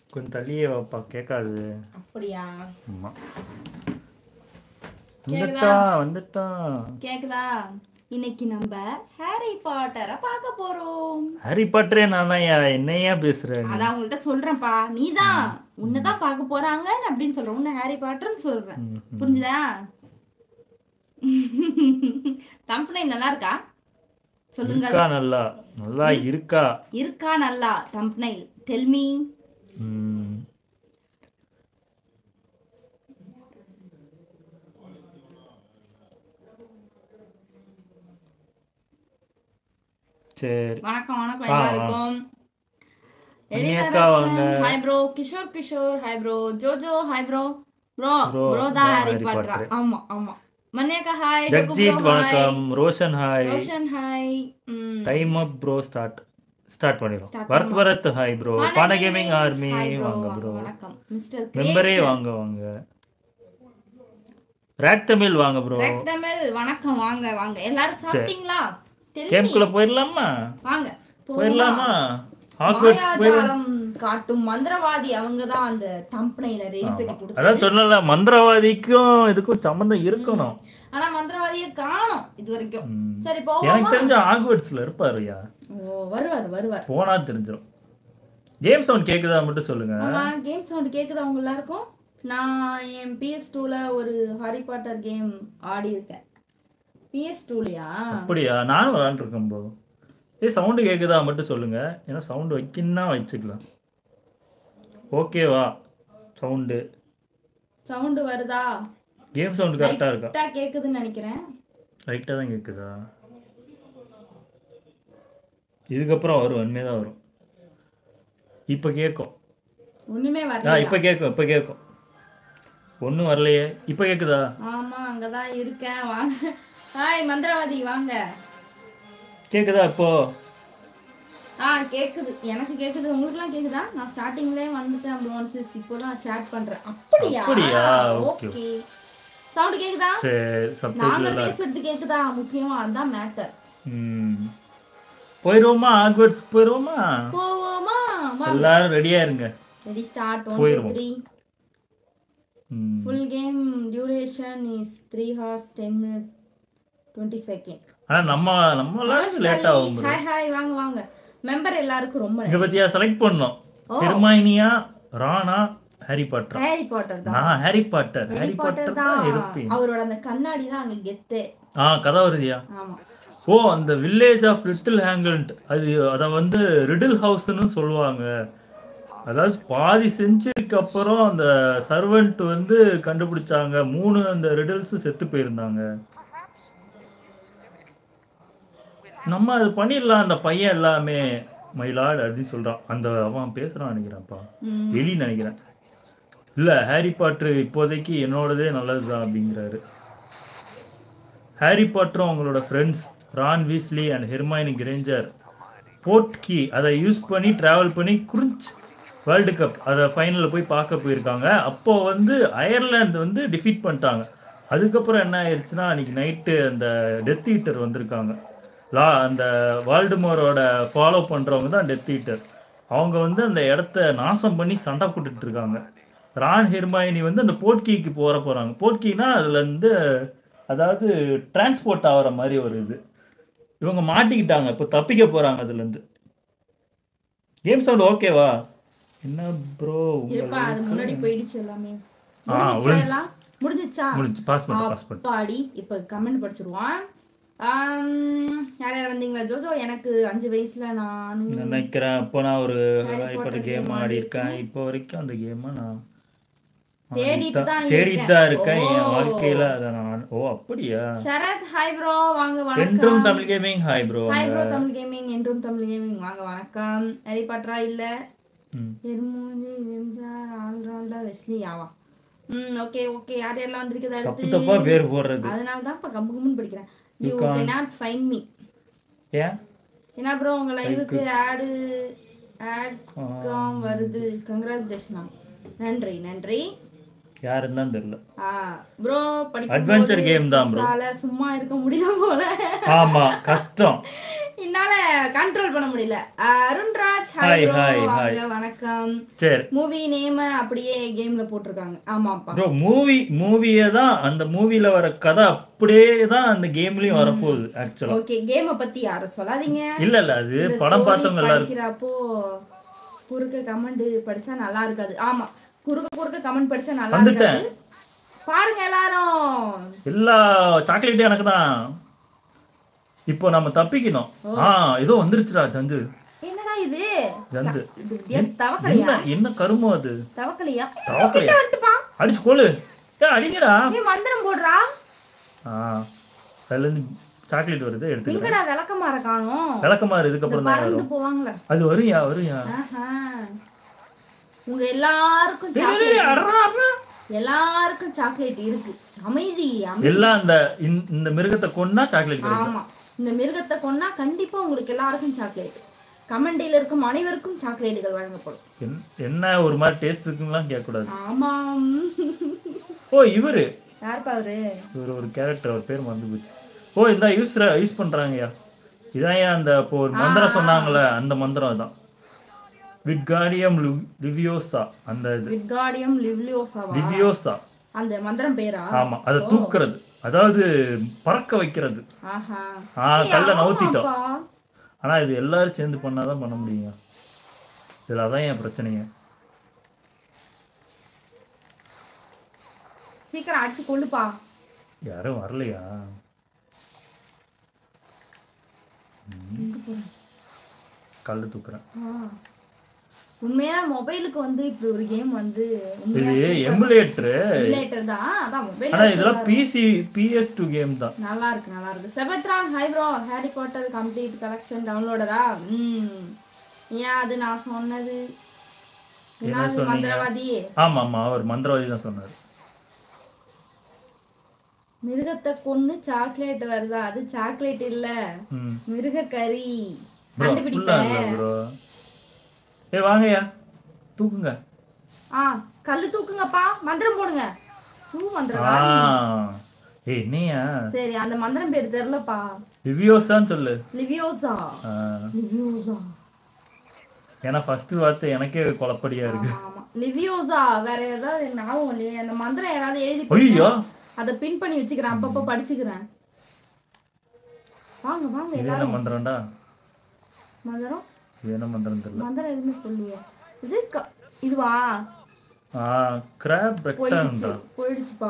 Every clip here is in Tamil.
கொஞ்சம் தள்ளியே வாப்பா கேட்காது அப்படியா ஆமா வந்துட்டா வந்துட்டா கேக்குதா இன்னைக்கு நம்ம ஹாரி பாட்டரை பார்க்க போறோம் ஹாரி பாட்டரே நான் தான் என்னையா பேசுறேன் அதான் உங்கள்கிட்ட சொல்றேன்ப்பா நீதான் உன்னதான் பார்க்க போறாங்க அப்படின்னு சொல்றேன் உன்ன ஹாரி பாட்டர்னு சொல்றேன் புரிஞ்சுதா தம்பனை நல்லா இருக்கா சொல்லுங்க இருக்கா நல்லா நல்லா இருக்கா இருக்கா நல்லா தம்பனை டெல்மி ம். சரி வணக்கம் வணக்கம் ஆ, ஆ. எல்லாருக்கும் மணியக்கா வாங்க. Hi bro Kishore Kishore hi bro Jojo hi bro bro Bro, bro தான் bro, ஹாரி Harry பாட்டரா Potter. ஆமா ஆமா மணியக்கா ஹாய் ஜக்ஜீத் வணக்கம் ரோஷன் ஹாய் ரோஷன் ஹாய் ம் time up bro start start பண்ணிடும் Start Bharath Bharath hi bro பான பான gaming, gaming army hi bro, வாங்க ப்ரோ வணக்கம் மிஸ்டர் மெம்பரே வாங்க வாங்க ரேக் தமிழ் வாங்க ப்ரோ ரெக்தமிழ் வணக்கம் வாங்க வாங்க எல்லாரும் சாப்பிட்டீங்களா Tell me. கேம்குள்ள போயிடலாமா வாங்க போலாம். போயிடலாமா ஹாக்வர்ட்ஸ் போயிடலாம் மாயாஜாலம் காட்டும் மந்திரவாதி அவங்க தான் அந்த தம்பனையில ரெடி பண்ணி கொடுத்தாங்க அதான் சொன்னல மந்திரவாதிக்கும் இதுக்கும் சம்மந்தம் இருக்கணும் ஆனா மந்திரவாதியை காணோம் இது வரைக்கும் ம். சரி போவோமா எனக்கு தெரிஞ்ச ஆக்வர்ட்ஸ்ல இருப்பாருயா ஓ வருவார் வருவார் போனா தெரிஞ்சிடும் கேம் சவுண்ட் கேக்குதா மட்டும் சொல்லுங்க ஆமா கேம் சவுண்ட் கேக்குதா உங்க எல்லாருக்கும் நான் என் பிஎஸ் டூல ஒரு ஹாரி பாட்டர் கேம் ஆடி இருக்கேன் பிஎஸ் டூலயா அப்படியா நானும் விளாண்டுருக்கேன் ப்ரோ ஏ சவுண்டு கேக்குதா மட்டும் சொல்லுங்க ஏன்னா சவுண்டு வைக்கணும்னா வச்சுக்கலாம் ஓகேவா சவுண்டு சவுண்ட் வருதா கேம் சவுண்டு கரெக்டாக இருக்கா கரெக்டா கேக்குதுன்னு நினைக்கிறேன் ரைட்டாக தான் கேட்குதா இதுக்கப்புறம் வரும் உண்மையாக தான் வரும் இப்போ கேட்கும் ஒண்ணுமே ஆ வரல இப்போ கேட்கும் இப்போ கேட்கும் ஒன்றும் வரலையே இப்போ கேட்குதா ஆமா அங்கதான் இருக்கேன் வாங்க ஹாய் மந்திரவாதி வாங்க கேட்குதா இப்போ ஆ கேக்குது எனக்கு கேக்குது உங்களுக்குலாம் கேக்குதா நான் ஸ்டார்டிங்லயே வந்துட்டேன் ப்ரோன்சிஸ் இப்போதான் சேட் பண்றேன் அப்படியா அப்படியா? Okay. ஓகே சவுண்ட் கேக்குதா சரி நாங்க சப்டைட்டில் பேசுறது கேக்குதா முக்கியமா அதான் மேட்டர் ம் போயிடுவோமா ஆக்வர்ட்ஸ் போயிடுவோமா போவோமா எல்லாரும் ரெடியாக இருங்க ரெடி ஸ்டார்ட் ஒன் டூ போயிருவோம். த்ரீ ம் full game duration is three hours ten minute twenty second ஆனால் நம்ம நம்மளாம் லேட் ஆகும் bro. ஹாய் ஹாய் வாங்க வாங்க மெம்பர் எல்லாருக்கும் ரொம்ப இங்க பத்தியா செலக்ட் பண்ணோம் ஹெர்மைனியா ராணா ஹாரி பாட்டர் ஹாரி பாட்டர் தான் நான் Harry Potter Harry Harry Potter Potter தான் தான் இருப்பேன் அவரோட அந்த கண்ணாடி தான் அங்க கெத்தே ஆ கதாவருதியா ஆமா ஓ அந்த வில்லேஜ் ஆஃப் லிட்டில் ஹேங்கல்ட் அது அதை வந்து ரிடில் ஹவுஸ்னு சொல்லுவாங்க அதாவது பாதி செஞ்சுரிக்கு அப்புறம் அந்த சர்வெண்ட் வந்து கண்டுபிடிச்சாங்க மூணு அந்த ரிடில்ஸ் செத்து போயிருந்தாங்க நம்ம அது பண்ணிடலாம் அந்த பையன் எல்லாமே மயிலாடு அப்படின்னு சொல்றான் அந்த அவன் பேசுறான் நினைக்கிறேன்ப்பா ம். எலி நினைக்கிறேன் இல்ல ஹாரி பாட்ரு இப்போதைக்கு என்னோடதே நல்லதுதான் அப்படிங்கிறாரு ஹாரி பாட்டரும் அவங்களோட friends Ron Weasley and Hermione Granger portkey அதை யூஸ் பண்ணி ட்ராவல் பண்ணி குறிஞ்ச் வேர்ல்டு கப் அதை ஃபைனலில் போய் பார்க்க போயிருக்காங்க அப்போ வந்து அயர்லாந்து வந்து டிஃபீட் பண்ணிட்டாங்க அதுக்கப்புறம் என்ன ஆயிடுச்சுன்னா அன்னைக்கு நைட்டு அந்த டெத் ஈட்டர் வந்திருக்காங்க லா அந்த வால்டுமோரோட ஃபாலோ பண்ணுறவங்க தான் டெத் ஈட்டர் அவங்க வந்து அந்த இடத்த நாசம் பண்ணி சண்டை போட்டுட்டு இருக்காங்க ரான் ஹெர்மாயினி வந்து அந்த போர்ட்கீக்கு போற போகிறாங்க போர்ட்கீனா அதில் வந்து அதாவது டிரான்ஸ்போர்ட் ஆகிற மாதிரி ஒரு இது இவங்க மாட்டிக்கிட்டாங்க இப்போ தப்பிக்க போகிறாங்க அதுலேருந்து கேம் சவுண்ட் ஓகேவா என்ன ப்ரோ இருப்பா அது முன்னாடி போயிடுச்சு எல்லாமே ஆ, முடிஞ்சிச்சா எல்லாம் முடிஞ்சிச்சா முடிஞ்சு பாஸ் பண்ணிட்டு பாஸ் பண்ணிட்டு அப்பாடி இப்ப கமெண்ட் படிச்சிருவான் ஆம், யார் யார் வந்தீங்களா ஜோஜோ எனக்கு அஞ்சு வயசுல நான் நினைக்கிறேன் இப்போ நான் ஒரு Harry இப்போ Potter கேம் game ஆடி இருக்கேன் இப்போ வரைக்கும் அந்த கேமை நான் தேடிட்டு தான் தேடிட்டு தான் இருக்கேன் இருக்கேன். என் ஓ. வாழ்க்கையில அதை நான் ஓ அப்படியா சரத் ஹாய் ப்ரோ வாங்க வணக்கம் என்றும் Tamil gaming hi bro hi bro Tamil gaming என்றும் தமிழ் கேமிங் வாங்க வணக்கம் ஹரி பட்ரா இல்ல ம். எருமூஞ்சி ஜெம்சார் ஆல்ரவுண்டர் வெஸ்லி ஆவா ம் ஓகே ஓகே யார் யாரெல்லாம் வந்திருக்குது தப்பு அடுத்து தப்பா பேர் போடுறது அதனால தான் இப்போ கம்பு கம்புன்னு படிக்கிறேன் யூ cannot find me ஏன் ஏன்னா ப்ரோ உங்க லைவுக்கு ஆடு ஆட் காம் வருது கங்க்ராச்சுலேஷனா நன்றி நன்றி யாருன்னு தான் தெரியல ஆ ப்ரோ படிக்கும் Adventure game தான் bro. சால சும்மா இருக்க முடியல போல ஆமா கஷ்டம் என்ன என்னால கண்ட்ரோல் பண்ண முடியல Arunraj Hi, hi bro hi, வாங்க வணக்கம் சரி மூவி நேம் அப்படியே கேம்ல போட்டிருக்காங்க ஆமாப்பா ப்ரோ மூவி மூவியே தான் அந்த மூவில வர கதை அப்படியே தான் அந்த கேம்லயும் வரப்போகுது ஆக்சுவலா ஓகே கேம பத்தி யாரும் சொல்லாதீங்க இல்ல இல்ல அது இந்த படம் story பார்த்தவங்க எல்லாரும் படிக்கிறப்போ குறுக்க கமெண்ட் படிச்சா நல்லா இருக்காது ஆமா குறுக்க குறுக்க கமெண்ட் படிச்சா நல்லா வந்துட்டேன். இருக்காது பாருங்க எல்லாரும் எல்லா சாக்லேட்டும் எனக்கு தான் இப்போ நம்ம தப்பிக்கணும் ஆ ஏதோ வந்துருச்சுடா ஜந்து என்னடா இது ஜந்து இது வித்தியாச தவக்கலையா என்ன என்ன கருமம் அது தவக்கலையா தவக்கலையா? கிட்ட வந்துட்டுப்பா அடிச்சு கொள்ளு ஏ அடிங்கடா ஏ மந்திரம் போடுறா ஆ அதுல இருந்து சாக்லேட் வருது எடுத்துக்கிறேன் எங்கடா விளக்கமாற காணோம் விளக்கமாறு இதுக்கப்புறம் தான் பறந்து வரும் போவாங்களே அது வருயா வருயா ஆஹா. உங்க எல்லாருக்கும் டேய், டேய், சாக்லேட் டேய், அட்றா, அட்றா. எல்லாருக்கும் சாக்லேட் இருக்கு அமைதி அமைதி எல்லாம் அந்த இந்த- இந்த மிருகத்தை கொன்னா சாக்லேட் கிடைக்கும் ஆமா இந்த மிருகத்தை கொன்னா கண்டிப்பா உங்களுக்கு எல்லாருக்கும் சாக்லேட் கமெண்டில் இருக்கும் அனைவருக்கும் சாக்லேட்டுகள் வழங்கப்படும் என்- என்ன ஒரு மாதிரி டேஸ்ட் இருக்குங்களாம் கேட்கக்கூடாது ஆமாம் ஓ இவரு யாருப்பா அவரு இவர் ஒரு கேரக்டர் அவர் பேர் மறந்து போச்சு ஓ இந்த யூஸ் யூஸ் பண்றாங்கய்யா இதான் ஏன் அந்த இப்போ ஒரு மந்திரம் சொன்னாங்களே அந்த மந்திரம் அதான் விட்காடியம் லிவியோசா அந்த இது விட்காடியம் லிவ்லியோசாவா லிவியோசா அந்த மந்திரம் பேரா ஆமா அதை தூக்குறது அதாவது பறக்க வைக்கிறது ஆஹா ஆ கல்ல நவுத்திட்டோம் ஆமாப்பா. ஆனா இது எல்லாரும் சேர்ந்து பண்ணாதான் பண்ண முடியுங்க இதுல அதான் என் பிரச்சனைங்க சீக்கிரம் அடிச்சு கொள்ளுப்பா யாரும் வரலையா எங்க போற கல்ல தூக்குறேன் ஆ. உண்மையா மொபைலுக்கு வந்து இப்படி ஒரு கேம் வந்து இது எமுலேட்டரு ரிலேட்டர் தான் அதான் மொபைல் ஆனா இதெல்லாம் பிசி பிஎஸ் டூ கேம் தான் நல்லா இருக்கு நல்லா இருக்கு செவட்ரான் hi bro Harry Potter complete collection டவுன்லோடரா ம் ஏன் அது நான் சொன்னது என்னது மந்திரவாதி ஆமா ஆமா அவர் மந்திரவாதி தான் சொன்னார் மிருகத்தை கொன்னு சாக்லேட் வருதா அது சாக்லேட் இல்ல ம் மிருக கறி ப்ரோ கண்டுபிடிப்பேன் ப்ரோ ஏ வாங்கய்யா தூக்குங்க ஆ கல்லு தூக்குங்கப்பா மந்திரம் போடுங்க பூ ஆ மந்திரவாதி ஏய் என்னையா சரி அந்த மந்திரம் பேர் தெரியலப்பா ரிவ்யூஸான்னு சொல்லு லிவியோசா ஆ, லிவியோசா ஏன்னா ஃபர்ஸ்ட் வார்த்தை எனக்கே குழப்படியா இருக்கு ஆமா, ஆமா லிவியோசா வேற ஏதாவது ஞாபகம் இல்லையே அந்த மந்திரம் யாராவது எழுதி ஐயோ அதை பின் பண்ணி வச்சுக்கிறேன் அப்பப்போ படிச்சுக்கிறேன் வாங்க வாங்க இது எல்லாரும் என்ன மந்திரம்டா மந்திரம் இது என்ன மந்திரம் தெரியல மந்திரம் எதுவுமே சொல்லியே இது க- இதுவா ஆ கிராப் போயிடுச்சு ரெக்டாண்டா போயிடுச்சுப்பா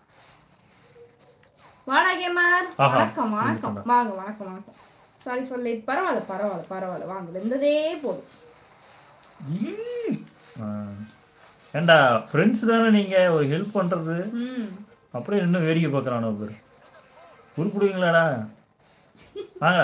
வாடா கேமர் ஆஹா, வணக்கம் வணக்கம் வாங்க வணக்கம் வணக்கம் சாரி ஃபார் லேட் பரவாயில்ல பரவாயில்ல பரவாயில்ல வாங்க இருந்ததே போதும் ஏண்டா ஃப்ரெண்ட்ஸ் தானே நீங்க ஒரு ஹெல்ப் பண்றது ம் அப்படியே இன்னும் வேடிக்கை பார்க்குறானோ பேர் உருப்பிடுவீங்களாடா வாங்க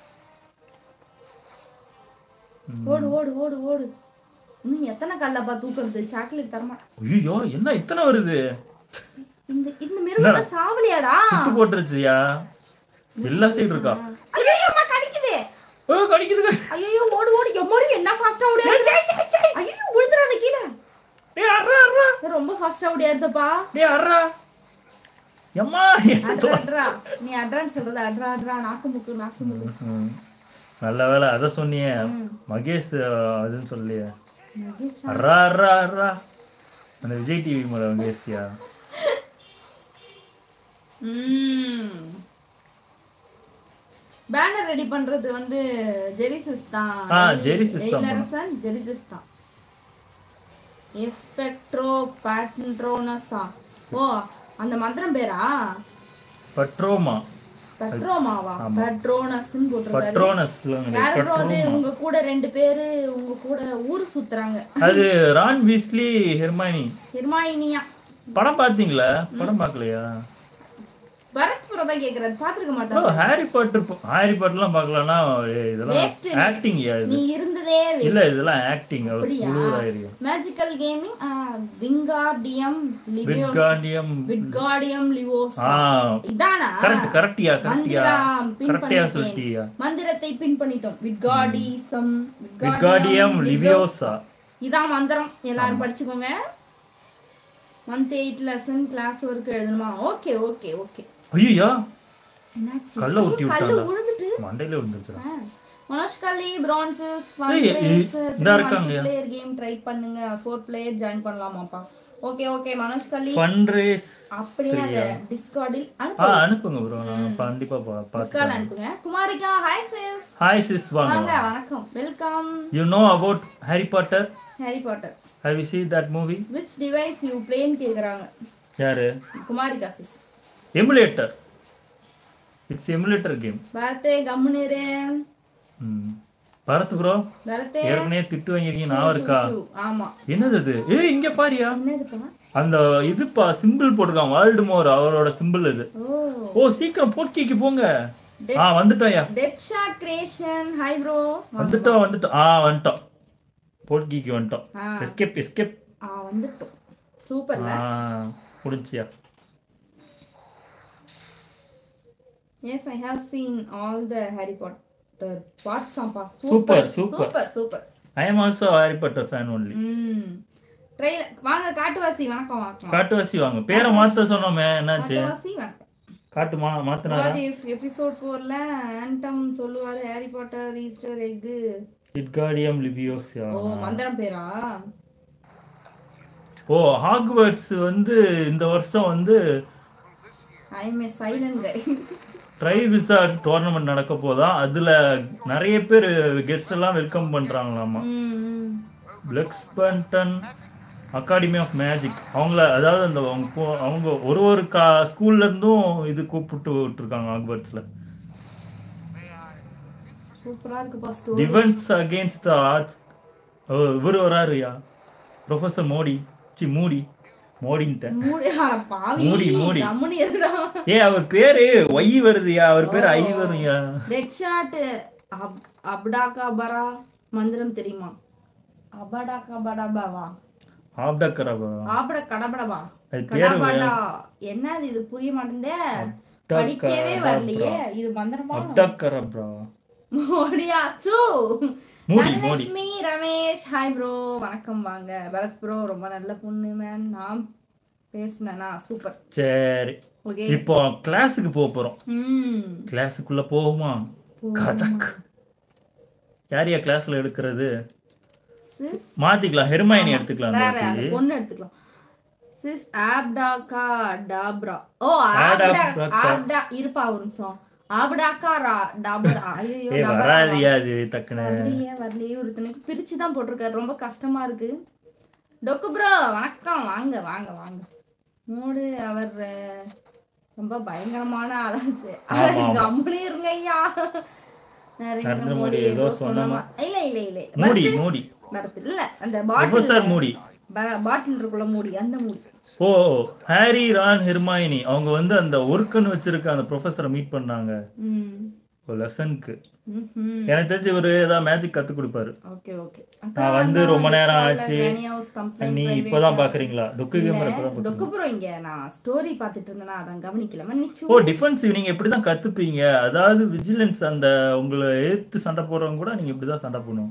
ஓடு ஓடு ஓடு ஓடு இன்னும் எத்தனை கல்லப்பா தூக்குறது சாக்லேட் தரமாட்டேன் ஐயோ என்ன இத்தனை வருது இந்த இந்த மிருகம் சாவலியாடா சுத்து போட்டுருச்சுயா எல்லா சைடு இருக்கா ஐயோ அம்மா கடிக்குது ஓ கடிக்குது ஐயோ ஓடு ஓடு எம்மாடி என்ன ஃபாஸ்டா ஓடியாரு ஐயோ விழுந்துறாத கீழே டேய் அட்ரா அட்ரா ரொம்ப ஃபாஸ்டா ஓடியாருதப்பா டேய் அட்ரா எம்மா அட்ரா அட்ரா நீ அட்ரான்னு சொல்றது அட்ரா அட்ரா நாக்கு முக்கு நாக்கு முக்கு ம். நல்ல வேலை அதை சொன்னியே மகேஷ் அஹ், அதுன்னு சொல்லியே மகேஷ் அட்ரா அட்ரா அட்ரா அந்த விஜய் டிவி மேல மகேஷ்யா பேனர் ரெடி பண்றது வந்து ஜெரிசிஸ் தான் ஆ, ஜெரிசிஸ் தான் எயிலரசன் ஜெரிசிஸ் தான் எஸ்பெக்ட்ரோ பேட்ரோனஸா ஓ அந்த மந்திரம் பேரா பட்ரோமா பெட்ரோமாவா பெட்ரோனஸ்ன்னு போட்டிருக்காரு பட்ரோனஸ்ல யாரு bro அது உங்க கூட ரெண்டு பேரு உங்க கூட ஊர் சுத்துறாங்க அது ரான் வீஸ்லி ஹெர்மானி ஹிர்மாயினியா படம் பாத்தீங்களா படம் பார்க்கலையா பரத் ப்ரோ தான் கேக்குறாரு பாத்துருக்க ஓ மாட்டாங்க ஹாரி பாட்டர் ஹாரி பாட்டர்லாம் பார்க்கலன்னா ஏய், இதெல்லாம் Waste நீ. ஆக்டிங் இது நீ இருந்ததே இல்ல இதெல்லாம் ஆக்டிங் அவர் அப்படியா? குழுவாயிருக்கும் மேஜிக்கல் கேமிங் விங்கார்டியம் லிவியோஸ் விட்காண்டியம் விட்கார்டியம் லிவோஸ் ஆ இதானா கரெக்ட் கரெக்டியா கரெக்டியா மந்திரம் பின் கரெக்டியா பண்ணிட்டேன் சொல்லிட்டியா மந்திரத்தை பின் பண்ணிட்டோம் விட்கார்டிசம் விட்காடியம் லிவியோசா இதான் மந்திரம் எல்லாரும் படிச்சுக்கோங்க month eight lesson class work எழுதணுமா ஓகே ஓகே ஓகே ஐயோ என்னாச்சு கல்ல ஊத்தி ஐயோ, கல்லு விட்டான்டா. விழுந்துட்டு மண்டையில விழுந்துச்சுடா மனோஷ்காலி பிரான்சஸ் ஏய், ஏய், இந்தா இருக்காங்க. பிளேயர் கேம் ட்ரை பண்ணுங்க ஃபோர் பிளேயர் ஜாயின் பண்ணலாமாப்பா ஓகே ஓகே மனோஷ்காலி ஃபன் ரேஸ் அப்படியே அந்த டிஸ்கார்டில் ஆ அனுப்பு அனுப்புங்க ப்ரோ நான் கண்டிப்பா பா பார்த்து டிஸ்கார்ட் அனுப்புங்க Kumarika hi sis hi sis வாங்க வாங்க வணக்கம் welcome you know about Harry Potter Harry Potter how you see that movie which device you பிளேன்னு கேக்குறாங்க யாரு Kumarika sis emulator it's emulator game பரத்தே கம்முனேரு ம் பரத் ப்ரோ பரத்தே ஏற்கனவே திட்டு வாங்கிருக்கீங்க நான் இருக்கா ஷூ. ஆமா என்னது அது ஏய் இங்க பாரியா என்னதுப்பா அந்த இதுப்பா சிம்பிள் போட்டிருக்கான் வேர்ல்டு மோர் அவரோட சிம்பிள் இது ஓ ஓ சீக்கிரம் போட்கிக்கு போங்க ஆ வந்துட்டோம்யா dead shot creation hi bro வந்துட்டோம் வந்துட்டோம் ஆ வந்துட்டோம் போட்கிக்கு வந்துட்டோம் ஆ. எஸ்கேப் எஸ்கேப் ஆ வந்துட்டோம் சூப்பர்ல ஆ முடிஞ்சியா yes I have seen all the Harry Potter parts ஆம்பா Super, super. Super super I am also Harry Potter fan only ம் ட்ரெயிலர் வாங்க காட்டுவாசி வணக்கம் வணக்கம் காட்டுவாசி வாங்க பேரை மாத்த சொன்னோமே என்னாச்சு காட்டுவாசி வணக்கம் காட்டு மா மாத்தினாரா வாட் இஃப் எபிசோட் ஃபோர்ல ஆண்டம் சொல்லுவாரு ஹாரி பாட்டர் ஈஸ்டர் எக்கு இட்காடியம் லிவியோசியா ஓ மந்திரம் பேரா ஓ ஹாக்வர்ட்ஸ் வந்து இந்த வருஷம் வந்து I am a silent guy Triwizard tournament நடக்க போதா அதுல நிறைய பேர் கெஸ்ட் எல்லாம் வெல்கம் பண்றாங்களாமா பிளக்ஸ்பன்டன் அகாடமி ஆஃப் மேஜிக் அவங்கள அதாவது அந்த அவங்க போ- அவங்க ஒரு ஒரு கா ஸ்கூல்ல இருந்தும் இது கூப்பிட்டு விட்டுருக்காங்க ஹாக்வர்ட்ஸ்ல சூப்பரா இருக்குப்பா story defence against the arts இவர் வராருயா ப்ரொஃபஸர் மோடி சி மூடி மோடின்ட்ட மூடி அட பாவி மூடி, மூடி. கம்முனு இருடா ஏ அவர் பேரு ஒய் வருதுயா அவர் பேரு ஐ வரும்யா ரெட் ஷாட் அப்டாக்கா பரா மந்திரம் தெரியுமா அபடாக்கா படாபாவா ஆப்டக்கரபா ஆபட கடபடவா அது பேரு கடபடா என்ன இது இது புரிய மாட்டேந்தே படிக்கவே வரலையே இது மந்திரமா அப்டக்கரப்ரா மோடியாச்சு மூடி, தனலட்சுமி ரமேஷ் ஹாய் ப்ரோ வணக்கம் வாங்க பரத் ப்ரோ ரொம்ப நல்ல பொண்ணு மேன் நான் பேசினேனா சூப்பர் சரி ஓகே இப்போ கிளாஸுக்கு போக போறோம் ம் கிளாஸுக்குள்ள போகுமா கஜக் யார் யா கிளாஸ்ல எடுக்கிறது சிஸ் மாத்திக்கலாம் ஹெர்மைனி எடுத்துக்கலாம் இந்த வேற அந்த வாட்டி. பொண்ணு எடுத்துக்கலாம் சிஸ் ஆப்டாக்கா டாப்ரா ஓ ஆடாப்டா. ஆப்டா ஆப்டா இருப்பா ஒரு நிமிஷம் ஆப்டாக்கா ரா டாப்ரா ஐயோ ஏ வராதியா அது டக்குன்னு வரலையே வரலையே ஒருத்தனுக்கு பிரிச்சு தான் போட்டிருக்காரு ரொம்ப கஷ்டமா இருக்கு டொக்கு ப்ரோ வணக்கம் வாங்க வாங்க வாங்க மூடு அவர் அஹ், ரொம்ப பயங்கரமான ஆளாச்சு கம்முனே இருங்க ஐயா நரேந்திர நரேந்திர மோடி மோடி ஏதோ ஏதோ சொன்னமா இல்ல இல்ல இல்ல மூடி மூடி வரது இல்ல அந்த பாட்டில் ப்ரொஃபஸர் மூடி பாட்டில் இருக்குள்ள மூடி அந்த மூடி ஓ ஹாரி ரான் ஹெர்மாயினி அவங்க வந்து அந்த ஒர்க்குன்னு வச்சிருக்க அந்த ப்ரொஃபஸரை மீட் பண்ணாங்க ம் ஒரு லெசனுக்கு ம்ஹும். எனக்கு தெரிஞ்சு இவரு ஏதாவது மேஜிக் கத்து கொடுப்பாரு ஓகே ஓகே நான் வந்து ரொம்ப நேரம் ஆச்சு ஹவுஸ் கம்ப்ளைண்ட் நீ இப்பதான் பாக்குறீங்களா டொக்கு கேமரா இப்பதான் பாக்குறீங்க. டொக்கு ப்ரோ இங்க நான் ஸ்டோரி பார்த்துட்டு இருந்தேனா அதான் கவனிக்கல மன்னிச்சு ஓ டிஃபென்சிவ் நீங்க இப்படிதான் கத்துப்பீங்க அதாவது விஜிலன்ஸ் அந்த உங்களை எதிர்த்து சண்டை போடுறவங்க கூட நீங்க இப்படிதான் சண்டை போடணும்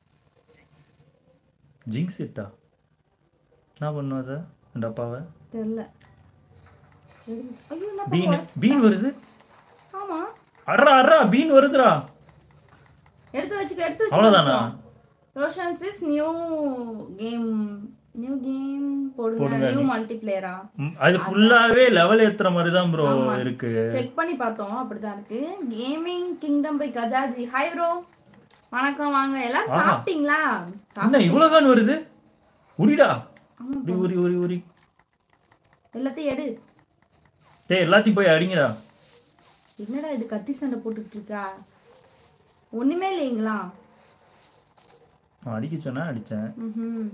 ஜிங்ஸ் இட்டா என்ன பண்ணும் அதை அந்த அப்பாவை தெரியல ஐயோ என்ன பீன் பீன் வருது ஆமா அட்ரா அட்ரா பீன் வருதுடா எடுத்து வச்சுக்க எடுத்து அவ்வளவுதானா? வச்சுக்க Roshan sis new game new game போடுங்க நியூ மல்டிப்ளேயரா ம், அது ஃபுல்லாவே லெவல் ஏத்துற மாதிரி தான் ப்ரோ இருக்கு செக் பண்ணி பார்த்தோம் அப்படிதான் இருக்கு கேமிங் கிங்டம் பை கஜாஜி ஹாய் ப்ரோ வணக்கம் வாங்க எல்லாரும் சாப்பிட்டீங்களா என்ன இவ்வளவுதான் வருது உரிடா உரி உரி உரி உரி எல்லாத்தையும் எடு டேய் எல்லாத்தையும் போய் அடிங்கடா என்னடா இது கத்தி சண்டை போட்டுட்டு இருக்கா ஒண்ணுமே இல்லைங்களா நான் அடிக்க சொன்னா அடிச்சேன் ம்ஹும்.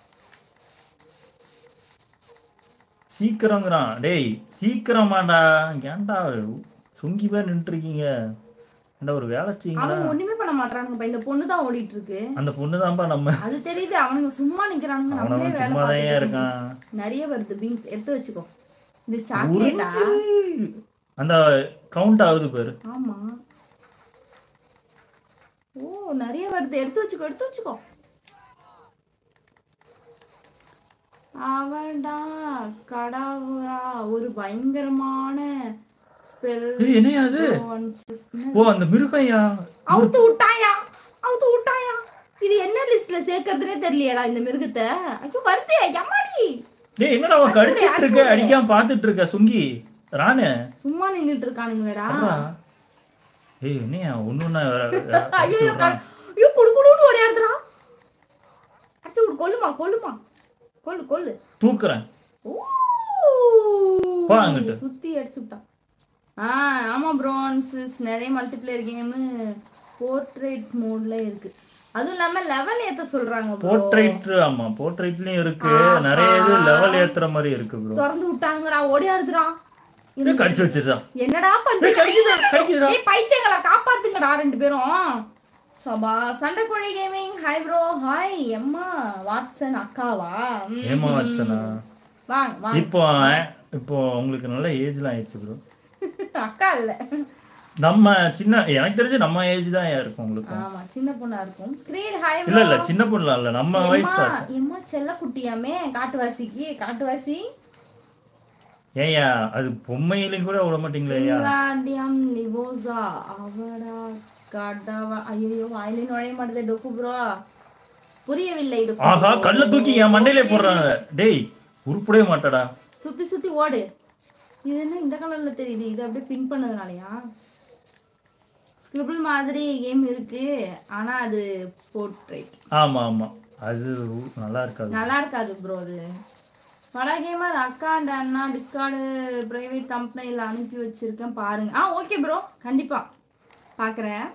சீக்கிரங்கிறான் டேய் சீக்கிரமாடா ஏன்டா சுங்கி பேர் நின்றுட்டு இருக்கீங்க ஏன்டா ஒரு வேலை செய்யுங்களா அவங்க ஒண்ணுமே பண்ண மாட்டானுங்கப்பா இந்த பொண்ணு தான் ஓடிட்டு இருக்கு அந்த பொண்ணு தான்ப்பா நம்ம அது தெரியுது அவனுங்க சும்மா நிக்கிறானுங்க நம்மளே அவனவன் வேலை சும்மா பார்த்துட்டு இருக்கான் நிறைய வருது பீன்ஸ் எடுத்து வச்சுக்கோ இது சாக்லேட்டா உறிஞ்சு. அந்த கவுண்ட் ஆகுது பாரு ஆமா ஓ நிறைய வருது எடுத்து வச்சுக்கோ எடுத்து வச்சுக்கோ அவன்டா கடாவுரா ஒரு பயங்கரமான பெரு ஏய் என்னையா அது ஓ அந்த மிருகையா அவுத்து விட்டாயா அவுத்து விட்டாயா இது என்ன லிஸ்ட்ல சேர்க்கறதுனே தெரியலையாடா இந்த மிருகத்தை ஐயோ வருது எம்மாடி டேய் என்னடா அவன் கடிச்சிட்டு இருக்க அடிக்காம பாத்துட்டு இருக்க சுங்கி ராணு சும்மா நின்னுட்டு இருக்கானுங்களேடா அடடா. ஏய் என்னையா ஒண்ணு ஒண்ணா ஐயோ ஐயோ, க- ஐயோ குடு குடுன்னு ஓடியாடுறா அடிச்சு விடு கொல்லுமா கொல்லுமா கொல்லு கொல்லு தூக்குறேன் ஓ போ அங்கிட்டு. சுத்தி அடிச்சு விட்டான் ஆ ஆமா ப்ரோன்ஸஸ் நிறைய மல்டிப்ளேயர் கேமு போர்ட்ரேட் மோட்ல இருக்கு அதுவும் இல்லாம லெவல் ஏத்த சொல்றாங்க bro. போர்ட்ரைட் ஆமா போர்ட்ரைட்லயும் இருக்கு நிறைய இது லெவல் ஏத்துற மாதிரி இருக்கு ப்ரோ திறந்து விட்டாங்கடா ஓடியாடுதுடா இது கடிச்சு வச்சிருச்சா என்னடா பண்றீங்க கடிக்குதா கடிக்குதா ஏய் பைத்தியங்களா காப்பாத்துங்கடா ரெண்டு பேரும் சபா சண்டைக்கோழி gaming hi bro hi Emma Watson அக்காவா ம். ஏமா வச்சனா வாங்க வாங்க இப்போ இப்போ உங்களுக்கு நல்ல ஏஜ்லாம் ஆயிடுச்சு ப்ரோ அக்கா இல்ல நம்ம சின்ன எனக்கு தெரிஞ்சு நம்ம ஏஜ் தான் இருக்கும் உங்களுக்கு ஆமா சின்ன பொண்ணா இருக்கும் ஸ்கிரீன் ஹாய் இல்ல இல்ல சின்ன பொண்ணுலாம் இல்ல நம்ம வயசு எம்மா தான் எம்மா செல்ல குட்டியாமே காட்டுவாசிக்கு காட்டுவாசி ஏய்யா அது பொம்மையிலும் கூட விட மாட்டீங்களே ஐயா இங்காண்டியம் லிவோசா அவடா காட்டாவா ஐயோ வாயிலே நுழைய மாட்டேதே டொக்கு ப்ரோ புரியவில்லை டொக்கு ஆஹா கல்ல தூக்கி என் மண்டையிலே போடுறாங்க டேய் உருப்படவே மாட்டடா சுத்தி சுத்தி ஓடு இது என்ன இந்த கலர்ல தெரியுது இது அப்படியே பின் பண்ணதுனாலயா ஸ்கிரிபிள் மாதிரி கேம் இருக்கு ஆனா அது போர்ட்ரேட் ஆமா ஆமா அது நல்லா இருக்காது நல்லா இருக்காது ப்ரோ அது வடா கேமர் அக்கா அண்ட் அண்ணா டிஸ்கார்டு பிரைவேட் கம்பெனியில் அனுப்பி வச்சிருக்கேன் பாருங்க ஆ ஓகே ப்ரோ கண்டிப்பா பார்க்குறேன்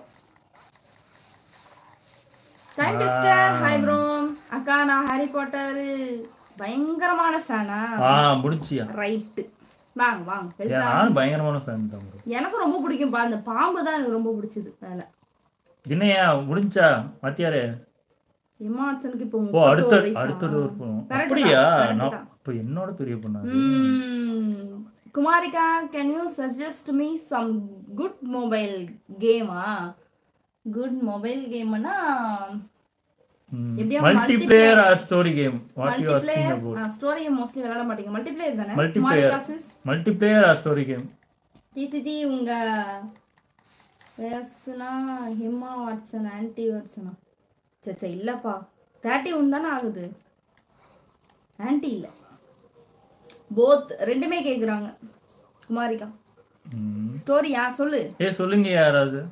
டைம் டிஸ்டர் ஹாய் ப்ரோ அக்கா நான் ஹாரி பாட்டர் பயங்கரமான ஃபேனா ஆ முடிச்சியா ரைட்டு வாங்க வாங்க ஏன் வெல்கம் நானும் பயங்கரமான ஃபேன் தான் bro. எனக்கு ரொம்ப பிடிக்கும்ப்பா அந்த பாம்பு தான் எனக்கு ரொம்ப பிடிச்சது அதில் என்னையா முடிஞ்சா மத்தியாரே எம்மாட்சனுக்கு இப்போ ஓ முப்பத்தோரு அடுத்த வயசா? அடுத்த டோர் போகணும் Correct அப்படியா தான், correct நான் தான். இப்போ என்னோட பெரிய பொண்ணா அது? ம். Kumarika can you suggest me some good mobile கேமா குட் மொபைல் கேம்னா ம். எப்படியோ multiplayer or story game what you asking about multiplayer story mostly விளையாட மாட்டீங்க மல்டிப்ளேயர் தானே multiplayer Kumarika sis multiplayer or story game டிசிடி உங்க வயசுனா ஹிம்மா வாட்சன் ஆன்டி வாட்சனா சச்சா இல்லப்பா தேர்ட்டி ஒன் தானே ஆகுது ஆன்டி இல்லை போத் ரெண்டுமே கேட்குறாங்க குமாரிகா ஸ்டோரியா சொல்லு ஏ சொல்லுங்க யாராவது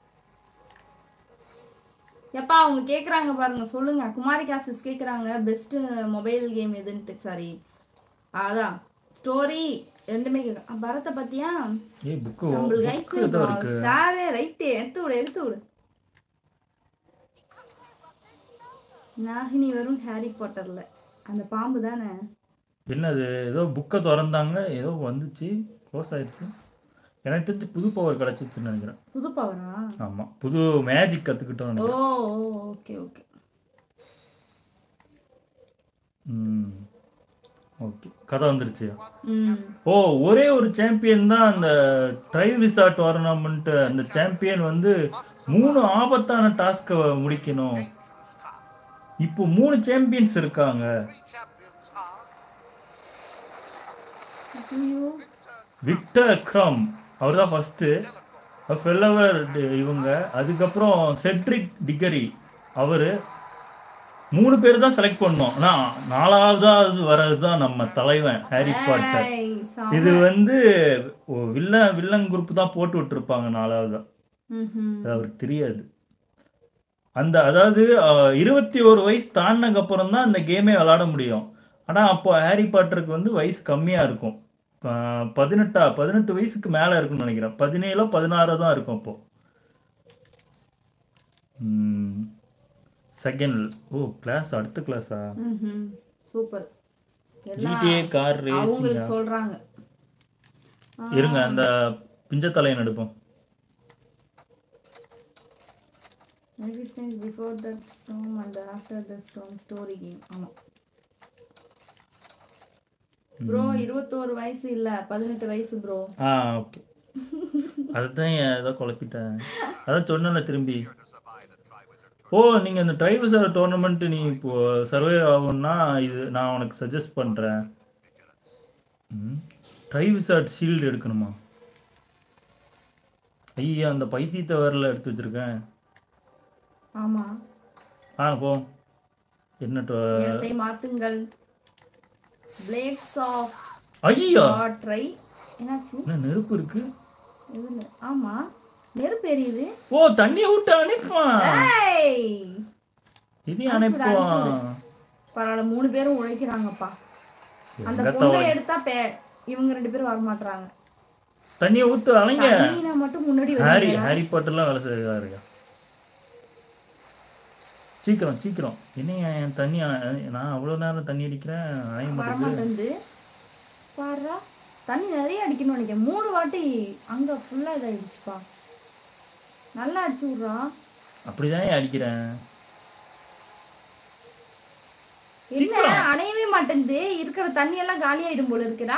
எப்பா அவங்க கேட்குறாங்க பாருங்க சொல்லுங்க குமாரிகா சிஸ் கேட்குறாங்க பெஸ்ட் மொபைல் கேம் எதுன்ட்டு சாரி அதான் ஸ்டோரி ரெண்டுமே கேட்க பரத்தை பத்தியா ஏ புக்கு நம்மளுக்கு கைஸ் புக்கு ஏதோ இருக்கு ஸ்டாரு ரைட்டு எடுத்து விடு எடுத்து விடு நாகினி வரும் ஹாரி பாட்டர்ல அந்த பாம்பு தானே என்னது ஏதோ புக்கை திறந்தாங்க ஏதோ வந்துச்சு க்ளோஸ் ஆயிடுச்சு எனக்கு தெரிஞ்சு புது பவர் கிடச்சிச்சுன்னு நினைக்கிறேன் புது பவரா ஆமாம் புது மேஜிக் கற்றுக்கிட்டோம் ஓ ஓகே ஓகே ம் ஓகே கதை வந்துருச்சு ம் ஓ ஒரே ஒரு சாம்பியன் தான் அந்த ட்ரை விசா டோர்னமெண்ட் அந்த சாம்பியன் வந்து மூணு ஆபத்தான டாஸ்க்கை முடிக்கணும் இப்போ மூணு சாம்பியன்ஸ் இருக்காங்க ஐயோ விக்டர் க்ரம் அவர் தான் ஃபஸ்ட்டு ஃபெல்லவர் இவங்க அதுக்கப்புறம் செட்ரிக் டிகரி அவர் மூணு பேர் தான் செலக்ட் பண்ணோம் ஆனால் நாலாவதாவது வர்றது தான் நம்ம தலைவன் ஹாரி பாட்டர் ஏய், சா- இது வந்து ஓ, வில்லன் வில்லன் குரூப் தான் போட்டு விட்டுருப்பாங்க நாலாவது ம்ஹும். அது அவருக்கு தெரியாது அந்த அதாவது அஹ், இருபத்தி ஒரு வயசு தாண்டினக்கு அப்புறம் தான் அந்த கேமே விளாட முடியும் ஆனால் அப்போ ஹாரி பாட்டருக்கு வந்து வயசு கம்மியாக இருக்கும் அஹ், பதினெட்டா பதினெட்டு வயசுக்கு மேலே இருக்கும்னு நினைக்கிறேன் பதினேழோ பதினாறோ தான் இருக்கும் அப்போ செகண்ட் ஓ கிளாஸ் அடுத்த கிளாஸா ம்ஹும். சூப்பர் எல்லாம் ஜிடிஏ கார் ரேசிங் அவங்களுக்கு சொல்றாங்க இருங்க அந்த பிஞ்சத்தலையை நடுப்போம் Every stage before the storm and after the storm story game ஆமா ப்ரோ இருபத்தோரு வயசு இல்ல பதினெட்டு வயசு ப்ரோ ஆ ஓகே அதுதான் ஏதோ குழப்பிட்டேன் அதான் சொன்னல திரும்பி ஓ நீங்கள் இந்த ட்ரைவர்ஸ் டோர்னமெண்ட் நீ இப்போ சர்வே ஆகும்னா இது நான் உனக்கு சஜஸ்ட் பண்ணுறேன் ட்ரைவிசார்ட் ஷீல்டு எடுக்கணுமா ஐயா அந்த பைத்தியத்தை வரல எடுத்து வச்சிருக்கேன் ஆமா ஆ போ என்ன to- இடத்தை மாத்துங்கள் பிளேட்ஸ் ஆஃப் ஐயா காற்றை என்னாச்சு என்ன நெருப்பு இருக்கு இதுல ஆமா நெருப்பு எரியுது ஓ தண்ணியை விட்டு அனுப்பான் ஏய் இதையும் அனுப்புவான் பரவாயில்ல மூணு பேரும் உழைக்கிறாங்கப்பா அந்த எங்கத்த பொண்ணை எடுத்தா பே இவங்க ரெண்டு பேரும் வர மாட்டாங்க தண்ணியை ஊத்து அலைங்க நீனா மட்டும் முன்னாடி ஹாரி வருவீங்க ஹாரி பாட்டர்லாம் வேலை செய்யறதா இருக்கா சீக்கிரம் சீக்கிரம் என்னையா என் தண்ணி அ- நான் அவ்வளோ நேரம் தண்ணி அடிக்கிறேன் அணைய மாட்டேங்குது வரமாட்டேங்குது பாருடா தண்ணி நிறைய அடிக்கணும்னு நினைக்கிறேன் மூணு வாட்டி அங்க ஃபுல்லா இதாயிடுச்சுப்பா நல்லா அடிச்சு விட்றா அப்படிதான் ஏன் அடிக்கிறேன் என்ன அணையவே மாட்டேங்குது இருக்கிற தண்ணி எல்லாம் காலியாயிடும் போல இருக்குடா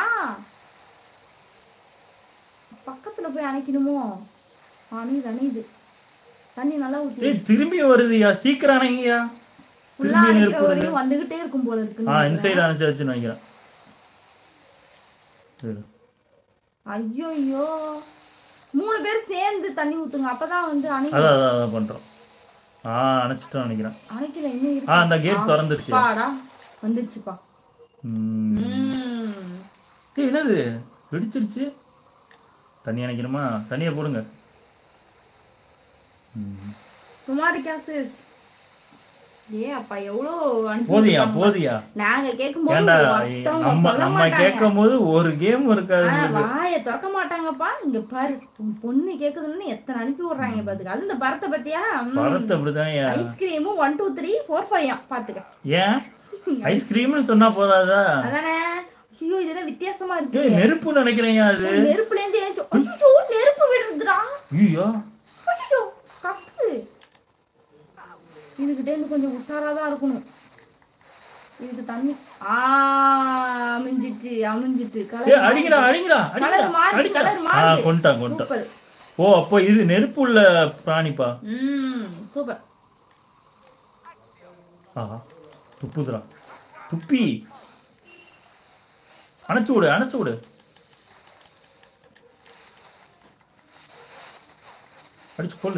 பக்கத்துல போய் அணைக்கணுமோ அணையுது அணையுது தண்ணி நல்லா ஊத்தி ஏய் திரும்பி வருதுயா சீக்கிரம் அணைங்கயா ஃபுல்லா அணைக்கிற வரையும் வந்துகிட்டே இருக்கும் போல இருக்கு ஆ இன்சைடு அணைச்சாச்சுன்னு நினைக்கிறேன் சரி ஐயோ ஐயோ மூணு பேர் சேர்ந்து தண்ணி ஊத்துங்க அப்பதான் வந்து அணை அதான் அதான் அதான் பண்ணுறோம் ஆ அணைச்சிட்டோம் நினைக்கிறேன் அணைக்கல இன்னும் ஆ இருக்கு அந்த கேட் திறந்துருச்சு பாடா வந்துருச்சுப்பா ம். ம். ஏய் என்னது வெடிச்சிருச்சு தண்ணி அணைக்கணுமா தண்ணியை போடுங்க ம். குமாரி கேசஸ் ஏ அப்பா எவ்வளோ அனுப்பி போதியா போதியா நாங்க கேட்கும்போது ஏன்டா மத்தவங்க நம்ம சொல்ல நம்ம மாட்டாங்க கேட்கும் போது ஒரு கேம் இருக்காது ஆ, வாயை திறக்க மாட்டாங்கப்பா இங்க பாரு உன் பொண்ணு கேக்குதுன்னு எத்தனை அனுப்பி விடுறாங்க பாத்துக்க அது இந்த பரத்தை பத்தியா பழத்தை அப்படிதான் ஏன் ஐஸ்கிரீமும் one two three four five பாத்துக்க ஏன் ஐஸ்கிரீம்னு சொன்னா போதாதா அதானே ஐயோ இதெல்லாம் வித்தியாசமா இருக்கு ஏய் நெருப்பு நினைக்கிறேன் அது நெருப்புல இருந்து ஏஞ்சு ஐயோ நெருப்பு விடுறதுடா ஐயோ ஐயோ கத்து இதுகிட்ட இருந்து கொஞ்சம் உஷாரா தான் இருக்கணும் இதுக்கு தண்ணி ஆ அமைஞ்சிட்டு அமைஞ்சிட்டு ஏ கலர் அடிங்கடா அடிங்கடா கலர் அடிங்கடா மாறி அடிங்கடா கலர் ஆ மாறி கொண்டான் கொண்டான் சூப்பர் ஓ அப்போ இது நெருப்பு உள்ள பிராணிப்பா ம் சூப்பர் ஆஹா துப்புதுடா துப்பி அணைச்சு விடு அணைச்சு விடு அடிச்சு கொள்ளு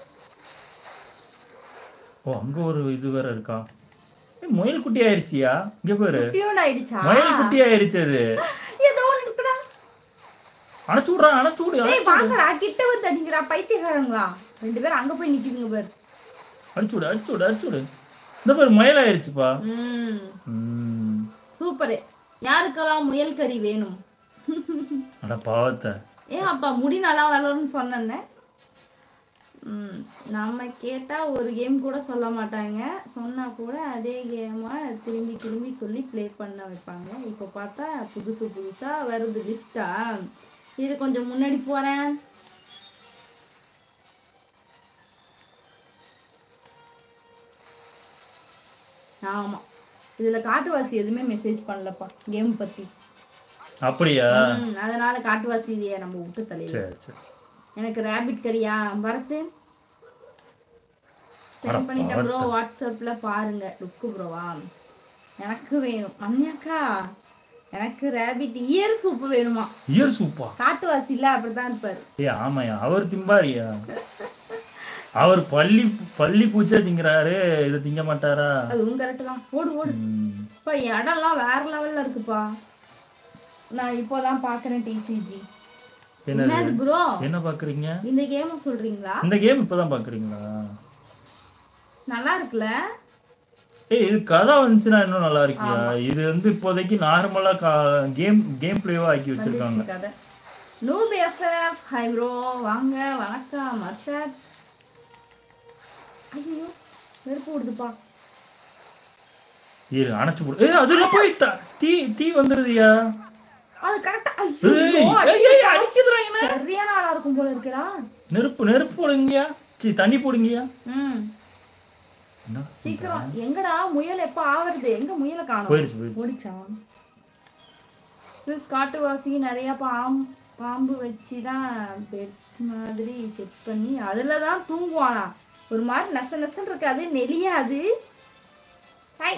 ஓ அங்க ஒரு இது வேற இருக்கா ஏய், முயல் குட்டி ஆயிடுச்சியா இங்க பாரு டியூன் ஆயிடுச்சா முயல் குட்டி ஆயிடுச்சு அது ஏதோ ஒன்று இருக்குடா அணைச்சு விட்றா அணைச்சு விடு ஏய் வாங்கடா கிட்ட வந்து அடிங்கடா பைத்தியக்காரங்களா ரெண்டு பேரும் அங்க போய் நிக்குதுங்க பாரு அடிச்சு விடு அடிச்சு விடு அடிச்சு விடு இந்த பாரு முயல் ஆயிடுச்சுப்பா ம் ம் சூப்பர் யாருக்கெல்லாம் முயல் கறி வேணும் அட பாவத்தை ஏன் அப்பா முடி நல்லா வளரும்னு சொன்னேன்னே ம், நம்ம கேட்டால் ஒரு கேம் கூட சொல்ல மாட்டாங்க சொன்னால் கூட அதே கேமை திரும்பி திரும்பி சொல்லி ப்ளே பண்ண வைப்பாங்க இப்போ பார்த்தா புதுசு புதுசாக வருது லிஸ்ட்டா இது கொஞ்சம் முன்னாடி போகிறேன் ஆமாம் இதில் காட்டுவாசி எதுவுமே மெசேஜ் பண்ணலப்பா கேம் பற்றி அப்படியா அதனால காட்டுவாசி இதையே நம்ம விட்டு தலையில சரி சரி எனக்கு ரேபிட் கறியா பரத்து சென்ட் பண்ணிட்டேன் ப்ரோ வாட்ஸ்அப்ல பாருங்க லுக்கு ப்ரோவா எனக்கு வேணும் அண்ணியாக்கா எனக்கு ரேபிட் இயர் சூப்பு வேணுமா இயர் சூப்பா காட்டுவாசி இல்ல அப்படிதான் இருப்பாரு ஏ ஆமாயா அவர் திம்பாரியா அவர் பள்ளி பள்ளி பூச்சை திங்கிறாரு இதை திங்க மாட்டாரா அதுவும் கரெக்ட் தான் ஓடு ஓடு ம். இப்போ இடம்லாம் வேற லெவல்ல இருக்குப்பா நான் இப்போதான் பாக்குறேன் டிசிஜி என்னது என்னது ப்ரோ என்ன பாக்குறீங்க இந்த கேம் சொல்றீங்களா இந்த கேம் இப்பதான் பாக்குறீங்களா நல்லா இருக்குல்ல ஏய் இது கதை வந்துச்சுன்னா இன்னும் நல்லா இருக்கியா இது வந்து இப்போதைக்கு நார்மலா கேம் கேம் பிளேவா ஆக்கி வச்சிருக்காங்க வந்துருச்சு கதை நூப் எஃப்எஃப் ஹை ப்ரோ வாங்க வணக்கம் அர்ஷத் ஐயோ வெறுப்பு விடுதுப்பா இரு அணைச்சு போடு ஏய் அதுல போய் த- தீ தீ வந்துருதியா அது கரெக்டா ஏய், ஐயோ ஏய், ஏய், அடிக்குதுடா இவனை. சரியான ஆளா இருக்கும் போல இருக்குடா நெருப்பு நெருப்பு போடுங்கயா சீ தண்ணி போடுங்கயா ம் என்ன சீக்கிரம் எங்கடா முயல் எப்ப ஆவறது எங்க முயலை காணோம் போயிடுச்சு போயிடுச்சு ஓடிச்சா சிஸ் காட்டுவாசி நிறைய பாம் பாம்பு வச்சு தான் பெட் மாதிரி செட் பண்ணி அதில் தான் தூங்குவானா ஒரு மாதிரி நச நசன்னு இருக்காது நெளியாது ஹாய்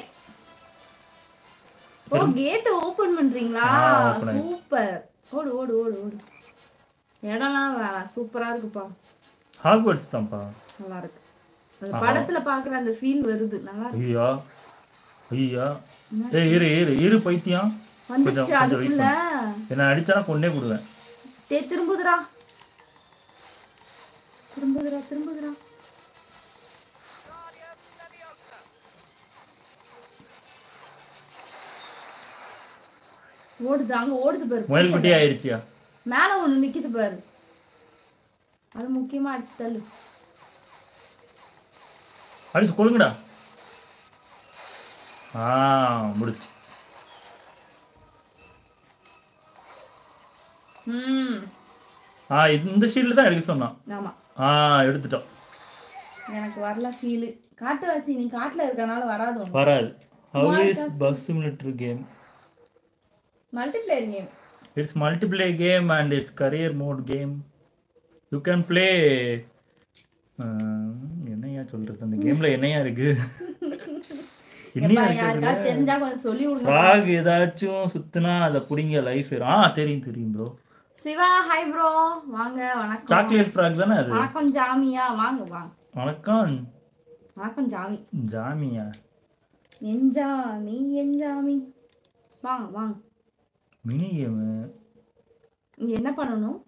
ஓ கேட் ஓபன் பண்றீங்களா ஆ, open ஆயிடுச்சு. சூப்பர் ஓடு ஓடு ஓடு ஓடு இடம்லாம் வேணாம் சூப்பரா இருக்குப்பா ஹாக்வர்ட்ஸ் தான்ப்பா நல்லா இருக்கு அந்த படத்துல பாக்குற அந்த ஃபீல் வருது நல்லா இருக்கு ஐயா ஐயா ஏய் இரு இரு இரு பைத்தியம் வந்துச்சு அதுக்குள்ள என்ன அடிச்சானா கொண்டே கொடுவேன் தே திரும்புதுடா திரும்புதுடா திரும்புதுடா ஓடுது அங்க ஓடுது பாரு முயல் குட்டி ஆயிடுச்சியா மேல ஒண்ணு நிக்குது பாரு அது முக்கியமா அடிச்சு தள்ளு அடிச்சு கொள்ளுங்கடா ஆ முடிச்சு ம் ஆ இது இந்த ஷீல்டு தான் எடுக்க சொன்னான் ஆமா ஆ எடுத்துட்டோம் எனக்கு வரல ஃபீலு காட்டுவாசி நீ காட்டுல இருக்கனால வராது உனக்கு வராது how is bus simulator game multiplayer game it's multiplay game and it's career mode game you can play என்னையா சொல்றது அந்த கேம்ல என்னையா இருக்கு என்னையா இருக்கு யாருக்காவது தெரிஞ்சா கொஞ்சம் சொல்லி விடுங்க ஃப்ராக் ஏதாச்சும் சுத்துனா அதை பிடிங்க லைஃப் ஆ தெரியும் தெரியும் ப்ரோ சிவா ஹாய் ப்ரோ வாங்க வணக்கம் சாக்லேட் ஃப்ராக் தானே அது வணக்கம் ஜாமியா வாங்க வாங்க வணக்கம் வணக்கம் ஜாமி ஜாமியா என் ஜாமி என் ஜாமி வாங்க வாங்க மினி கேமு இங்க என்ன பண்ணணும்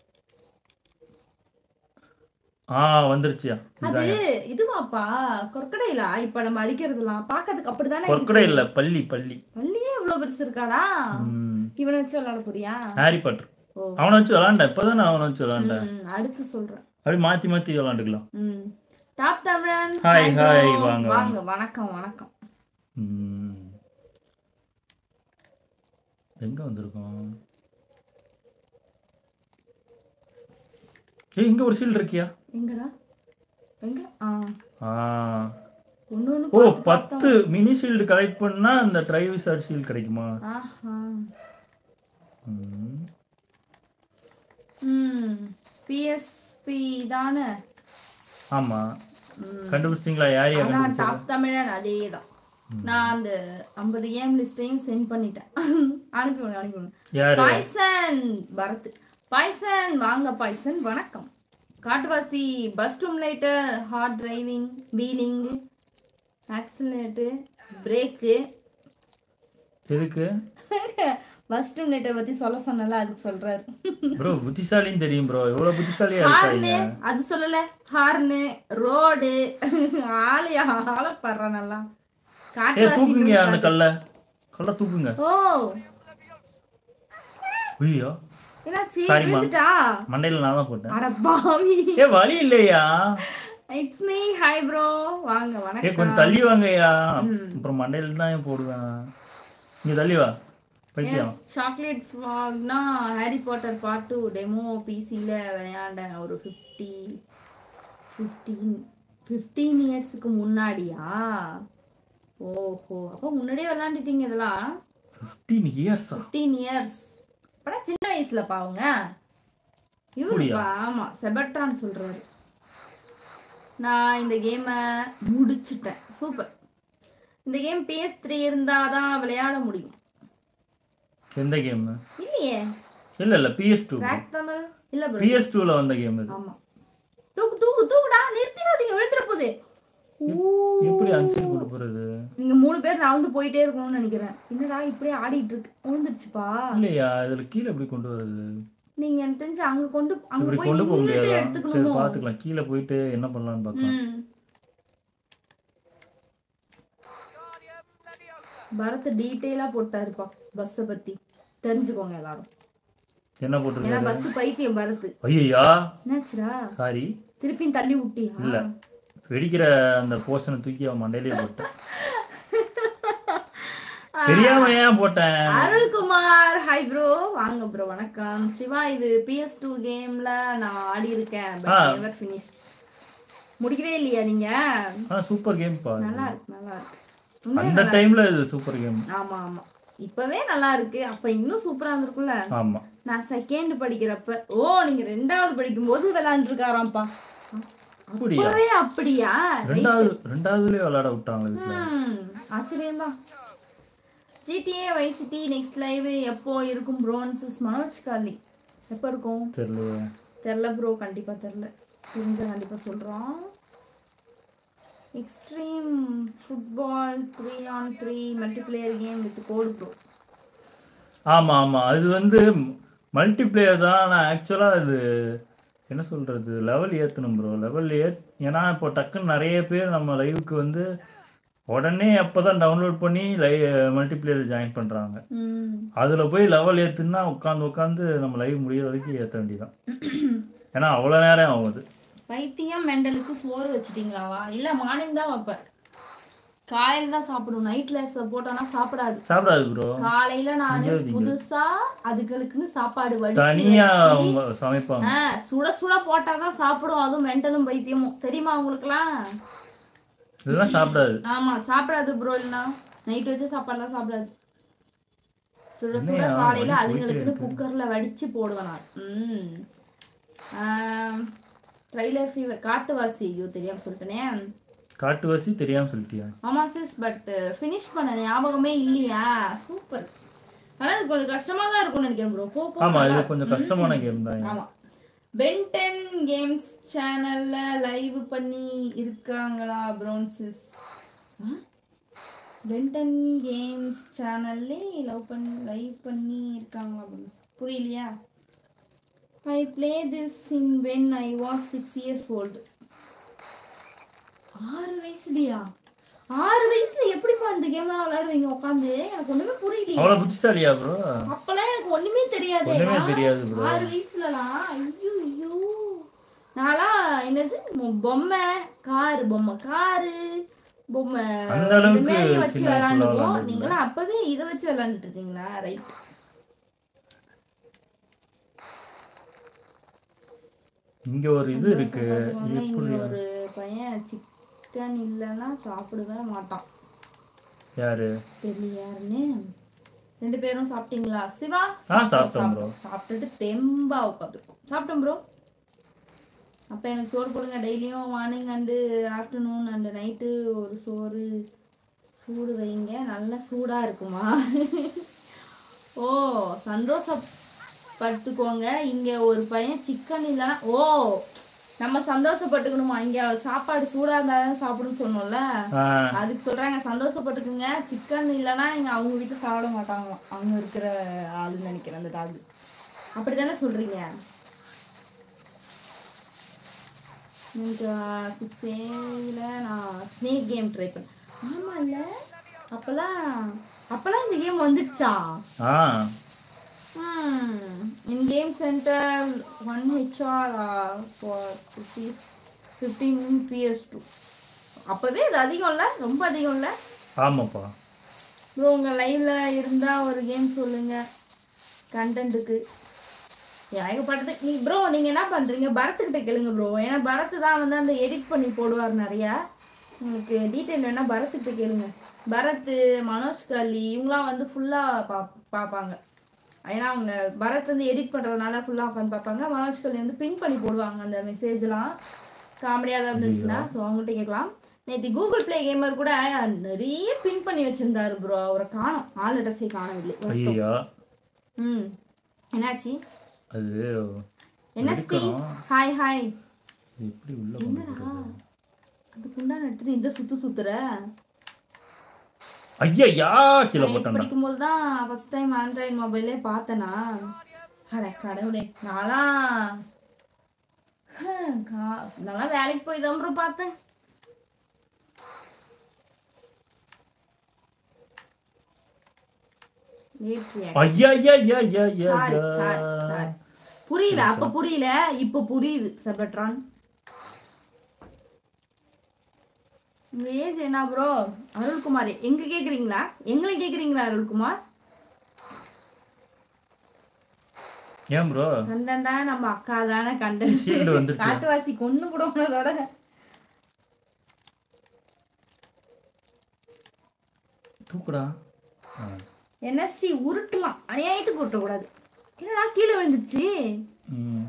ஆ வந்துருச்சியா அது இதுவாப்பா கொற்கடையிலா இப்ப நம்ம அடிக்கிறதுலாம் பார்க்கறதுக்கு அப்படிதானே இருக்கு. கொற்கடை இல்ல பள்ளி பள்ளி பள்ளியே இவ்வளவு பெருசு இருக்காடா ம் இவனை வச்சு விளையாட போறியா ஹாரி பாட்டர் ஓ. அவனை வச்சு விளாண்டேன் இப்போதான் நான் அவனை வச்சு விளாண்டேன் ம், அடுத்து சொல்றேன் அப்படி மாத்தி மாத்தி விளாண்டுக்கலாம் ம் டாப் தமிழன் Hi, Hi hi, bro. வாங்க, வாங்க வணக்கம் வணக்கம் ம். எங்க வந்திருக்கோம் ஏய் இங்க ஒரு சீல் இருக்கியா எங்கடா எங்க ஆ ஆ ஒண்ணு ஒண்ணு ஓ பார்த்து பத்து மினி ஷீல்டு கலெக்ட் பண்ணா அந்த ட்ரைவிசார் ஷீல்டு கிடைக்குமா ஆஹா ம். ம் பிஎஸ்பி தானே ஆமா கண்டுபிடிச்சிங்களா யார் யார் அதான் டாப் தமிழன் அதே தான் நான் அந்த ஐம்பது கேம் லிஸ்டையும் சென்ட் பண்ணிட்டேன் அனுப்பி விடுங்க அனுப்பி விடுங்க யாரு பாய்சன் பரத் பாய்சன் வாங்க பாய்சன் வணக்கம் காட்டுவாசி bus lighter hard driving wheeling accelerate brake எதுக்கு பஸ் லைட்டர் பத்தி சொல்ல சொன்னல அதுக்கு சொல்றாரு ப்ரோ புத்திசாலின்னு தெரியும் ப்ரோ எவ்வளவு புத்திசாலியா இருக்காங்க ஹார்னு அது சொல்லல ஹார்னு ரோடு ஆளு ஆளை படுற நல்லா ஏ காட்டுவாசி தூக்குங்க அந்த கல்ல கல்ல தூக்குங்க ஓ ஐயோ என்னாச்சு சரிம்மா. விழுந்துட்டா மண்டையில நான் தான் போட்டேன் அட பாவி ஏ வழி இல்லையா இட்ஸ் மீ ஹாய் ப்ரோ வாங்க ஏ வணக்கம் கொஞ்சம் தள்ளி வாங்கய்யா அப்புறம் மண்டையில தான் ஏன் போடுவேன் இங்க தள்ளி வா பைத்தியம் சாக்லேட் ஃப்ராக்னா Harry Potter part two demo பிசியில் விளையாண்டேன் ஒரு ஃபிஃப்டி ஃபிஃப்டீன் ஃபிஃப்டீன் இயர்ஸுக்கு முன்னாடியா ஓஹோ அப்போ முன்னாடியே விளையாண்டுட்டீங்க இதெல்லாம் ஃபிஃப்டீன் இயர்ஸா ஃபிஃப்டீன் இயர்ஸ் அப்படா சின்ன வயசுல பாவுங்க இவருப்பா ஆமா செபட்ரான் சொல்றாரு நான் இந்த கேமை முடிச்சிட்டேன் சூப்பர் இந்த கேம் PS3 த்ரீ இருந்தாதான் விளையாட முடியும் எந்த கேம் இல்லையே இல்ல இல்ல பிஎஸ் டூ கிராக் தமிழ் இல்ல ப்ரோ பிஎஸ் டூல வந்த கேம் இது ஆமா தூக்கு தூக்கு தூக்குடா நிறுத்திடாதீங்க விழுந்துற போகுது எப்படி அன்சைடு கொண்டு போறது நீங்க மூணு பேர் நகர்ந்து போயிட்டே இருக்கணும்னு நினைக்கிறேன் என்னடா இப்படியே ஆடிட்டு இருக்கு விழுந்துருச்சுப்பா இல்லையா இதுல கீழே எப்படி கொண்டு வருது நீங்க எனக்கு தெரிஞ்சு அங்க கொண்டு அங்க இப்படி போய் கொண்டு போக நின்னுட்டு முடியாதா சரி எடுத்துக்கணுமோ பாத்துக்கலாம் கீழே போயிட்டு என்ன பண்ணலாம்னு பார்க்கலாம் ம். பரத் டீட்டெயிலா போட்டாருப்பா பஸ்ஸை பத்தி தெரிஞ்சுக்கோங்க எல்லாரும் என்ன போட்டிருக்காரு ஏன்னா பஸ் பைத்தியம் பரத் ஐயா என்னாச்சுடா சாரி திருப்பியும் தள்ளி விட்டியா இல்ல வெடிக்கிற அந்த போர்ஷனை தூக்கி அவன் மண்டையிலேயே போட்டேன் தெரியாம ஏன் போட்டேன் அருள்குமார் ஹாய் ப்ரோ வாங்க ப்ரோ வணக்கம் சிவா இது பிஎஸ் டூ கேம்ல நான் ஆடி இருக்கேன் பட் எவர் ஃபினிஷ் முடிக்கவே இல்லையா நீங்க ஆ சூப்பர் கேம் பா நல்லா இருக்கு நல்லா இருக்கு உண்மையா அந்த டைம்ல இது சூப்பர் கேம் ஆமா ஆமா இப்பவே நல்லா இருக்கு அப்ப இன்னும் சூப்பரா இருந்திருக்கும்ல ஆமா நான் செகண்ட் படிக்கிறப்ப ஓ நீங்க ரெண்டாவது படிக்கும் போது விளையாண்டுருக்காராம்ப்பா அப்படியா அப்பவே அப்படியா ரெண்டாவது ரெண்டாவதுலயே விளையாட விட்டாங்க இதுல ம் ஆச்சரியம்தான் ஜிடிஏ வைசிட்டி நெக்ஸ்ட் லைவ் எப்போ இருக்கும் ப்ரோன்சஸ் மனோஜ் காலி எப்போ இருக்கும் தெரியலையே தெரில ப்ரோ கண்டிப்பாக தெரில தெரிஞ்ச கண்டிப்பாக சொல்கிறோம் extreme football three on three multiplayer game with code bro ஆமா ஆமா அது வந்து மல்டிப்ளேயர் தான் ஆனால் ஆக்சுவலாக அது என்ன சொல்றது லெவல் ஏற்றணும் ப்ரோ லெவல் ஏத் ஏன்னா இப்போ டக்குன்னு நிறைய பேர் நம்ம லைவுக்கு வந்து உடனே அப்போ தான் டவுன்லோட் பண்ணி லை மல்டிப்ளேயர் ஜாயின் பண்ணுறாங்க ம் அதில் போய் லெவல் ஏற்றுனா உட்காந்து உட்காந்து நம்ம லைவ் முடியிற வரைக்கும் ஏற்ற வேண்டியதான் ஏன்னா அவ்வளோ நேரம் ஆகுது பைத்தியம் மெண்டலுக்கு சோறு வச்சிட்டீங்களாவா இல்லை மார்னிங் தான் வைப்பேன் காலையில் தான் சாப்பிடும் நைட்டில் போட்டோன்னா சாப்பிடாது சாப்பிடாது ப்ரோ காலையில நான் புதுசா அதுகளுக்குன்னு சாப்பாடு வடிச்சு தனியாக அவங்க சமைப்பாங்க ஆ, சுட சுட போட்டாதான் சாப்பிடும் அதுவும் மெண்டலும் பைத்தியமும் தெரியுமா உங்களுக்குலாம் இதெல்லாம் சாப்பிடாது ஆமா சாப்பிடாது ப்ரோ இல்லைனா நைட் வச்ச சாப்பாடுலாம் சாப்பிடாது சுட சுட என்னையா, காலையில வலி அதுங்களுக்குன்னு குக்கர்ல வடிச்சு போடுவேன் நான் ம் ட்ரைலர் ஃபீவர் காட்டுவாசி ஐயோ தெரியாம சொல்லிட்டேனே காட்டுவாசி தெரியாமல் சொல்லிட்டியா ஆமா சிஸ் பட் ஃபினிஷ் பண்ண ஞாபகமே இல்லையா சூப்பர் ஆனா இது கொஞ்சம் கஷ்டமா தான் இருக்கும்னு நினைக்கிறேன் ப்ரோ போ போ ஆமா இது கொஞ்சம் கஷ்டமான கேம் தான் ஆமா பென்டென் கேம்ஸ் சேனல்ல லைவ் பண்ணி இருக்காங்களா ப்ரோன்சிஸ் பென்டென் கேம்ஸ் சேனல்ல லவ் பண்ணி லைவ் பண்ணி இருக்காங்களா ப்ரோன்ஸ் புரியலையா I play this in when I was six years old ஆறு வயசுலயா ஆறு வயசுல எப்படிப்பா இந்த கேம்லாம் விளையாடுவீங்க உட்காந்து எனக்கு ஒண்ணுமே புரியலையே அவ்வளோ புத்திசாலியா ப்ரோ அப்பெல்லாம் எனக்கு ஒண்ணுமே தெரியாது ஒண்ணுமே தெரியாது bro. ஆறு வயசுலலாம் ஐயோ ஐயோ நான்லாம் என்னது மொ- பொம்மை கார் பொம்மை காரு பொம்மை அந்த அளவுக்கு இந்த மாதிரி வச்சு சின்ன வயசுல விளையாண்டுப்போம் விளையாண்டுருந்தேன். நீங்களாம் அப்பவே இதை வச்சு விளையாண்டுட்டு இருக்கீங்களா ரைட் இங்க ஒரு இது இருக்கு இங்க ஒரு பையன் சிக்கன் இல்லைன்னா சாப்பிடவே மாட்டான் யாரு தெரியல யாருன்னு ரெண்டு பேரும் சாப்பிட்டீங்களா சிவா சாப்பிட்டோம் bro. சாப்பிட்டுட்டு தெம்பா உட்காந்துருக்கோம் சாப்பிட்டோம் ப்ரோ அப்போ எனக்கு சோறு போடுங்க டெய்லியும் morning and afternoon and night ஒரு சோறு சூடு வைங்க நல்லா சூடாக இருக்குமா ஓ சந்தோஷப்பட்டுக்கோங்க இங்கே ஒரு பையன் சிக்கன் இல்லைன்னா ஓ நம்ம சந்தோஷப்பட்டுக்கணுமா இங்கே சாப்பாடு சூடாக இருந்தால் தான் சாப்பிடுன்னு சொன்னோம்ல ஆ, அதுக்கு சொல்றாங்க சந்தோஷப்பட்டுக்குங்க சிக்கன் இல்லைன்னா இங்க அவங்க வீட்டில் சாப்பிட மாட்டாங்களாம் அவங்க இருக்கிற ஆளுன்னு நினைக்கிறேன் அந்த டாக் அப்படிதானே சொல்றீங்க எனக்கு சிக்ஸ் ஏல நான் ஸ்னேக் கேம் ட்ரை பண்ணேன் ஆமா இல்ல அப்பெல்லாம் அப்பெல்லாம் இந்த கேம் வந்துடுச்சா ஆ in game center one HR for rupees fifteen PS two அப்போவே அது அதிகம் இல்லை ரொம்ப அதிகம் இல்லை ஆமாப்பா ப்ரோ உங்கள் லைவ்ல இருந்தால் ஒரு கேம் சொல்லுங்க கண்டென்ட்டுக்கு ஏகப்பட்டது நீ ப்ரோ நீங்கள் என்ன பண்ணுறீங்க பரத்துக்கிட்ட கேளுங்க ப்ரோ ஏன்னா பரத் தான் வந்து அந்த எடிட் பண்ணி போடுவார் நிறையா உங்களுக்கு டீட்டெயில் வேணால் பரத்துக்கிட்ட கேளுங்க பரத் மனோஜ் கலி இவங்களாம் வந்து ஃபுல்லாக பா பார்ப்பாங்க ஏன்னா அவங்க பரத் வந்து எடிட் பண்ணுறதுனால ஃபுல்லாக உட்காந்து பார்ப்பாங்க மனோஜ் கலி வந்து பின் பண்ணி போடுவாங்க அந்த மெசேஜ்லாம் காமெடியாக தான் இருந்துச்சுன்னா ஸோ அவங்கள்ட்ட கேட்கலாம் நேற்று கூகுள் ப்ளே கேமர் கூட நிறைய பின் பண்ணி வச்சிருந்தாரு ப்ரோ அவரை காணோம் ஆள் அட்ரஸே காணவில்லை ஐயா ம் என்னாச்சு அது என்எஸ்டி ஹாய் ஹாய் இது எப்படி உள்ள கொண்டு போறது? அது குண்டான எடுத்துட்டு இந்த சுத்து சுத்துற ஐயா யா கீழே போட்டான்டா படிக்கும்போது தான் ஃபர்ஸ்ட் டைம் ஆண்ட்ராய்டு மொபைலே பார்த்தேனா அட கடவுளே நான்லாம் ஹம், கா- நான்லாம் வேலைக்கு போய் தான் ப்ரோ பார்த்தேன் Late reaction. ஐயா ஐயா ஐயா ஐயா ஐயா சாரி, ஐயா. Sorry, sorry. புரியல அப்ப புரியல இப்ப புரியுது செபட்ரான் உங்க ஏஜ் என்ன ப்ரோ அருள்குமார் எங்க கேக்குறீங்களா எங்களை கேக்குறீங்களா அருள்குமார் ஏன் ப்ரோ கண்டண்டா நம்ம அக்கா தானே கண்டன் Shield வந்துருச்சு. காட்டுவாசி கொன்னு கூட உனதோட தூக்குடா ஆ. என்எஸ்டி உருட்டலாம் அநியாயத்துக்கு உருட்டக்கூடாது என்னடா கீழே விழுந்துச்சு ம்.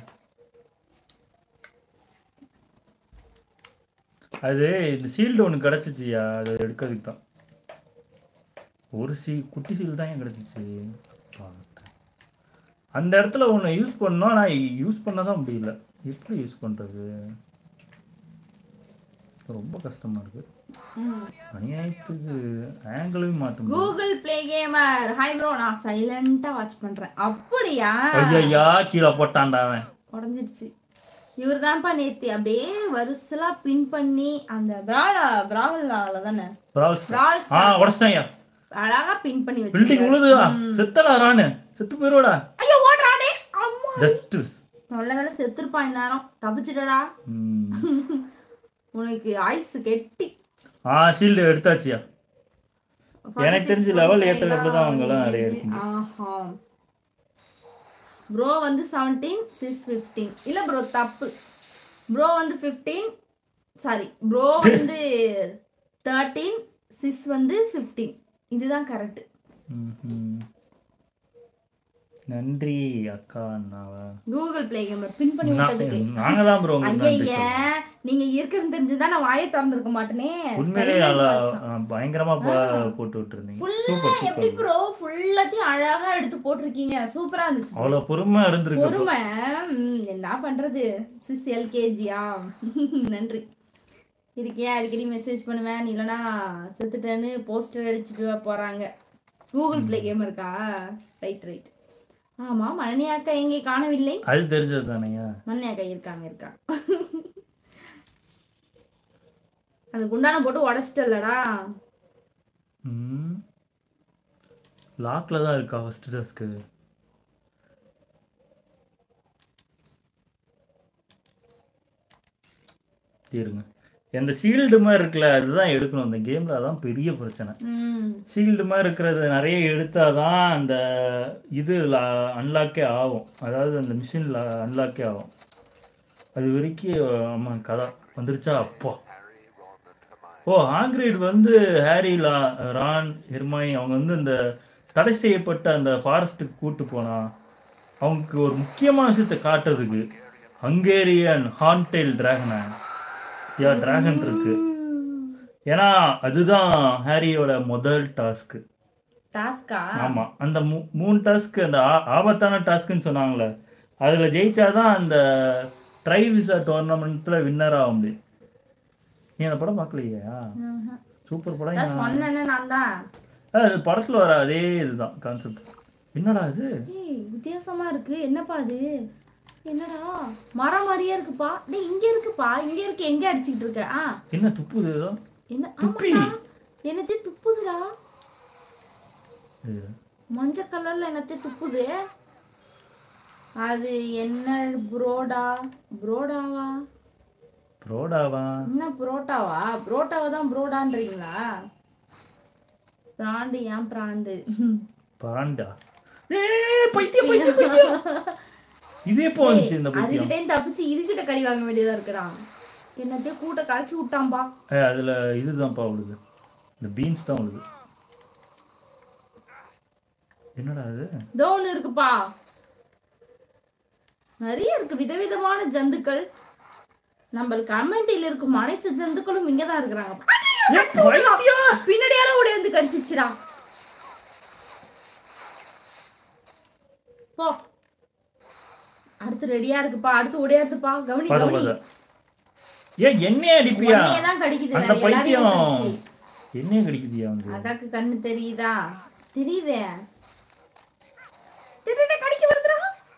அது இந்த சீல்டு ஒன்று கிடச்சிச்சியா அது எடுக்கிறதுக்கு தான் ஒரு சீ குட்டி சீல் தான் ஏன் கிடச்சிச்சு பார்த்தேன் அந்த இடத்துல ஒன்று யூஸ் பண்ணோம் ஆனால் யூஸ் பண்ண தான் முடியல எப்படி யூஸ் பண்ணுறது ரொம்ப கஷ்டமாக இருக்குது அநியாயத்துக்கு ஆங்கிளையும் மாற்ற முடியும் Google play gamer hi bro நான் சைலண்டா வாட்ச் பண்றேன் அப்படியா ஐயா கீழே போட்டான்டா அவன் உடஞ்சிடுச்சு இவர் தான்ப்பா நேத்தி அப்படியே வரிசலா பின் பண்ணி அந்த பிராலா பிராவலால தானே பிரால்ஸ் பிரால்ஸ் ஆ உடச்சிட்டாங்க அழகா பின் பண்ணி வச்சு பில்டிங் உழுதுடா செத்தடா ரானு செத்து போயிடுவாடா ஐயோ ஓடுறாடே அம்மா ஜஸ்ட் நல்ல வேலை செத்துருப்பான் இந்நேரம் தப்பிச்சிட்டடா உனக்கு ஆயுசு கெட்டி ஆ ஷீல்டு எடுத்தாச்சியா எனக்கு தெரிஞ்சு level ஏத்துறதுக்கு தான் அவங்கெல்லாம் நிறைய ஆஹா ப்ரோ வந்து செவன்டீன் சிக்ஸ் ஃபிஃப்டீன் இல்லை ப்ரோ தப்பு ப்ரோ வந்து ஃபிஃப்டீன் சாரி ப்ரோ வந்து தேர்ட்டீன் சிக்ஸ் வந்து ஃபிஃப்டீன் இதுதான் கரெக்ட் ம்ஹும். நன்றி அக்கா அண்ணாவா கூகுள் ப்ளே கேமர் பின் பண்ணி விட்டதுக்கு நாங்க தான் ப்ரோ உங்களுக்கு நன்றி ஐயா நீங்க இருக்கிறது தெரிஞ்சுதான் நான் வாயை திறந்திருக்க மாட்டேனே உண்மையிலே நல்லா ஆ, பயங்கரமா பா- போட்டு விட்டுருந்தீங்க சூப்பர் எப்படி சூப்பர் ப்ரோ ஃபுல்லாத்தையும் அழகா எடுத்து போட்டிருக்கீங்க சூப்பரா இருந்துச்சு அவ்வளவு பொறுமை இருந்திருக்கு பொறுமை ம், என்ன பண்றது சிஸ் எல்கேஜியா நன்றி இருக்கியா அடிக்கடி மெசேஜ் பண்ணுவேன் நீ இல்லைனா செத்துட்டேன்னு போஸ்டர் அடிச்சுட்டு போறாங்க கூகுள் ப்ளே கேம் இருக்கா ரைட் ரைட் ஆமா மணி அக்கா எங்கே காணவில்லை அது தெரிஞ்சது தானேயா மணி அக்கா இருக்காங்க இருக்காங்க அது குண்டான போட்டு உடச்சிட்டல்லடா ம் லாக்ல தான் இருக்கா ஃபர்ஸ்ட் டஸ்க்கு இருங்க இந்த ஷீல்டு மாதிரி இருக்குல்ல அதுதான் எடுக்கணும் இந்த கேமில் அதான் பெரிய பிரச்சனை ம் ஷீல்டு மாதிரி இருக்கிறது நிறைய எடுத்தால் தான் அந்த இது அன்லாக்கே ஆகும் அதாவது அந்த மிஷினில் அன்லாக்கே ஆகும் அது வரைக்கும் ஆமாம் கதை வந்துருச்சா அப்பா ஓ ஆங்கிரேட் வந்து ஹாரி லா ரான் ஹெர்மாய் அவங்க வந்து இந்த தடை செய்யப்பட்ட அந்த ஃபாரஸ்ட்டுக்கு கூட்டு போனா அவங்களுக்கு ஒரு முக்கியமான விஷயத்தை காட்டுறதுக்கு ஹங்கேரியன் ஹான்டெயில் டிராகனை யா டிராகன் இருக்கு ஏன்னா அதுதான் ஹாரியோட முதல் டாஸ்க்கு டாஸ்கா ஆமா அந்த மூ- மூணு டாஸ்க் அந்த ஆ- ஆபத்தான டாஸ்க்னு சொன்னாங்களே அதுல ஜெயிச்சாதான் அந்த ட்ரை விசா டோர்னமெண்ட்ல வின்னர் ஆக முடியும் நீ அந்த படம் பார்க்கலையா சூப்பர் படம் அதான் சொன்னேன்னு நான் தான் ஆ, அது படத்துல வர அதே இதுதான் கான்செப்ட் என்னடா அது ஏய் வித்தியாசமா இருக்கு என்னப்பா அது என்னடா மரம் மாதிரியே இருக்குப்பா டேய் இங்க இருக்குப்பா இங்க இருக்கு எங்க அடிச்சிட்டு இருக்க ஆ என்ன துப்புது ஏதோ என்ன துப்பி. ஆமாடா என்னத்தே துப்புதுடா இது. மஞ்சள் கலர்ல என்னத்தே துப்புது அது என்ன புரோடா புரோடாவா புரோடாவா என்ன புரோட்டாவா புரோட்டாவை தான் புரோடான்றீங்களா பிராண்டு ஏன் பிராண்டு பாண்டா ஏ பைத்தியம் பைத்தியம் பைத்தியம் இது எப்போ வந்துச்சு இந்த பைத்தியம் அதுகிட்டே தப்பிச்சு இதுகிட்ட கடி வாங்க வேண்டியதா இருக்கிறான் என்னத்தையும் கூட்ட கழிச்சு விட்டான்பா ஏ அதுல இதுதான்ப்பா விழுது இந்த பீன்ஸ் தான் விழுது என்னடா அது இதோ ஒண்ணு இருக்குப்பா நிறைய இருக்கு விதவிதமான ஜந்துக்கள் நம்ம கமெண்டில் இருக்கும் அனைத்து ஜந்துக்களும் இங்கதான் இருக்கிறாங்க ஏ, பைத்தியம் பின்னாடியால ஓடி வந்து கடிச்சிச்சுடா போ அடுத்து ரெடியா இருக்குப்பா அடுத்து ஓடியாருதுப்பா கவனி பாத கவனி பாத ஏன் என்னைய அடிப்பியா உன்னையே தான் கடிக்குது அந்த வேற எல்லாரையும் பைத்தியம் கடிச்சு. என்னைய கடிக்குதியா வந்து அக்காக்கு கண்ணு தெரியுதா தெரியுதே தெரியுதே கடிக்க வருதுடா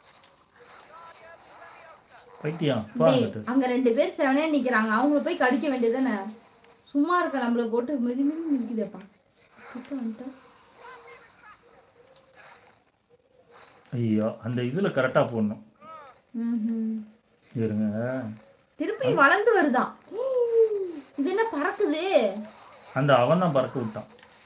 பைத்தியம் டேய், பாருங்கட்டு அங்க ரெண்டு பேர் செவனே நிக்கிறாங்க அவங்கள போய் கடிக்க வேண்டியதுதானே சும்மா இருக்க நம்மள போட்டு மிதி மிதி நிக்குதேப்பா கிட்ட வந்துட்டா. ஐயோ அந்த இதுல கரெக்டா போடணும் ம்ஹும். இருங்க திருப்பி வளர்ந்து வருதான் இது என்ன பறக்குது அந்த அவன் தான் பறக்க விட்டான்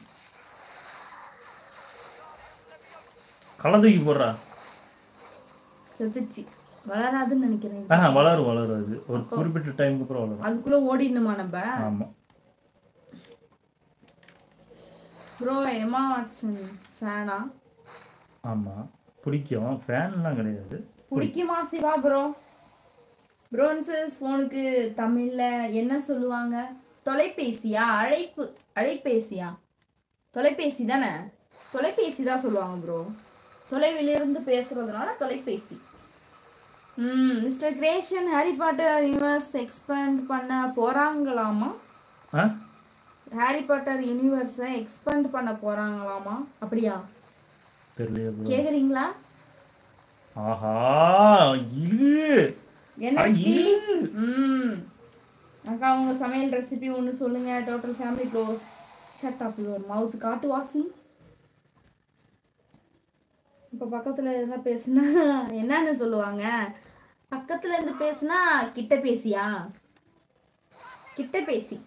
களை தூக்கி போடுறா செத்துச்சு வளராதுன்னு நினைக்கிறேன் ஆஹா வளரும் வளரும் அது ஒரு குறிப்பிட்ட டைமுக்கு அப்புறம் வளரும் அதுக்குள்ள ஓடிடணுமா நம்ம ஆமா ப்ரோ எமா வாட்சன் ஃபேனா ஆமா பிடிக்கும் ஃபேன்லாம் கிடையாது பிடிக்குமா சிவா ப்ரோ ப்ரோன்சஸ் ஃபோனுக்கு தமிழ்ல என்ன சொல்லுவாங்க தொலைபேசியா அழைப்பு அழைப்பேசியா தொலைபேசி தானே தொலைபேசி தான் சொல்லுவாங்க ப்ரோ தொலைவிலிருந்து பேசுறதுனால தொலைபேசி ம் மிஸ்டர் கிரேஷன் ஹாரி பாட்டர் யூனிவர்ஸ் எக்ஸ்பேண்ட் பண்ண போறாங்களாமா ஆ ஹாரி பாட்டர் யூனிவர்ஸை எக்ஸ்பேண்ட் பண்ண போறாங்களாமா அப்படியா தெரியலையே bro. கேக்குறீங்களா ஆஹா இது என்ன ஐ, ஸ்டீவ் இது. ம் அக்கா உங்க சமையல் ரெசிபி ஒன்று சொல்லுங்க total family close shut up your mouth காட்டு வாசி இப்போ பக்கத்தில் இருந்தா பேசுனா என்னன்னு சொல்லுவாங்க பக்கத்துல இருந்து பேசுனா கிட்ட பேசியா கிட்ட பேசி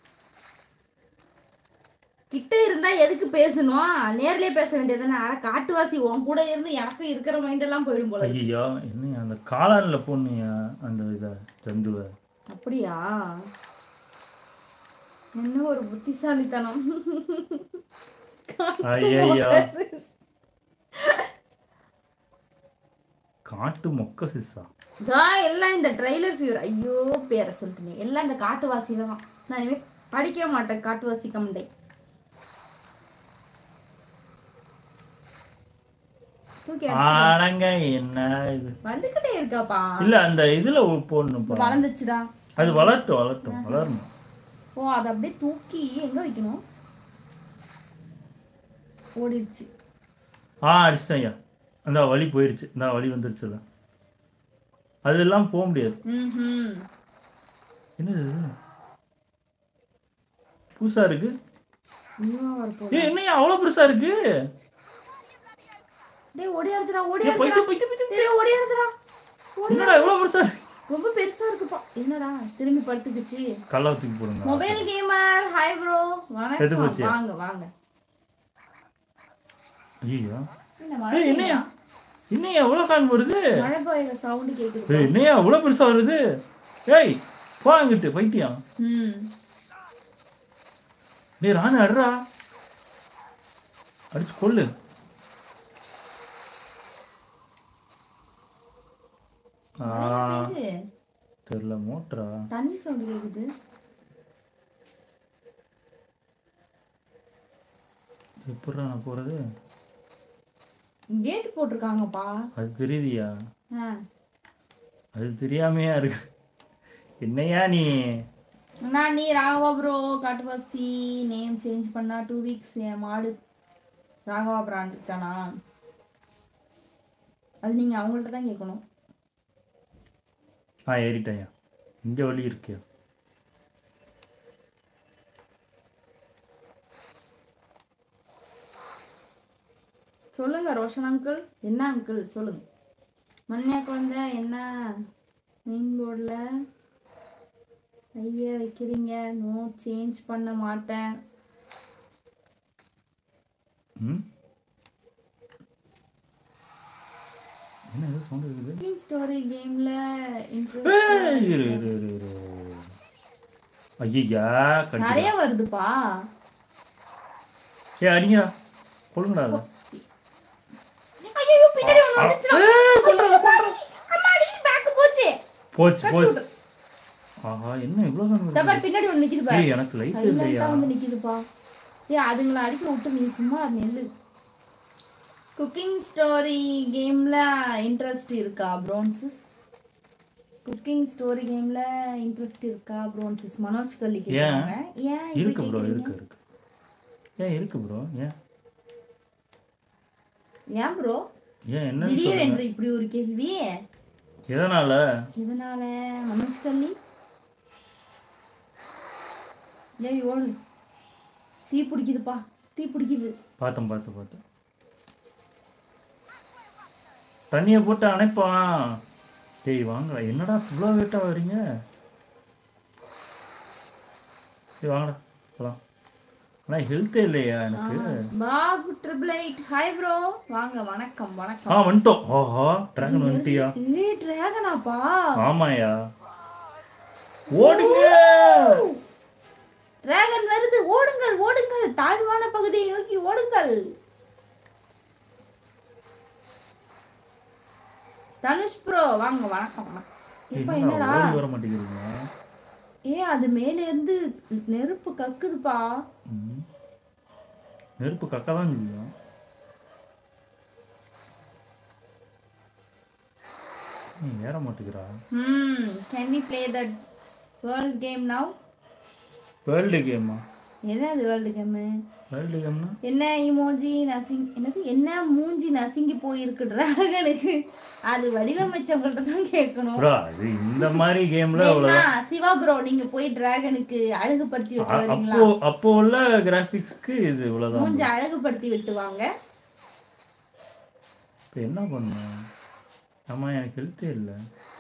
கிட்ட இருந்தா எதுக்கு பேசணும் நேர்லயே பேச வேண்டியதுதானே ஆனா காட்டுவாசி உன் கூட இருந்து எனக்கும் இருக்கிற மைண்ட் எல்லாம் போயிடும் போல இருக்கு. ஐயோ என்ன அந்த காளான்ல போனியா அந்த இதை ஜந்துவை அப்படியா என்ன ஒரு புத்திசாலித்தனம் ஐயையோ. காட்டு மொக்க சிஸ்ஸா தா எல்லாம் இந்த ட்ரைலர் ஃபியூர் ஐயோ பேரை சொல்லிட்டுனே எல்லாம் இந்த காட்டுவாசி தான் நான் இனிமே படிக்கவே மாட்டேன் காட்டுவாசி கமண்டை தூக்கி அடிச்சு. ஆனங்க என்ன இது வந்துகிட்டே இருக்காப்பா இல்ல அந்த இதுல போடணும்ப்பா வளர்ந்துச்சுடா அது வளரட்டும் வளரட்டும் வளரணும் ஓ அதை அப்படியே தூக்கி எங்க வைக்கணும் ஓடிடுச்சு ஆ அடிச்சிட்டேன் ஐயா அந்த வலி போயிடுச்சு இந்த வலி வந்துருச்சுல அதெல்லாம் போக முடியாது ம் என்னது இது? புதுசா இருக்கு இன்னும் வரப்போகுது ஏய் என்னையா அவ்வளவு பெருசா இருக்கு டேய் ஓடியாருச்சுடா ஏய், ஓடியாருச்சுடா பைத்தியம், பைத்தியம், பைத்தியம். டேய் ஓடியாருச்சுடா ஓடி என்னடா இவ்வளவு பெருசா இருக்கு? ரொம்ப பெருசா இருக்குப்பா என்னடா திரும்பி படுத்துக்குச்சு கல்லா தூக்கி போடுங்க மொபைல் கேமர் ஹாய் ப்ரோ செத்து வணக்கம் போச்சு. வாங்க வாங்க ஐயோ என்ன மழை ஏய் என்னையா என்னையா எவ்வளவு கான் வருது மழை பெய்யுற சவுண்ட் கேக்குது ஏய் என்னையா இவ்வளவு பெருசா வருது ஏய் போ அங்கிட்டு பைத்தியம் ம் டேய் ராணு அடுறா அடிச்சு கொல்லு ஆ இது தெரியல மோட்டரா தண்ணி சவுண்ட் கேக்குது எப்படிடா நான் போறது கேட் போட்டிருக்காங்கப்பா அது தெரியுதியா ஆ அது தெரியாமையா இருக்கு என்னையா நீ நான் நீ ராகவா ப்ரோ காட்டுவாசி நேம் சேஞ்ச் பண்ணா டூ வீக்ஸ் என் மாடு ராகவா பிராண்டுக்கு தானா அது நீங்கள் அவங்கள்ட்ட தான் கேட்கணும் ஆ ஏறிட்டேன்யா இங்க வழி இருக்கு சொல்லுங்க ரோஷன் அங்கிள் என்ன அங்கிள் சொல்லுங்க மண்ணியா குழந்தை என்ன மெயின் போர்டில் ஐயா வைக்கிறீங்க நோ சேஞ்ச் பண்ண மாட்டேன் ம் என்ன ஏதோ சவுண்ட் இருக்குது ஸ்டோரி கேமில் இன்ட்ரெஸ்ட் ஏய், இரு இரு இரு இரு ஐயா கட்டி நிறைய வருதுப்பா ஏ அடிங்கடா கொள்ளுங்கடா அதை ஐயோ பின்னாடி ஒன்று வந்துச்சுடா ஏய், கொல்றா, கொல்றா. அம்மாடி பேக் போச்சு போச்சு போச்சு ஆஹா என்ன இவ்வளோ தான் தப்பா பின்னாடி ஒன்று நிக்குது பாரு ஏய் எனக்கு லைஃப் இல்லையா சைலண்டா வந்து நிக்குதுப்பா ஏ அதுங்களை அடிக்க விட்டு நீ சும்மா நெல்லு குக்கிங் ஸ்டோரி கேம்ல இன்ட்ரெஸ்ட் இருக்கா ப்ரோன்சஸ் குக்கிங் ஸ்டோரி கேம்ல இன்ட்ரெஸ்ட் இருக்கா ப்ரோன்சஸ் மனோஜ் கல்லி கேக்குறாங்க ஏன் இப்படி இருக்கு ப்ரோ கேக்குறீங்க? இருக்கு இருக்கு ஏன் இருக்கு ப்ரோ ஏன் ஏன் ப்ரோ ஏன் என்ன திடீரென்று இப்படி ஒரு கேள்வி எதனால எதனால மனோஜ் கல்லி ஏய் ஓடு தீ பிடிக்குதுப்பா தீ பிடிக்குது பார்த்தேன் பார்த்தேன் பார்த்தேன் தண்ணியை போட்டு அணைப்பான் டேய் வாங்கடா என்னடா இவ்வளோ வெயிட்டாக வரீங்க டேய் வாங்கடா போலாம் ஆனால் ஹெல்த்தே இல்லையா எனக்கு Babu triple eight hi bro வாங்க வணக்கம் வணக்கம் ஆ வந்துட்டோம் ஓஹோ டிராகன் வந்துட்டியா ஏய் டிராகனாப்பா ஆமாயா ஓடுங்க டிராகன் வருது ஓடுங்கள் ஓடுங்கள் தாழ்வான பகுதியை நோக்கி ஓடுங்கள் தனுஷ் ப்ரோ வாங்க வணக்கம் வணக்கம் இப்ப என்னடா என்னடா ஓடி வர மாட்டேங்கிறீங்க ஏ அது மேல இருந்து நெருப்பு கக்குதுப்பா ம். நெருப்பு கக்கா தான் செய்யும் ஏய், ஏற மாட்டேங்கிறா ம் can we play the world game now world கேமா எதாவது வேர்ல்டு கேமு வேர்ல்டு கேம்னா என்ன இமோஜி நசிங் என்னது என்ன மூஞ்சி நசுங்கி போயிருக்கு டிராகனுக்கு அது வடிவமைச்சவங்கள்ட்ட தான் கேட்கணும் ப்ரோ அது இந்த மாதிரி கேம்ல வேணா, சிவா ப்ரோ நீங்க போய் டிராகனுக்கு அழகுபடுத்தி விட்டு வரீங்களா அப்போ அப்போ உள்ள கிராஃபிக்ஸ்க்கு இது இவ்வளவுதான் மூஞ்சி அழகுபடுத்தி விட்டு வாங்க இப்போ என்ன பண்ணும் ஆமா எனக்கு ஹெல்த்தே இல்லை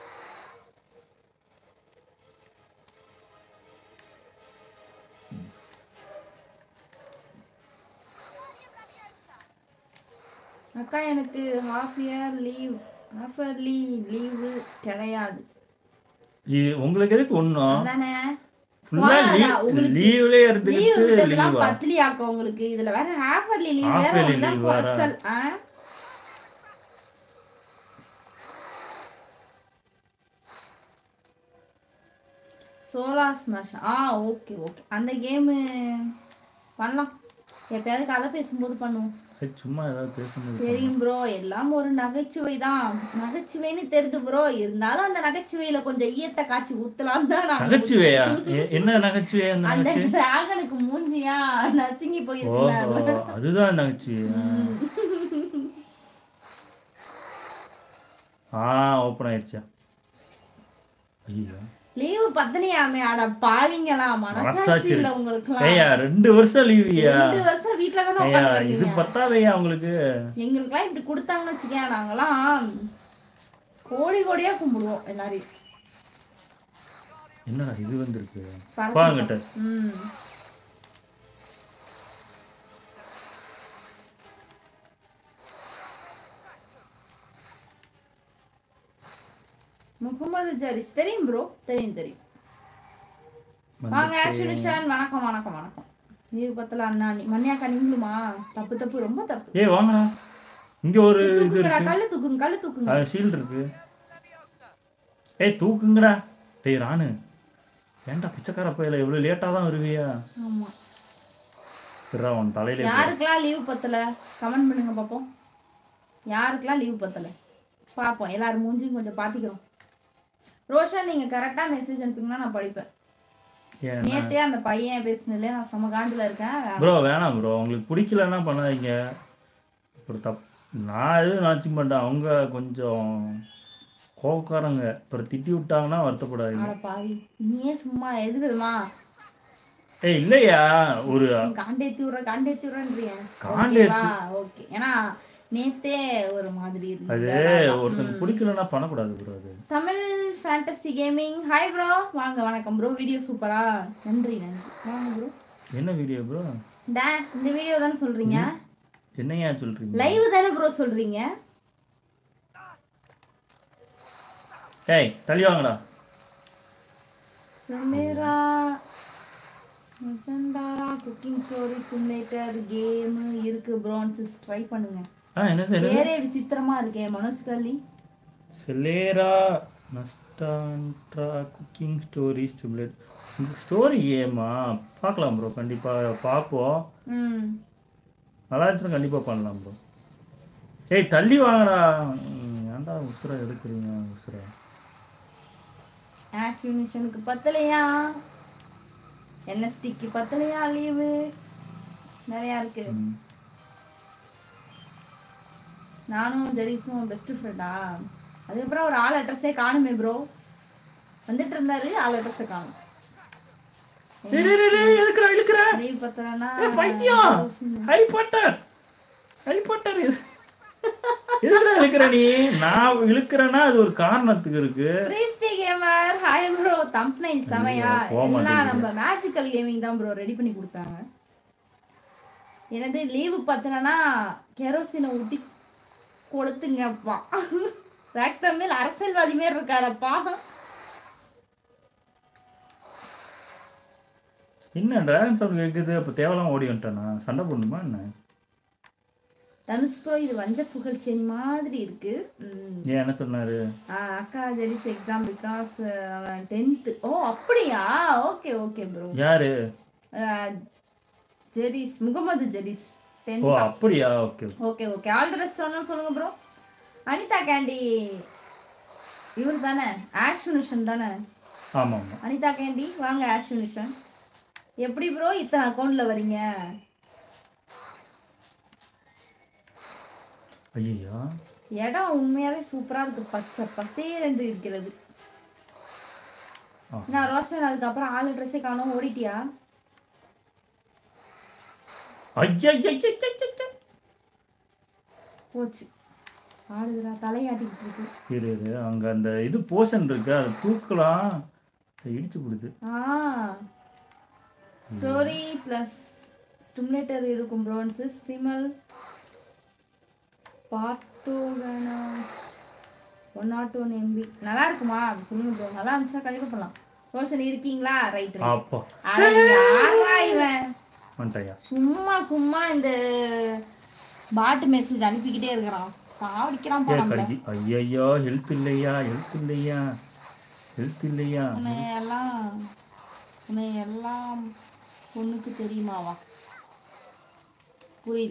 அக்கா எனக்கு half year leave half yearly leave கிடையாது இது உங்களுக்கு எதுக்கு ஒன்றும் அதானே ஃபுல்லா அதான், உங்களுக்கு லீவ்லயே லீவ் இருந்துக்கிட்டு விட்டதெல்லாம் லீவா பத்திலியாக்கும் உங்களுக்கு இதுல வேற ஹாஃப் இயர்லி லீவ் Half வேற yearly ஒண்ணுதான் leave வேற. குறைச்சல் ஆ சோலா ஸ்மாஷ் ஆ ஓகே ஓகே அந்த கேமு பண்ணலாம் எப்பயாவது கதை பேசும்போது பண்ணுவோம் அது சும்மா ஏதாவது பேசும்போது தெரியும் ப்ரோ எல்லாம் ஒரு நகைச்சுவை தான் நகைச்சுவைன்னு தெரியுது ப்ரோ இருந்தாலும் அந்த நகைச்சுவையில கொஞ்சம் ஈயத்தை காய்ச்சி ஊத்தலாம் தான் நான் நகைச்சுவையா எ- என்ன நகைச்சுவை அந்த அந்த நகைச்சுவை டிராகனுக்கு மூஞ்சியா நசுங்கி ஓஹோ போயிருந்தாரு அதுதான் நகைச்சுவை ஆ ஓப்பன் ஆயிடுச்சா ஐயோ லீவு பத்தனையாமே அட பாவிங்களா மனசாட்சி மனசாட்சி இல்ல உங்களுக்கு ஏய்யா ரெண்டு வருஷம் லீவுயா ரெண்டு வருஷம் வீட்டுல தானே ஐயா உட்காந்து இது பத்தாதையா உங்களுக்கு எங்களுக்குலாம் இப்படி கொடுத்தாங்கன்னு வச்சுக்கேன் நாங்களாம் கோடி கோடியா கும்பிடுவோம் எல்லாரையும் என்னடா இது வந்திருக்கு பறந்து பாங்கிட்ட ம் முகமது ஜரிஸ் தெரியும் ப்ரோ தெரியும் தெரியும் வாங்க ஆஷுனிஷான் வணக்கம் வணக்கம் வணக்கம் நீர் பத்தல அண்ணா நீ மண்ணியாக்கா நீங்களுமா தப்பு தப்பு ரொம்ப தப்பு ஏய் வாங்கடா இங்க ஒரு இது தூக்குங்கடா கல்லு தூக்குங்க கல்லு தூக்குங்க ஷீல்டு இருக்கு ஏய் தூக்குங்கடா டேய் ராணு ஏன்டா பிச்சைக்கார பையில எவ்வளவு லேட்டா தான் வருவியா ஆமா பிறா உன் தலையில யாருக்கெல்லாம் லீவ் பத்தல கமெண்ட் பண்ணுங்க பார்ப்போம் யாருக்கெல்லாம் லீவ் பத்தல பார்ப்போம் எல்லாரும் மூஞ்சியும் கொஞ்சம் பார்த்துக்கிறோம் ரோஷன் நீங்க கரெக்டா மெசேஜ் அனுப்பிங்கன்னா நான் படிப்பேன் ஏன் நேத்தே அந்த பையன் பேசினதுல நான் செம காண்டுல இருக்கேன் ப்ரோ வேணாம் ப்ரோ உங்களுக்கு பிடிக்கலன்னா பண்ணாதீங்க அப்புறம் தப் நான் எதுவும் நினச்சி மாட்டேன் அவங்க கொஞ்சம் கோவக்காரங்க அப்புறம் திட்டி விட்டாங்கன்னா வருத்தப்படாதீங்க ஆட பாவி நீயே சும்மா எதுக்குமா ஏய் இல்லையா ஒரு காண்டேத்தி விட்ற காண்டேத்தி விட்றேன்றீங்க காண்டேத்தி- ஓகேவா ஓகே ஏன்னா நேத்தே ஒரு மாதிரி அது இருந்தது ஒருத்தனுக்கு பிடிக்கலன்னா பண்ணக்கூடாது ப்ரோ அது Tamil fantasy gaming hi bro வாங்க வணக்கம் ப்ரோ வீடியோ சூப்பரா நன்றி நன்றி வாங்க ப்ரோ என்ன வீடியோ ப்ரோ டே இந்த வீடியோ தானே சொல்றீங்க என்னையா சொல்றீங்க லைவ் தானே ப்ரோ சொல்றீங்க ஏய் தள்ளி வாங்கடா சுமேரா மஜந்தாரா குக்கிங் ஸ்டோரி சிமுலேட்டர் கேம் இருக்கு ப்ரோன்ஸ் ட்ரை பண்ணுங்க ஆ என்னது என்னது வேறே விசித்திரமா இருக்கே மனோஜ் கல்லி செலேரா நஸ்டான்ட்ரா குக்கிங் ஸ்டோரி ஸ்டிமுலேட் ஸ்டோரி கேமா பார்க்கலாம் ப்ரோ கண்டிப்பாக பார்ப்போம் ம் நல்லா இருந்துச்சுன்னா கண்டிப்பாக பண்ணலாம் ப்ரோ ஏய் தள்ளி வாங்கடா ம், ஏன்டா உசுரை எடுக்கிறீங்க உசுரை ஆஷ் யூனிஷனுக்கு பத்தலையா என்எஸ்டிக்கு பத்தலையா லீவு நிறையா இருக்கு நானும் ஜெரிஸும் பெஸ்ட் ஃப்ரெண்டா அதுக்கப்புறம் ஒரு ஆள் அட்ரஸே காணுமே ப்ரோ வந்துட்டு இருந்தாரு ஆள் அட்ரஸை காணும் டேய், டேய், டேய், டேய், எதுக்குடா இழுக்கிற லீவ் பத்தலைன்னா ஏய், பைத்தியம் ஹரி பாட்டர் ஹரி பாட்டர் இது எதுக்குடா இழுக்கிற நீ நான் இழுக்கிறேன்னா அது ஒரு காரணத்துக்கு இருக்கு Christy gamer hi bro thumbnail செமையா போக எல்லாம் நம்ம மேஜிக்கல் கேமிங் தான் ப்ரோ ரெடி பண்ணி கொடுத்தாங்க எனது லீவு பார்த்தனா கெரோசினை ஊற்றி கொளுத்துங்கப்பா ரத்தமில் அரசியல்வாதி மாரி இருக்காரப்பா என்ன டிராகன் சவுண்ட் கேட்குது அப்போ தேவலாம் ஓடி வந்துட்டேனா சண்டை போடணுமா என்ன தனுஷ் ப்ரோ இது வஞ்ச புகழ்ச்சேரி மாதிரி இருக்கு ம். ஏன் என்ன சொன்னாரு ஆ, அக்கா ஜெரிஸ் எக்ஸாம் பிகாஸ் அவன் டென்த்து ஓ அப்படியா ஓகே ஓகே ப்ரோ யாரு ஜெரிஸ் முகமது ஜெரிஸ் டென்த் ஓ அப்படியா okay okay okay all the best சொன்னோம் சொல்லுங்க ப்ரோ அனிதா கேண்டி இவர் தானே ஆஷ்வினிஷன் தானே ஆமாம் ஆமாம் அனிதா கேண்டி வாங்க ஆஷ்வினிஷன் எப்படி ப்ரோ இத்தனை அக்கௌண்ட்ல வரீங்க ஐயா இடம் உண்மையாவே சூப்பரா இருக்கு பச்சை பசேரென்று இருக்கிறது ஆ. நான் ரோஷன் அதுக்கப்புறம் ஆளு ட்ரெஸ்ஸே காணோம் ஓடிட்டியா ஐயா போச்சு ஆடுதுடா தலையாட்டிக்கிட்டு இருக்கு இரு இரு அங்கே அந்த இது போர்ஷன் இருக்கு அதை தூக்கலாம் அது இடிச்சு கொடுது ஆ ஸ்டோரி ப்ளஸ் ஸ்டிமுலேட்டர் இருக்கும் princess female protagonist one not one MB நல்லா இருக்குமா அது சொல்லுங்க ப்ரோ நல்லா இருந்துச்சுன்னா கண்டிப்பாக பண்ணலாம் ரோஷன் இருக்கீங்களா ரைட் அப்பா அட யாரா இவன் வந்துட்டாயா சும்மா சும்மா இந்த பாட்டு மெசேஜ் அனுப்பிக்கிட்டே இருக்கிறான் சாவடிக்கிறான் ஏ போல நம்மள. கடிஜி ஐயையோ ஹெல்த் இல்லையா ஹெல்த் இல்லையா ஹெல்த் இல்லையா உன்னை எல்லாம் உன்னை எல்லாம் பொண்ணுக்கு தெரியுமாவா புரியல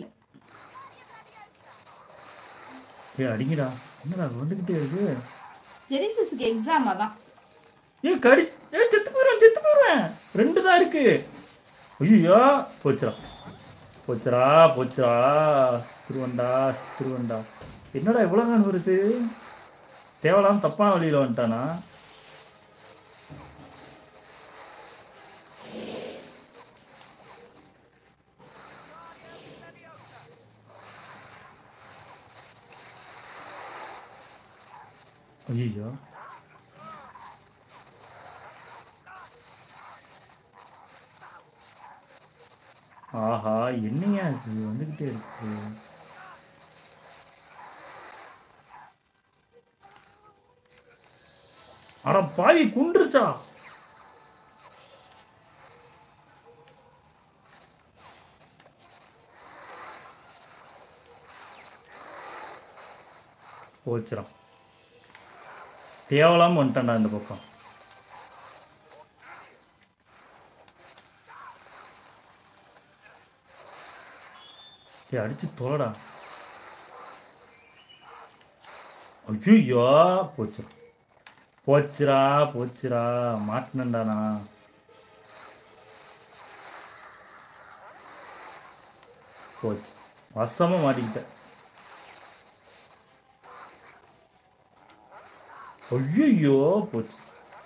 ஏ அடிங்கடா என்னடா வந்துக்கிட்டே இருக்கு ஜெரிசஸுக்கு எக்ஸாம் அதான் ஏ கடி ஏ செத்து போயிடுவேன் செத்து போயிடுவேன் ரெண்டு தான் இருக்கு ஐயோ போச்சுடா போச்சுடா போச்சுடா திருவண்டா திருவண்டா என்னடா இவ்வளோ கான் வருது தேவலாம் தப்பான வழியில் வந்துட்டானா ஐயோ ஆஹா என்னையா இது வந்துக்கிட்டே இருக்கு அட பாவி குண்டுருச்சா போச்சுடா தேவலாம வந்துட்டான்டா இந்த பக்கம் ஏய் அடிச்சு தொலைடா ஐயோ போச்சு போச்சுடா போச்சுடா மாட்டினண்டானா போச்சு வசமாக மாட்டிக்கிட்டேன் ஐயோ போச்சு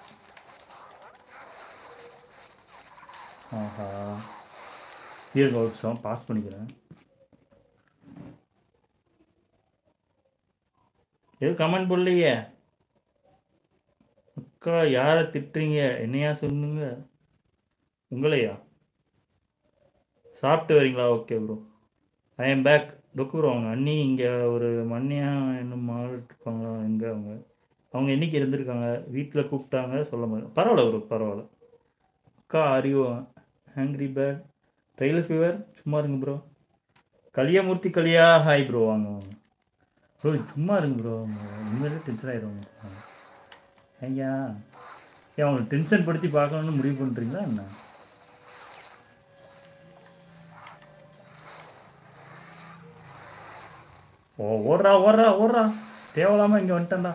ஆஹா இருங்க ஒரு நிமிஷம் பாஸ் பண்ணிக்கிறேன் எது கமெண்ட் போடலையே அக்கா யாரை திட்டுறீங்க என்னையா சொல்லுங்க உங்களையா சாப்பிட்டு வரீங்களா okay bro I am back டொக்கு ப்ரோ அவங்க அண்ணி இங்கே ஒரு மண்ணியா இன்னும் இருப்பாங்களா எங்கே அவங்க அவங்க என்னைக்கு இருந்திருக்காங்க வீட்டில் கூப்பிட்டாங்க சொல்ல மாட்டேன் பரவாயில்ல ப்ரோ பரவாயில்ல அக்கா அறிவோ ஹேங்க்ரி பேட் ட்ரெயிலர் ஃபீவர் சும்மா இருங்க bro Kaliyamoorthy Kaliya hi bro வாங்க வாங்க ப்ரோ சும்மா இருங்க ப்ரோ உண்மையிலே டென்ஷன் ஆகிடுவாங்க ஐயா ஏன் அவங்களை டென்ஷன் படுத்தி பார்க்கணுன்னு முடிவு பண்ணுறீங்களா என்ன ஓ ஓடுறா ஓடுறா ஓடுறா தேவையில்லாமல் இங்கே வந்துட்டேன்டா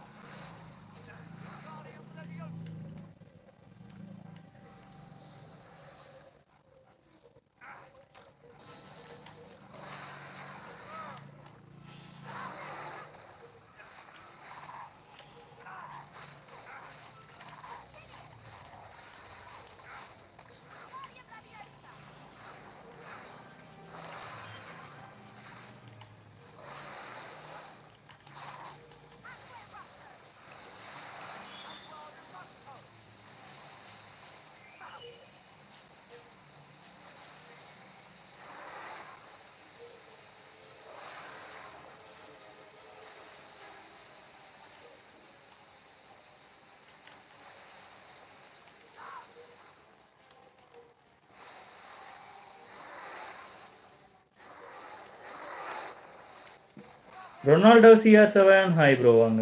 Ronaldo CR seven hi bro வாங்க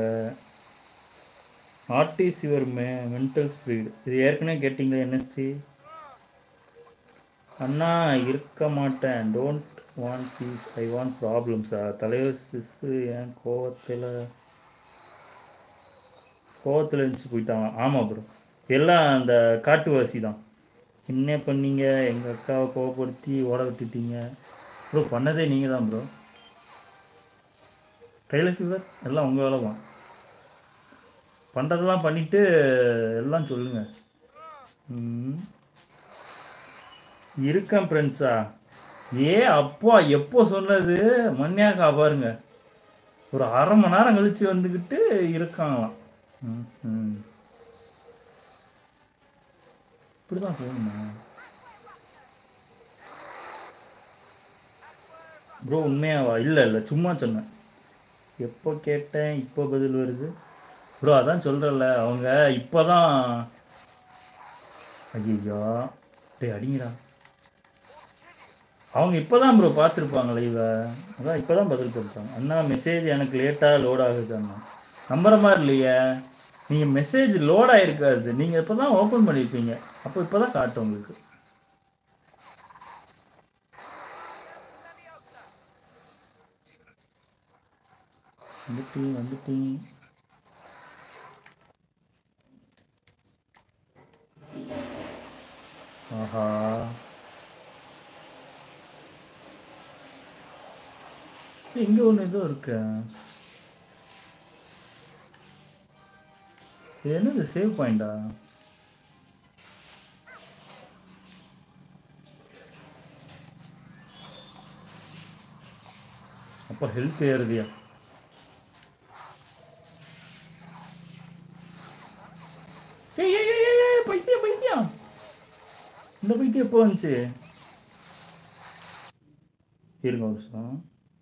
ஆர்டிஸ் யுவர் மே மென்டல் ஸ்பீட் இது ஏற்கனவே கேட்டிங்களே என்எஸ்டி அண்ணா இருக்க மாட்டேன் don't want peace I want ப்ராப்ளம்ஸா தலைவர் சிஸ்ஸு என் கோவத்தில் கோவத்தில் இருந்துச்சு போயிட்டாங்க ஆமாம் ப்ரோ எல்லாம் அந்த காட்டுவாசி தான் என்ன பண்ணீங்க எங்கள் அக்காவை கோவப்படுத்தி ஓட விட்டுட்டீங்க ப்ரோ பண்ணதே நீங்கள் தான் ப்ரோ ட்ரெயிலர் ஃபீவர் எல்லாம் உங்கள் வேலை தான் பண்ணுறதெல்லாம் பண்ணிவிட்டு எல்லாம் சொல்லுங்கள் ம். இருக்கேன் ஃப்ரெண்ட்ஸா ஏ அப்பா எப்போ சொன்னது மண்ணியாக்கா பாருங்க ஒரு அரை மணி நேரம் கழிச்சு வந்துக்கிட்டு இருக்காங்களாம் ம் ம் இப்படிதான் போகணுமா ப்ரோ உண்மையாவா இல்லை இல்லை சும்மா சொன்னேன் எப்போ கேட்டேன் இப்போ பதில் வருது ப்ரோ அதான் சொல்கிறல்ல அவங்க இப்போ தான் ஐயோ டேய் அடிங்கடா அவங்க இப்போ தான் ப்ரோ பார்த்துருப்பாங்களே இவ அதான் இப்போ தான் பதில் கொடுத்தாங்க அண்ணா மெசேஜ் எனக்கு லேட்டாக லோட் ஆகுது அண்ணா நம்புற மாதிரி இல்லையே நீங்கள் மெசேஜ் லோட் ஆகிருக்காது நீங்கள் இப்போ தான் ஓப்பன் பண்ணியிருப்பீங்க அப்போ இப்போ தான் காட்டும் உங்களுக்கு வந்துட்டீங்க வந்துட்டீங்க ஆஹா இங்க ஒண்ணு ஏதோ இருக்கு இது என்னது சேவ் பாயிண்டா அப்ப ஹெல்த் ஏறுதியா ஏய் ஏய் ஏய், ஏய் ஏய், பைத்தியம் பைத்தியம் இந்த பைத்தியம் எப்போ வந்துச்சு இருங்க ஒரு நிமிஷம்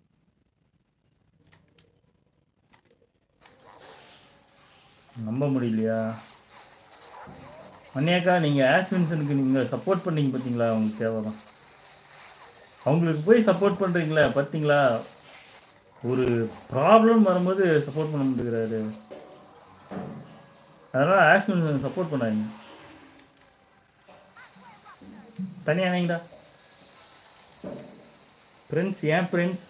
நம்ப முடியலையா மன்னியாக்கா நீங்கள் ஆஸ்வின்சனுக்கு நீங்கள் சப்போர்ட் பண்ணீங்க பார்த்தீங்களா அவங்களுக்கு தேவை தான் அவங்களுக்கு போய் சப்போர்ட் பண்ணுறீங்களா பார்த்தீங்களா ஒரு ப்ராப்ளம் வரும்போது சப்போர்ட் பண்ண மாட்டேங்கிறாரு அதனால் ஆஸ்வின்சன் சப்போர்ட் பண்ணாதீங்க தனியாக நீங்கடா ஃப்ரெண்ட்ஸ் ஏன் ஃப்ரெண்ட்ஸ்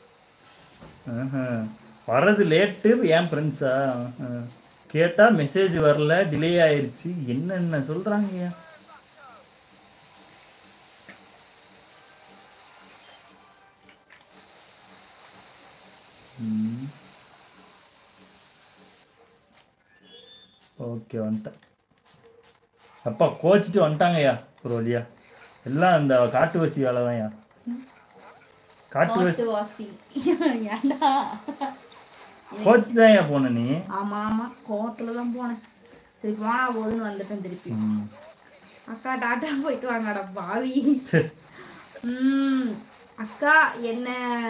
வர்றது லேட்டு ஏன் ஃப்ரெண்ட்ஸா கேட்டால் மெசேஜ் வரல டிலே ஆயிடுச்சு என்னென்ன சொல்கிறாங்க ஓகே வந்துட்டேன் அப்பா கோச்சிட்டு வந்துட்டாங்கய்யா ஒரு வழியா எல்லாம் இந்த காட்டுவசி வேலை தான்யா காட்டுவசி வாசி ஏன்டா கோச் தான் ஏன் போன நீ ஆமா ஆமா கோவத்துல தான் போனேன் சரி போனா போதுன்னு வந்துட்டேன் திருப்பி ம். அக்கா டாட்டா போயிட்டு வாங்கடா பாவி சரி. ம் அக்கா என்ன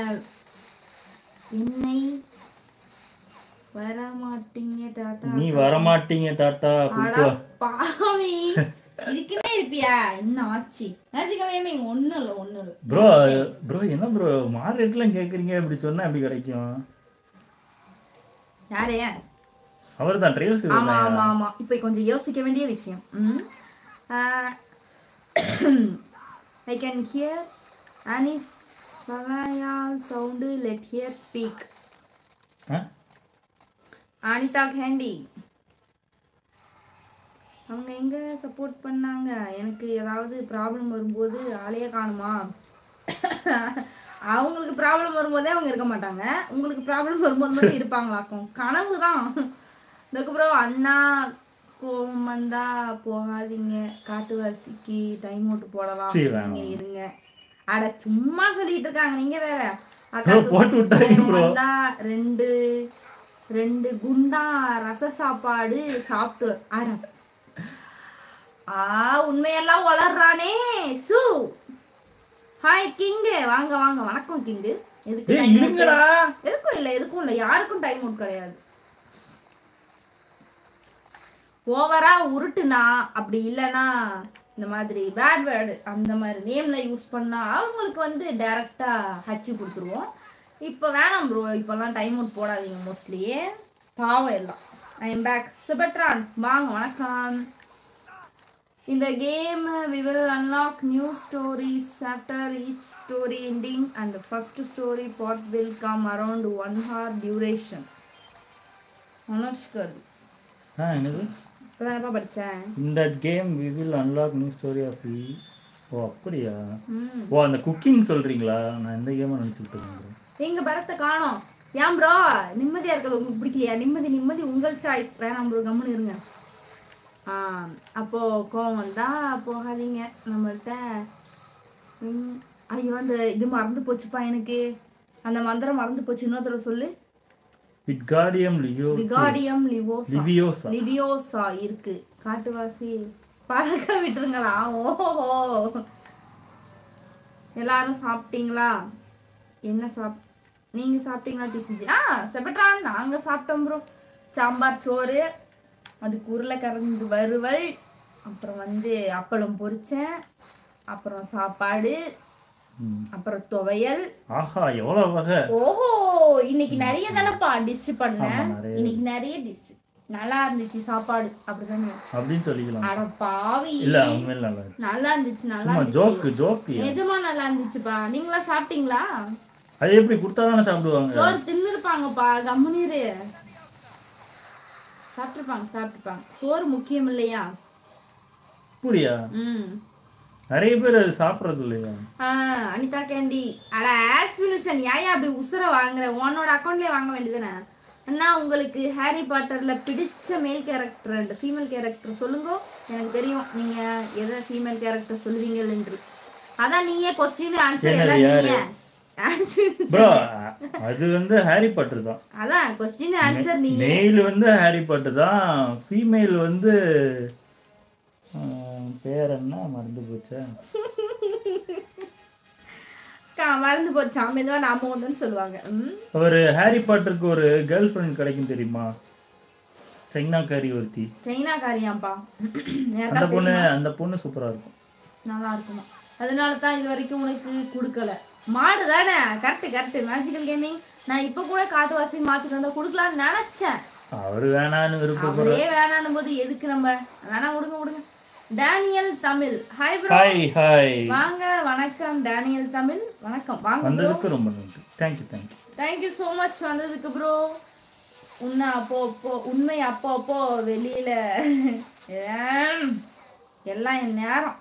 என்னை வர மாட்டீங்க டாட்டா நீ வரமாட்டீங்க டாட்டா அட கூப்பிட்டு வா பாவி இதுக்குன்னே இருப்பியா என்ன ஆச்சு மேஜிக்கல் இங்க ஒண்ணும் இல்ல ஒண்ணும் இல்ல ப்ரோ ப்ரோ என்ன ப்ரோ மார்க்கெட்லாம் கேட்குறீங்க இப்படி சொன்னா எப்படி கிடைக்கும் யாரே அவர் தான் ட்ரெயில்ஸ் ஆமா ஆமா ஆமா இப்போ கொஞ்சம் யோசிக்க வேண்டிய விஷயம் ஐ கேன் ஹியர் அனிஸ் பகாயால் சவுண்டு லெட் ஹியர் ஸ்பீக் ஆ அனிதா கேண்டி அவங்க எங்க சப்போர்ட் பண்ணாங்க எனக்கு ஏதாவது ப்ராப்ளம் வரும்போது ஆளையே காணுமா அவங்களுக்கு ப்ராப்ளம் வரும்போதே அவங்க இருக்க மாட்டாங்க உங்களுக்கு ப்ராப்ளம் வரும்போது மட்டும் இருப்பாங்களாக்கும் கனவு தான் அதுக்கப்புறம் அண்ணா கோவம் வந்தா போகாதீங்க காட்டுவாசிக்கு டைம் அவுட் போடலாம் சரி, நீங்க இருங்க அட சும்மா சொல்லிட்டு இருக்காங்க நீங்க வேற ப்ரோ அக்காக்கு போட்டு விட்டாங்க கோவம் ப்ரோ வந்தா ரெண்டு ரெண்டு குண்டா ரச சாப்பாடு சாப்பிட்டு அட ஆ உண்மையெல்லாம் வளர்றானே சு ஹாய் கிங்கு வாங்க வாங்க வணக்கம் கிங்கு எதுக்கு ஏய் time out? இருங்கடா எதுக்கும் இல்லை எதுக்கும் இல்லை யாருக்கும் டைம் அவுட் கிடையாது ஓவரா உருட்டுனா அப்படி இல்லைன்னா இந்த மாதிரி பேட் வேர்டு அந்த மாதிரி நேம்ல யூஸ் பண்ணா அவங்களுக்கு வந்து டைரக்டா ஹச்சு கொடுத்துருவோம் இப்போ வேணாம் ப்ரோ இப்போல்லாம் டைம் அவுட் போடாதீங்க மோஸ்ட்லி பாவம் எல்லாம் ஐ எம் பேக் சுபட்ரான் வாங்க வணக்கம் இந்த game we will unlock new stories after each story ending and the first story part will come around one hour duration அனுஷ்கர் ஆ என்னது இப்பதானப்பா படிச்சேன் இந்த game we will unlock new story of ஓ அப்படியா ம் ஓ அந்த குக்கிங் சொல்றீங்களா நான் இந்த கேமை நினச்சிட்டு இருக்கேன் எங்க பரத்தை காணோம் ஏன் ப்ரோ நிம்மதியா இருக்கிறது உங்களுக்கு பிடிக்கலையா நிம்மதி நிம்மதி உங்கள் சாய்ஸ் வேணாம் ப்ரோ கம்முன்னு இருங்க ஆ அப்போ கோவம் வந்தா போகாதீங்க நம்மள்ட்ட ம், ஐயோ அந்த இது மறந்து போச்சுப்பா எனக்கு அந்த மந்திரம் மறந்து போச்சு இன்னொரு தடவை சொல்லு வித் கார்டியம் லியோ விகாடியம் லிவோசா லிவியோசா லிவியோசா இருக்கு காட்டுவாசி பழக்க விட்டுருங்களா ஓஹோ எல்லாரும் சாப்பிட்டீங்களா என்ன சாப் நீங்க சாப்பிட்டீங்களா டிசிஜி ஆ செபட்ரான் நாங்க சாப்பிட்டோம் ப்ரோ சாம்பார் சோறு அதுக்கு உருளைக்கிழங்கு வறுவல் அப்புறம் வந்து அப்பளம் பொரிச்சேன் அப்புறம் சாப்பாடு அப்புறம் துவையல் ஆஹா எவ்வளோ வகை ஓஹோ இன்னைக்கு நிறைய தானப்பா டிஷ் பண்ணேன் ஆமா, நிறைய. இன்னைக்கு நிறைய டிஷ் நல்லா இருந்துச்சு சாப்பாடு அப்படிதானே அப்படின்னு சொல்லிக்கலாம் அட பாவி இல்ல உண்மையில நல்லா இருக்கு நல்லா இருந்துச்சு நல்லா சும்மா இருந்துச்சு ஜோக்கு ஜோக்கு நிஜமா நல்லா இருந்துச்சுப்பா நீங்களா சாப்பிட்டீங்களா அது எப்படி கொடுத்தா தானே சாப்பிடுவாங்க சோறு தின்னுருப்பாங்கப்பா கம்முனீரு சாப்பிட்டுருப்பாங்க சாப்பிட்டுருப்பாங்க சோறு முக்கியம் இல்லையா அப்படியா ம் நிறைய பேர் அது சாப்பிட்றது இல்லையா ஆ, அனிதா கேண்டி அட ஆஸ்வினுஷன் ஏன் அப்படி உசுர வாங்குற உன்னோட அக்கௌண்ட்லயே வாங்க வேண்டியதுதானே அண்ணா உங்களுக்கு ஹாரி பாட்டர்ல பிடிச்ச மேல் கேரக்டர் அண்ட் ஃபீமேல் கேரக்டர் சொல்லுங்க எனக்கு தெரியும் நீங்க எதை ஃபீமேல் கேரக்டர் சொல்லுவீங்கள் என்று அதான் நீயே கொஸ்டின் ஆன்சர் என்னது எல்லாம் யாரு? நீயே Answer- ப்ரோ அது வந்து ஹாரி பாட்டர் தான் அதான் கொஸ்டின் ஆன்சர் நீ மெயில் வந்து ஹாரி பாட்டர் தான் ஃபீமேல் வந்து ஆ, பேர் என்ன மறந்து போச்சே கா- மறந்து போச்சா மெதுவா நாம ஒண்ணுன்னு சொல்லுவாங்க ம் ஒரு ஹாரி பாட்டருக்கு ஒரு கேர்ள் ஃப்ரெண்ட் கிடைக்கும் தெரியுமா சைனாக்காரி ஒருத்தி சைனாக்காரியாப்பா அந்த யாருக்கா பொண்ணு அந்த பொண்ணு சூப்பரா இருக்கும் நல்லா இருக்குமா அதனால தான் இது வரைக்கும் உனக்கு கொடுக்கல மாடு தானே கரெக்ட் கரெக்ட் மேஜிக்கல் கேமிங் நான் இப்போ கூட காட்டுவாசி மாத்திட்டு வந்தா கொடுக்கலாம்னு நினைச்சேன் அவரு வேணான்னு விருப்பம் அவரே வேணான்னு போது எதுக்கு நம்ம வேணா விடுங்க விடுங்க Daniel Tamil hi bro hi hi வாங்க வணக்கம் டேனியல் தமிழ் வணக்கம் வாங்க ப்ரோ வந்ததுக்கு ரொம்ப நன்றி thank you thank you thank you so much வந்ததுக்கு ப்ரோ உன்னை அப்போ அப்போ உண்மை அப்போ அப்போ வெளியில ஏம், எல்லாம் என் நேரம்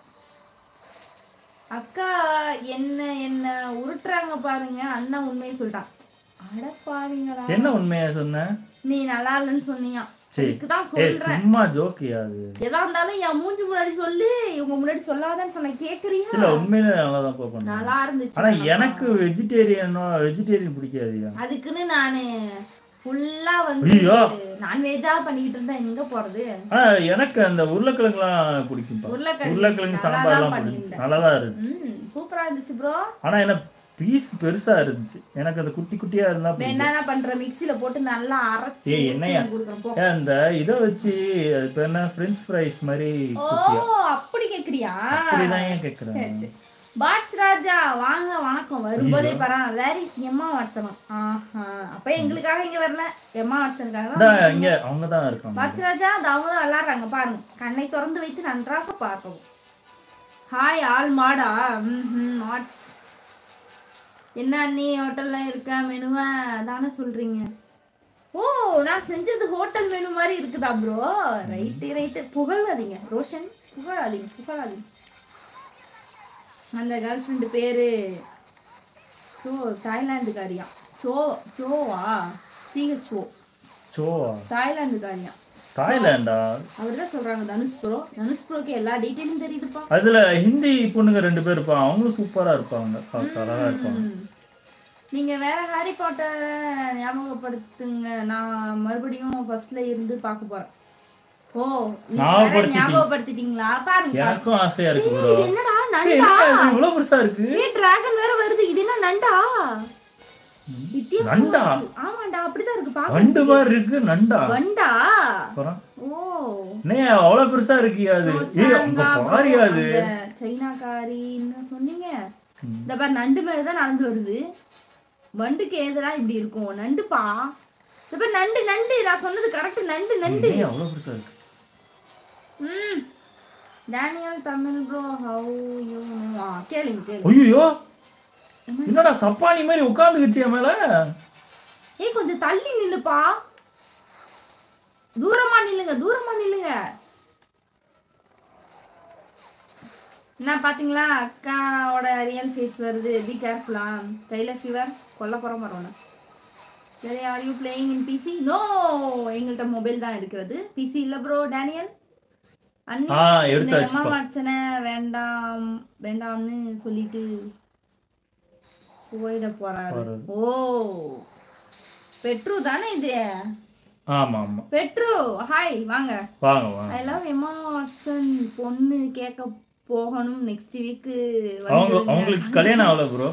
அக்கா என்ன என்ன உருட்டுறாங்க பாருங்க அண்ணா உண்மையை சொல்லிட்டான் அட பாருங்களா என்ன உண்மையா சொன்ன நீ நல்லா இல்லைன்னு சொன்னியா சரி அதுக்கு தான் ஏய் சொல்றேன் சும்மா ஜோக்கியா அது எதா இருந்தாலும் என் மூஞ்சி முன்னாடி சொல்லு இவங்க முன்னாடி சொல்லாதன்னு சொன்ன கேக்குறியா இல்ல உண்மையில நல்லா தான் பண்ணேன் நல்லா இருந்துச்சு ஆனா எனக்கு வெஜிடேரியனோ வெஜிடேரியன் பிடிக்காதுயா அதுக்குன்னு நானு ஃபுல்லா வந்து ஐயோ. நான்வெஜ்ஜா பண்ணிக்கிட்டு இருந்தா எங்க போறது ஆனா எனக்கு அந்த உருளைக்கிழங்குலாம் பிடிக்கும்பா உருளைக்கிழங்கு உருளைக்கிழங்கு நல்லா சாம்பார்லாம் தான் பிடிக்கும் நல்லா தான் இருந்துச்சு ம் சூப்பரா இருந்துச்சு ப்ரோ ஆனா என்ன பீஸ் பெருசா இருந்துச்சு எனக்கு அந்த குட்டி குட்டியா இருந்தா பிடிக்கும். என்னென்ன பண்ற மிக்ஸில போட்டு நல்லா அரைச்சு ஏய், என்னய்யா? கொடுக்குறேன் போ ஏன் அந்த இதை வச்சு அது பேர் என்ன ஃப்ரெஞ்ச் ஃப்ரைஸ் மாதிரி ஓ அப்படி கேக்குறியா அப்படிதான் ஏன் கேட்குறேன் சரி சரி பாட்ஸ் ராஜா வாங்க வணக்கம் வரும்போதே பரா வேர் இஸ் எம்மா வாட்சனம் ஆஹா அப்ப எங்களுக்காக இங்க வரல எம்மா வாட்சனுக்காக தான் இதான் இங்க அவங்க தான் இருக்காங்க பாட்ஸ் ராஜா அது அவங்க தான் விளாடுறாங்க பாருங்க கண்ணை திறந்து வைத்து நன்றாக பார்க்கவும் ஹாய் ஆல் மாடா ம் மாட்ஸ் என்ன அண்ணி ஹோட்டல்ல இருக்க மெனுவா தானே சொல்றீங்க ஓ நான் செஞ்சது ஹோட்டல் மெனு மாதிரி இருக்குதா ப்ரோ ரைட்டு ரைட்டு புகழாதீங்க ரோஷன் புகழாதீங்க புகழாதீங்க அந்த கேர்ள் ஃப்ரெண்டு பேரு சோ தாய்லாந்துக்காரியா சோ சோவா சிஹெச்ஓ சோவா தாய்லாந்துக்காரியா தாய்லாண்டா அவர் தான் சொல்றாங்க தனுஷ் ப்ரோ தனுஷ் ப்ரோக்கு எல்லா டீட்டெயிலும் தெரியுதுப்பா அதுல ஹிந்தி பொண்ணுங்க ரெண்டு பேர் இருப்பாங்க அவங்களும் சூப்பரா இருப்பாங்க பார்க்க அழகா இருப்பாங்க ம். நீங்க வேற ஹாரி பாட்டர் ஞாபகப்படுத்துங்க நான் மறுபடியும் ஃபர்ஸ்ட்ல இருந்து பார்க்க போறேன் ஓ நீங்க வேற ஞாபகப்படுத்திட்டீங்க. ஞாபகப்படுத்திட்டீங்களா பாருங்க பாருங்க. எனக்கும் ஆசையா இருக்கு ப்ரோ இது என்னடா ஏய், நண்டா என்ன இது இவ்வளவு பெருசா இருக்கு ஏ டிராகன் வேற வருது இது என்ன நண்டா வித்தியாசமா நண்டா? இருக்கு. ஆமாண்டா அப்படிதான் இருக்கு பாக்க வண்டு மாதிரி இருக்கு நண்டா வண்டா அப்புறம் ஓ நே அவ்வளவு பெருசா இருக்கு அது ஏய் அங்க பாரு அது அந்த சைனாக்காரின்னு சொன்னீங்க இந்த பாரு நண்டு மாதிரி தான் நடந்து வருது வண்டுக்கு எதிரா இப்படி இருக்கும் நண்டுப்பா இந்த பாரு நண்டு நண்டு நான் சொன்னது கரெக்ட் நண்டு நண்டு ஏய் அவ்வளவு பெருசா இருக்கு ம் Daniel Tamil bro how you know கேளுங்க கேளுங்க ஐயோ என்னடா சப்பானி மாதிரி உட்காந்துக்குச்சு என் மேல ஏய் கொஞ்சம் தள்ளி நில்லுப்பா தூரமா நில்லுங்க தூரமா நில்லுங்க என்ன பாத்தீங்களா அக்காவோட ரியல் ஃபேஸ் வருது பி கேர்ஃபுல்லா கையில ஃபீவர் கொல்ல போற மரம் சரி are you playing in PC no எங்கள்கிட்ட மொபைல் தான் இருக்கிறது பிசி இல்ல ப்ரோ டேனியல் அண்ணி ஆ, இந்த எடுத்தாச்சுப்பா. எம்மா அர்ச்சனை வேண்டாம் வேண்டாம்னு சொல்லிட்டு போயிட போறாரு ஓ பெட்ரு தானே இது ஆமா ஆமா பெட்ரு ஹாய் வாங்க வாங்க வாங்க ஐ லவ் எம்மா வாட்சன் பொண்ணு கேட்க போகணும் நெக்ஸ்ட் வீக் அவங்க அவங்களுக்கு கல்யாணம் ஆகல ப்ரோ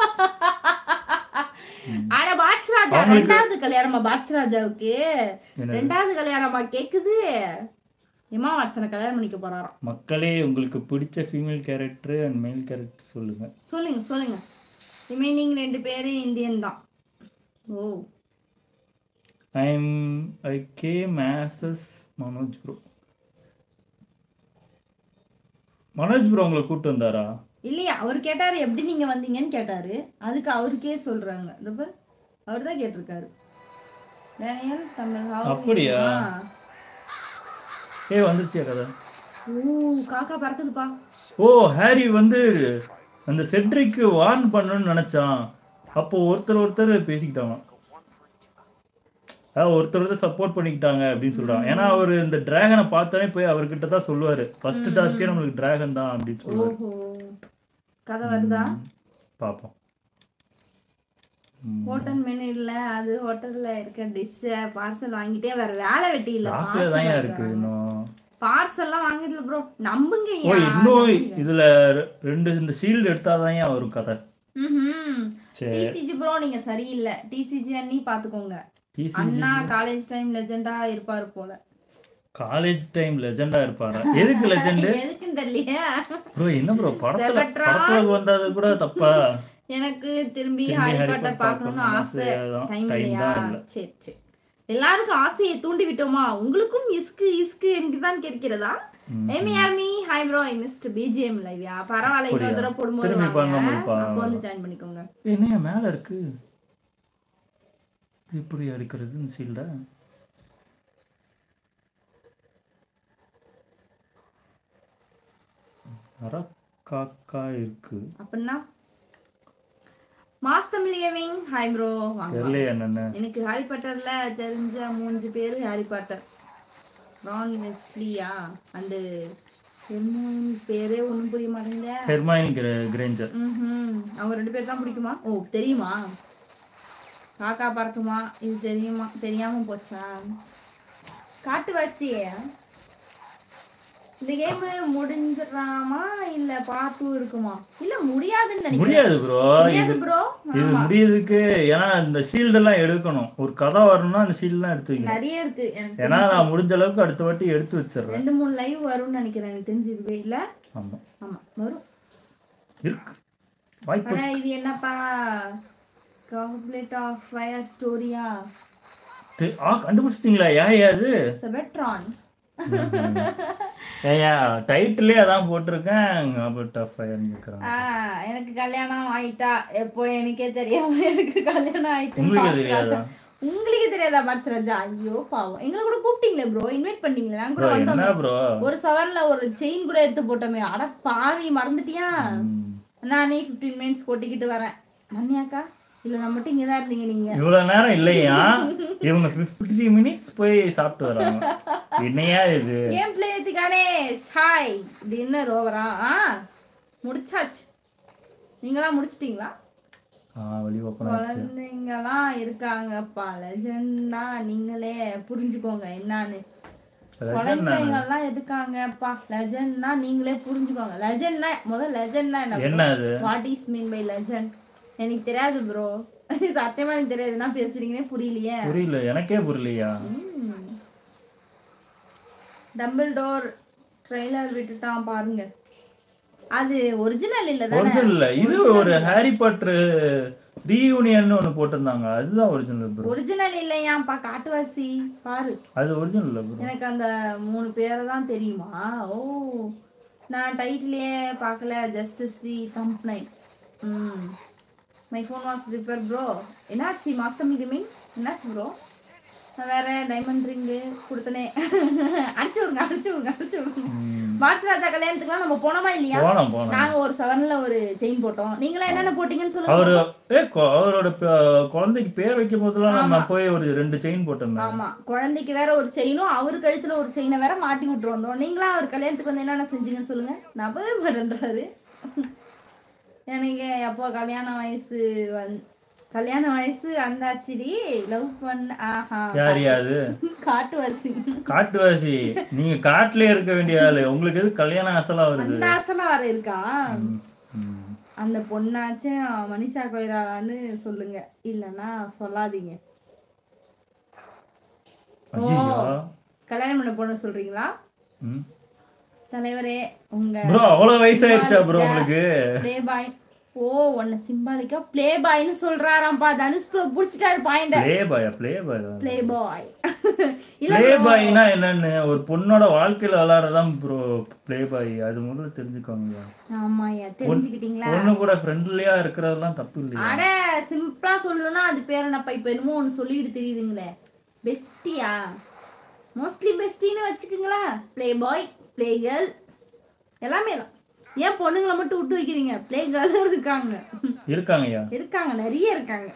ஆனா பாட்சராஜா ரெண்டாவது கல்யாணமா பாட்சராஜாவுக்கு ரெண்டாவது கல்யாணமா கேக்குது எம்மா வாட்சனை கல்யாணம் பண்ணிக்க போறாராம் மக்களே உங்களுக்கு பிடிச்ச female character and male character சொல்லுங்க சொல்லுங்க சொல்லுங்க ரிமைனிங் ரெண்டு பேரு இந்தியன் தான் ஓ ஐ எம் ஐ கே மேசஸ் மனோஜ் ப்ரோ மனோஜ் ப்ரோ உங்களை கூப்பிட்டு வந்தாரா இல்லையா அவர் கேட்டாரு எப்படி நீங்க வந்தீங்கன்னு கேட்டாரு அதுக்கு அவருக்கே சொல்றாங்க இந்த பார் அவர் தான் கேட்டிருக்காரு Daniel Tamil how are you? அப்படியா? ஆ. ஏ வந்துருச்சியா கதை ஓ காக்கா பறக்குதுப்பா ஓ ஹாரி வந்து அந்த செட்ரிக்கு வார்ன் பண்ணணும்னு நினைச்சான் அப்போ ஒருத்தர் ஒருத்தர் பேசிக்கிட்டாங்க அதாவது ஒருத்தர் ஒருத்தர் சப்போர்ட் பண்ணிக்கிட்டாங்க அப்படின்னு சொல்றாங்க ஏன்னா அவர் இந்த டிராகனை பார்த்தாலே போய் அவர்கிட்ட தான் சொல்லுவாரு ஃபர்ஸ்ட் டாஸ்கே நம்மளுக்கு டிராகன் தான் அப்படின்னு சொல்லுவாரு ஓஹோ கதை வருதா பார்ப்போம் ஹோட்டல் மெனு இல்ல அது ஹோட்டல்ல இருக்க டிஷ் பார்சல் வாங்கிட்டே வேற வேலை வெட்டி இல்ல லாக்கில தான் இருக்கு இன்னும் பார்சல்லாம் வாங்கிடல ப்ரோ நம்புங்க ஓ இன்னும் இதுல ரெ- ரெண்டு இந்த ஷீல்டு எடுத்தாதான் வரும் கதை ம் சரி. டிசிஜி ப்ரோ நீங்க சரியில்லை டிசிஜி அண்ணி பாத்துக்கோங்க டிசி அண்ணா காலேஜ் டைம் லெஜெண்டா இருப்பாரு போல காலேஜ் டைம் லெஜெண்டா இருப்பாரா எதுக்கு லெஜெண்ட் எதுக்குன்னு தெரியலையா ப்ரோ என்ன ப்ரோ படத்துல படத்துல வந்தது கூட தப்பா எனக்கு திரும்பி ஹாரி பாட்டர் பார்க்கணும்னு ஆசை ஆசைதான். டைம் Time இல்லையா தான் இல்ல. சரி சரி எல்லாருக்கும் ஆசையை தூண்டி விட்டோமா உங்களுக்கும் இஸ்கு இஸ்கு எனக்கு தான் கேட்கிறதா Amy army hi bro I missed BGM லைவ்யா பரவாயில்ல இன்னொரு தடவை போடும்போது திரும்பி வாங்க பண்ணாம இருப்பா. அப்போ வந்து ஜாயின் பண்ணிக்கோங்க என்னையா மேல இருக்கு இது எப்படி அடிக்கிறது இந்த சீல்ட காக்கா இருக்கு அப்படின்னா மாஸ்தம் லிவிங் ஹாய் ப்ரோ வாங்க தெரியல என்னன்னு எனக்கு ஹாரி பாட்டர்ல தெரிஞ்ச மூன்று பேர் ஹாரி பாட்டர் ரான் வெஸ்லியா அந்த ஹெர்மோன் பேரே ஒன்றும் புரிய மாட்டேங்குதே ஹெர்மாயின் கிரேஞ்சர் ம்ஹும். அவங்க ரெண்டு பேர் தான் பிடிக்குமா ஓ தெரியுமா காக்கா பறக்குமா இது தெரியுமா தெரியாம போச்சா காட்டுவாசி இந்த கேம் முடிஞ்சிடலாமா இல்ல பார்ட்டும் இருக்குமா இல்ல முடியாதுன்னு நினைக்கிறேன் முடியாது ப்ரோ முடியாது ப்ரோ இது முடியுதுக்கு ஏன்னா இந்த ஷீல்டு எல்லாம் எடுக்கணும் ஒரு கதை வரணும்னா அந்த ஷீல்டுலாம் எடுத்து வைக்கணும் நிறைய இருக்கு எனக்கு ஏன்னா நான் முடிஞ்ச அளவுக்கு அடுத்த வாட்டி எடுத்து வச்சிடுறேன் ரெண்டு மூணு லைவ் வரும்னு நினைக்கிறேன் எனக்கு தெரிஞ்சு இதுவே இல்ல ஆமா ஆமா வரும் இருக்கு வாய்ப்பு ஆனா இது என்னப்பா காப்லெட் ஆஃப் ஃபயர் ஸ்டோரியா தெ- ஆ கண்டுபிடிச்சிட்டீங்களா ஏன் அது செபட்ரான் ஏயா டைட்டிலே அதான் போட்டிருக்கேன் பட் ஆஃப் ஃபயர்னு கேட்குறாங்க ஆ, எனக்கு கல்யாணம் ஆயிட்டா எப்போ எனக்கே தெரியாம எனக்கு கல்யாணம் ஆயிட்டு உங்களுக்கு தெரியாதா? உங்களுக்கு தெரியாதா பட்சராஜா ஐயோ பாவம் எங்களை கூட கூப்பிட்டீங்களே ப்ரோ இன்வைட் பண்ணீங்களே நாங்க கூட என்ன வந்தோமே ப்ரோ ஒரு சவர்ல ஒரு செயின் கூட எடுத்து போட்டோமே அட பாவி மறந்துட்டியா நானே 15 மினிட்ஸ் கொட்டிக்கிட்டு வரேன் மன்னியாக்கா இல்ல நான் மட்டும் இங்க தான் இருந்தீங்க நீங்க இவ்வளவு நேரம் இல்லையா இவங்க ஃபிஃப்டி மினிட்ஸ் போய் சாப்பிட்டு வராங்க என்னையா இது game play with Ganesh hi இது என்ன ரோவரா ஆ முடிச்சாச்சு நீங்களாம் முடிச்சிட்டீங்களா ஆ வெளியே ஓப்பன் ஆச்சு குழந்தைங்கலாம் இருக்காங்கப்பா லெஜெண்டா நீங்களே புரிஞ்சுக்கோங்க என்னன்னு குழந்தைங்கள்லாம் இருக்காங்கப்பா லெஜெண்ட்னா நீங்களே புரிஞ்சுக்கோங்க லெஜெண்ட்னா முதல் லெஜெண்ட்னா என்ன என்ன அது what is mean by legend எனக்கு தெரியாது ப்ரோ சத்தியமா எனக்கு தெரியாது என்ன பேசுறீங்கன்னே புரியலையே புரியல எனக்கே புரியலையா டம்பிள் டோர் ட்ரெய்லர் விட்டுட்டான் பாருங்க அது ஒரிஜினல் இல்ல தானே ஒரிஜினல் இல்ல இது ஒரு ஹாரி பாட்டர் ரீயூனியன் ஒன்று போட்டிருந்தாங்க அதுதான் ஒரிஜினல் ப்ரோ ஒரிஜினல் இல்லையாப்பா காட்டுவாசி பாரு அது ஒரிஜினல் இல்லை ப்ரோ எனக்கு அந்த மூணு பேரை தான் தெரியுமா ஓ நான் டைட்டிலே பார்க்கல ஜஸ்ட் சி கம்பெனி ம் my phone was repair bro என்னாச்சு மாஸ்டர் மீடியமிங் என்னாச்சு ப்ரோ வேற டைமண்ட் ரிங்கு கொடுத்தனே அடிச்சு விடுங்க அடிச்சு விடுங்க அடிச்சு விடுங்க பாட்சராஜா கல்யாணத்துக்குலாம் நம்ம போனோமா இல்லையா போனோம் போனோம் நாங்க ஒரு செவன்ல ஒரு செயின் போட்டோம் நீங்களாம் என்னென்ன போட்டீங்கன்னு சொல்லுங்க அவரு ஏ கொ- அவரோட ப- குழந்தைக்கு பேர் வைக்கும் போதெல்லாம் நம்ம போய் ஒரு ரெண்டு செயின் போட்டிருந்தோம் ஆமா குழந்தைக்கு வேற ஒரு செயினும் அவர் கழுத்துல ஒரு செயினை வேற மாட்டி விட்டு வந்தோம் நீங்களா அவர் கல்யாணத்துக்கு வந்து என்னென்ன செஞ்சீங்கன்னு சொல்லுங்க நம்பவே மாட்டேன்றாரு எனக்கு எப்போ கல்யாண வயசு வந் கல்யாண வயசு வந்தாச்சுடி லவ் பண்ண ஆஹா யார் யாது காட்டுவாசி காட்டுவாசி நீங்க காட்டுலயே இருக்க வேண்டிய ஆளு உங்களுக்கு எது கல்யாணம் அசலா வருது அந்த ஆசனம் வர இருக்கா ம். அந்த பொண்ணாச்சும் மனிஷா கொய்ராலான்னு சொல்லுங்க இல்லைன்னா சொல்லாதீங்க ஐயோ கல்யாணம் பண்ண பொண்ணு சொல்றீங்களா ம் தலைவரே உங்க ப்ரோ அவ்வளவு வயசாயிருச்சா ப்ரோ உங்களுக்கு ப்ளே பாய் ஓ உன்னை சிம்பாலிக்கா ப்ளே பாய்னு சொல்றாராம்ப்பா தனுஷ் ப்ரோ புடிச்சிட்டாரு பாயிண்ட ப்ளே பாயா ப்ளே பாய் தான் ப்ளே பாய் இல்ல ப்ளே பாய்னா என்னன்னு ஒரு பொண்ணோட வாழ்க்கையில விளாட்றதான் ப்ரோ ப்ளே பாய் அது முதல்ல தெரிஞ்சுக்கோங்க ஆமாய்யா தெரிஞ்சுக்கிட்டீங்களா பொண்ணு கூட ஃப்ரெண்ட்லியா இருக்கிறதெல்லாம் தப்பு இல்லையா அட சிம்பிளா சொல்லணும்னா அது பேர் என்னப்பா இப்ப என்னமோ ஒண்ணு சொல்லிட்டு தெரியுதுங்களே பெஸ்டியா மோஸ்ட்லி பெஸ்டின்னு வச்சுக்கோங்களா ப்ளே பாய் ப்ளே கேர்ள் எல்லாமே தான் ஏன் பொண்ணுங்களை மட்டும் விட்டு வைக்கிறீங்க ப்ளே கேர்ளும் இருக்காங்க இருக்காங்கய்யா இருக்காங்க நிறைய இருக்காங்க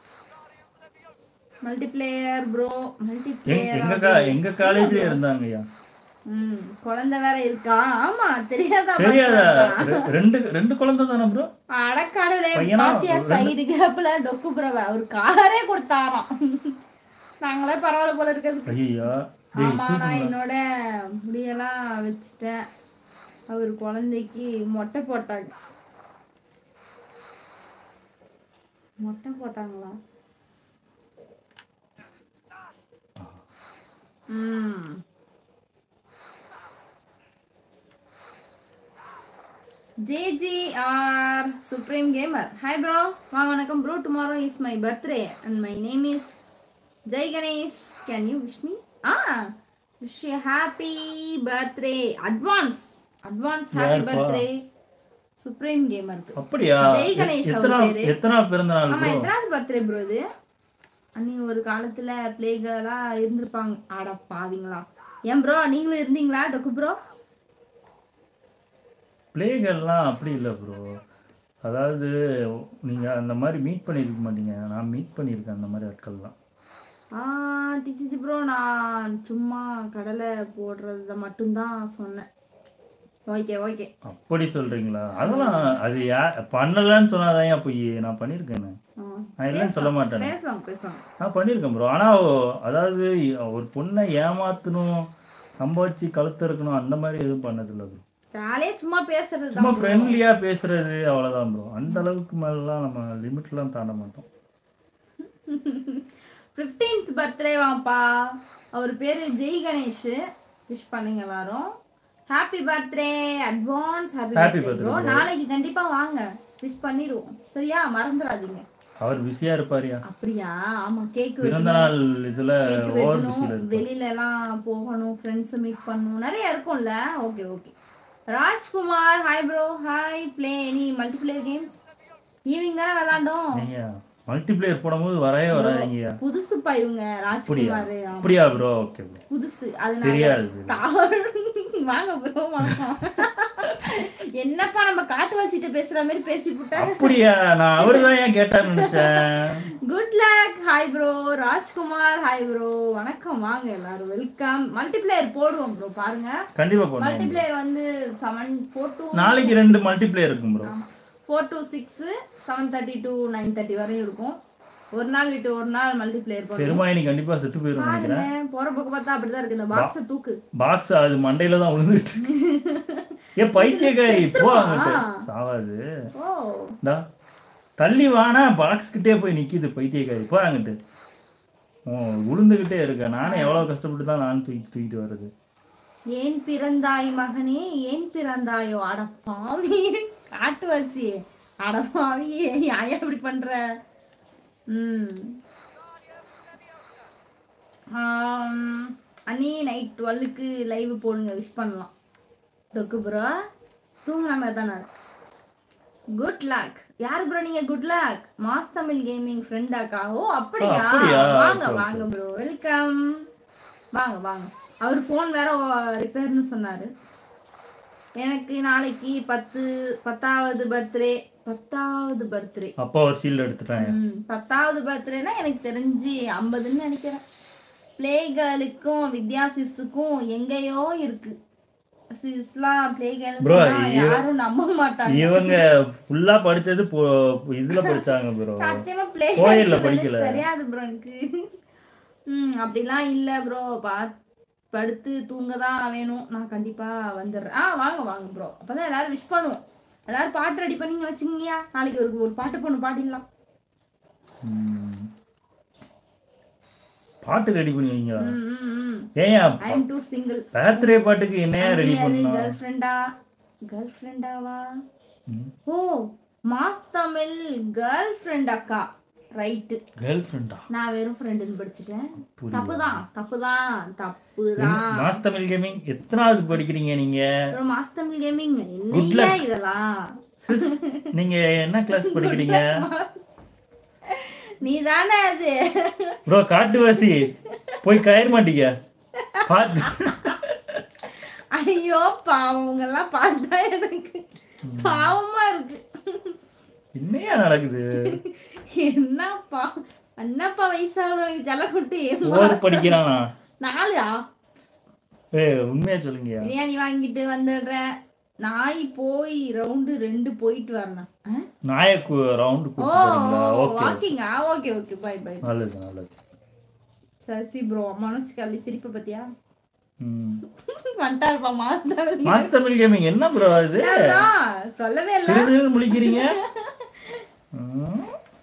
மல்டிப்ளேயர் ப்ரோ எங்க மல்டிப்ளேயர் எங்க கா எங்க காலேஜ்லயே இருந்தாங்கய்யா ம் குழந்தை வேற இருக்கா ஆமா தெரியாதா தெரியாதா பாத்தியா? ரெ- ரெண்டு ரெண்டு குழந்தை தானே ப்ரோ அடக்காடவே பையனா? பாத்தியா சைடு கேப்ல டொக்கு புறவ அவர் காரே கொடுத்தாராம் நாங்களே பரவாயில்ல போல இருக்கிறது ஐயா டேய் ஆமா நான் என்னோட முடியெல்லாம் வச்சுட்டேன் அவர் குழந்தைக்கு மொட்டை போட்டாங்க மொட்டை போட்டாங்களா ம் JGR supreme gamer hi bro வாங்க வணக்கம் bro tomorrow is my birthday and my name is Jai Ganesh can you wish me ஆ wish a happy birthday advance advance happy யாருப்பா? பர்த்டே சுப்ரீம் கேமருக்கு அப்படியா ஜெய் கணேஷ் அவர் எத்தனை பேரு. எத்தனை பிறந்த நாள் ஆமா எத்தனாவது பர்த்டே ப்ரோ இது அன்னி ஒரு காலத்துல பிளே கேர்லா இருந்திருப்பாங்க ஆட பாவீங்களா ஏன் ப்ரோ நீங்களும் இருந்தீங்களா டொக்கு ப்ரோ பிளேகள்லாம் அப்படி இல்லை ப்ரோ அதாவது நீங்க அந்த மாதிரி மீட் பண்ணியிருக்க மாட்டீங்க நான் மீட் பண்ணியிருக்கேன் அந்த மாதிரி ஆட்கள்லாம் ஆ டிசிசி ப்ரோ நான் சும்மா கடலை போடுறத மட்டும்தான் சொன்னேன் ஓகே ஓகே அப்படி சொல்றீங்களா அதெல்லாம் அது யா பண்ணலன்னு சொன்னாதான் ஏன் போய் நான் பண்ணியிருக்கேன் நான் இல்லைன்னு சொல்ல மாட்டேன் பேசலாம் பேசலாம் நான் பண்ணியிருக்கேன் ப்ரோ ஆனால் அதாவது ஒரு பொண்ணை ஏமாத்தணும் நம்ப வச்சு கழுத்து இருக்கணும் அந்த மாதிரி எதுவும் பண்ணதில்லை ப்ரோ ஜாலியா சும்மா பேசுறது சும்மா தான் ஃப்ரெண்ட்லியாக பேசுறது அவ்வளோதான் ப்ரோ அந்த அளவுக்கு மேலாம் நம்ம லிமிட்லாம் தாண்ட மாட்டோம் ஃபிஃப்டீன்த் பர்த்டே வாப்பா அவர் பேரு ஜெய் கணேஷ் விஷ் பண்ணுங்க எல்லாரும் happy birthday advance happy Happy birthday birthday, bro நாளைக்கு கண்டிப்பா வாங்க விஷ் பண்ணிடுவோம் சரியா மறந்துடாதீங்க அவர் பிஸியாக இருப்பாரியா அப்படியா ஆமா கேக் பிறந்த நாள் இதில் கேக் ஓவர் பிஸியில் வெட்டணும் வெளியில எல்லாம் போகணும் ஃப்ரெண்ட்ஸ் மீட் பண்ணணும் நிறைய இருக்கும்ல okay okay Rajkumar hi bro hi play any multiplayer games evening தானே விளாண்டோம் நீங்கள் மல்டிப்ளேயர் போடும்போது வரவே வராதீங்கய்யா புதுசுப்பா இவங்க ராஜ்குமார் ஆமா. அப்படியா ப்ரோ ஓகே ப்ரோ புதுசு அதனால தெரியாது தாழ் வாங்க ப்ரோ என்னப்பா நம்ம காட்டுவாசிட்ட பேசுற மாதிரி பேசி விட்ட அப்படியா நான் அவரு தான் ஏன் கேட்டார்னு நினச்சேன் good luck hi bro Rajkumar hi bro வணக்கம் வாங்க எல்லாரும் வெல்கம் மல்டிப்ளேயர் போடுவோம் ப்ரோ பாருங்க கண்டிப்பாக பண்ணுவோம் மல்டிப்ளேயர் வந்து செவன் ஃபோர் டூ நாளைக்கு ரெண்டு மல்டிப்ளேயர் இருக்கும் bro four to six seven thirty to nine thirty வரையும் இருக்கும் ஒரு நாள் விட்டு ஒரு நாள் மல்டிப்ளேயர் போடுவோம் பெருமாயினி கண்டிப்பாக செத்து போயிடும் நினைக்கிறேன் பாருங்க, போற பக்கம் பார்த்தா அப்படிதான் இருக்கு இந்த பாக்ஸை தூக்கு பாக்ஸ் அது மண்டையில தான் விழுந்துட்டு ஏ பைத்தியக்காரி போ அங்கிட்டு சாவாது ஓ இந்தா தள்ளி வானா பாக்ஸ் கிட்டே போய் நிக்கிது பைத்தியக்காரி போ அங்கிட்டு ஓ விழுந்துகிட்டே இருக்க நானே எவ்வளவு கஷ்டப்பட்டு தான் நானும் தூக்கி தூக்கிட்டு வர்றது ஏன் பிறந்தாய் மகனே ஏன் பிறந்தாயோ அட பாவி காட்டுவாசி அட பாவி ஏன் இப்படி பண்ற ம் ஆம், அண்ணி நைட் டுவெல்லுக்கு லைவ் போடுங்க விஷ் பண்ணலாம் டொக்கு ப்ரோ தூங்கின மாதிரி தான் நான் குட் லக் யாரு ப்ரோ நீங்க good luck mass Tamil gaming ஃப்ரெண்டாக்கா ஓ அப்படியா ஆ, அப்படியா? வாங்க Okay, okay. வாங்க ப்ரோ வெல்கம் வாங்க வாங்க அவர் ஃபோன் வேற ரிப்பேர்னு சொன்னாரு எனக்கு நாளைக்கு பத்து பத்தாவது பர்த்டே பத்தாவது பர்த்டே அப்பா ஒரு ஷீல்டு எடுத்துட்டாங்க ம் பத்தாவது பர்த்டேனா எனக்கு தெரிஞ்சு ஐம்பதுன்னு நினைக்கிறேன் ப்ளே கேர்ளுக்கும் வித்யா சிஸுக்கும் எங்கேயோ இருக்கு சிஸ்லாம் ப்ளே Bro, கேர்ள்ஸ் யாரும் நம்ப மாட்டாங்க இவங்க ஃபுல்லா படிச்சது போ- இதுல படிச்சாங்க ப்ரோ சத்தியமா ப்ளே கோயில்ல படிக்கல. தெரியாது ப்ரோ எனக்கு ம் அப்படிலாம் இல்ல ப்ரோ பா படுத்து தூங்க தான் வேணும் நான் கண்டிப்பா வந்துடுறேன் ஆ வாங்க வாங்க ப்ரோ அப்பதான் எல்லாரும் விஷ் பண்ணுவோம் எல்லாரும் பாட்டு ரெடி பண்ணிங்க வச்சுங்கயா நாளைக்கு ஒரு ஒரு பாட்டு பொண்ணு பாடிடலாம் பாட்டு ரெடி பண்ணுவீங்களா ம் ம் ம் ஏன் I am too single birthday பாட்டுக்கு என்னையா ரெடி பண்ணா கேர்ள் ஃப்ரெண்டா கேர்ள் ஃப்ரெண்டாவா ம். ஓ மாஸ் தமிழ் கேர்ள் ஃப்ரெண்ட் அக்கா ரைட்டு கேர்ள் ஃப்ரெண்டா நான் வெறும் ஃப்ரெண்டுன்னு படிச்சுட்டேன் தப்புதான் தப்புதான் தப்புதான் மாஸ் தமிழ் கேமிங் எத்தனாவது படிக்கிறீங்க நீங்க அப்புறம் மாஸ் தமிழ் கேமிங் என்னையா இதெல்லாம் சிஸ் நீங்க என்ன கிளாஸ் படிக்கிறீங்க நீ தானே அது ப்ரோ காட்டுவாசி போய் கயிற மாட்டீங்க பார்த்து ஐயோ பாவங்கெல்லாம் பார்த்தா எனக்கு பாவமா இருக்கு என்னையா நடக்குது என்னப்பா என்னப்பா வயசாகுது உனக்கு ஜல கொட்டு ஓர் படிக்கிறானா நாலா ஏ உண்மையா சொல்லுங்க பிரியாணி வாங்கிட்டு வந்துடுறேன் நாய் போய் ரவுண்டு ரெண்டு போயிட்டு வரணும் ஆ? நாயக்கு ரவுண்டு ஓ கூட்டு போறீங்களா ஓகே வாக்கிங்கா ஓகே ஓகே பை பை நல்லது நல்லது சசி ப்ரோ மனசுக்கு அள்ளி சிரிப்பு பத்தியா ம் வந்துட்டாருப்பா மாஸ்டர் மாஸ் தமிழ் கேமிங் என்ன ப்ரோ இது சொல்லவே இல்ல திரு திருன்னு முழிக்கிறீங்க ம்.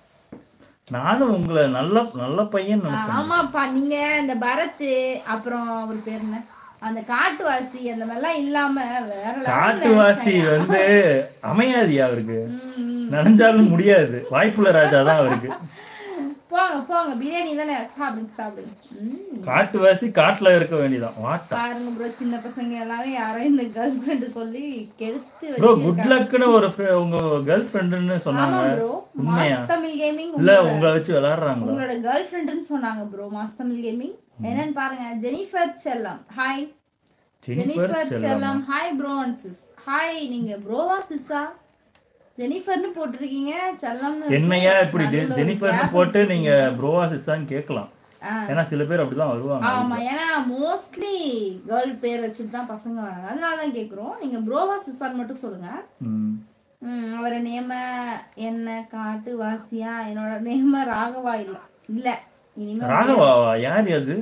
நானும் உங்களை நல்ல நல்ல பையன் நினைச்சேன் ஆமாப்பா நீங்க இந்த பரத் அப்புறம் அவர் பேர் என்ன அந்த காட்டுவாசி அந்த மாதிரிலாம் இல்லாம வேற level ல காட்டுவாசி வந்து அமையாதியா அவருக்கு ம், நனைஞ்சாலும் முடியாது வாய்ப்புள்ள ராஜா தான் அவருக்கு போங்க போங்க பிரியாணி தானே சாப்பிடுங்க சாப்பிடுங்க ம். காட்டுவாசி காட்டுல இருக்க வேண்டியதான் வாட்டா பாருங்க ப்ரோ சின்ன பசங்க எல்லாரும் யாரோ இந்த கேர்ள் ஃப்ரெண்டு சொல்லி கெடுத்து ப்ரோ வச்சு குட் லக்னு ஒரு fri- உங்க கேர்ள் ஃப்ரெண்டுன்னு சொன்னாங்க ப்ரோ உண்மையா மாஸ் தமிழ் கேமிங் இல்ல உங்களை வச்சு விளையாடுறாங்களா உங்களோட கேர்ள் ஃப்ரெண்டுன்னு சொன்னாங்க ப்ரோ மாஸ் தமிழ் கேமிங் என்னன்னு பாருங்க ஜெனிஃபர் செல்லம் ஹாய் ஜெனிஃபர் ஜெனிஃபர் செல்லம் hi bro and sis hi நீங்க ப்ரோவா சிஸ்ஸா ஜெனிஃபர்னு போட்டிருக்கீங்க செல்லம்னு இருக்கு. என்னையா இப்படி ஜெ- நடுவுல ஒரு ஜெனிஃபர்னு gap போட்டு நீங்க ப்ரோவா சிஸ்ஸான்னு கேட்கலாம் ஆ. ஏன்னா சில பேர் அப்படிதான் வருவாங்க ஆமா ஏன்னா மோஸ்ட்லி கேர்ள் பேர் வச்சுட்டு தான் பசங்க வராங்க அதனால தான் கேக்குறோம் நீங்க ப்ரோவா சிஸ்ஸான்னு மட்டும் சொல்லுங்க ம். ம், அவர நேம என்ன காட்டு வாசியா என்னோட நேம ராகவா இல்ல இல்ல இனிமே ராகவாவா யார் அது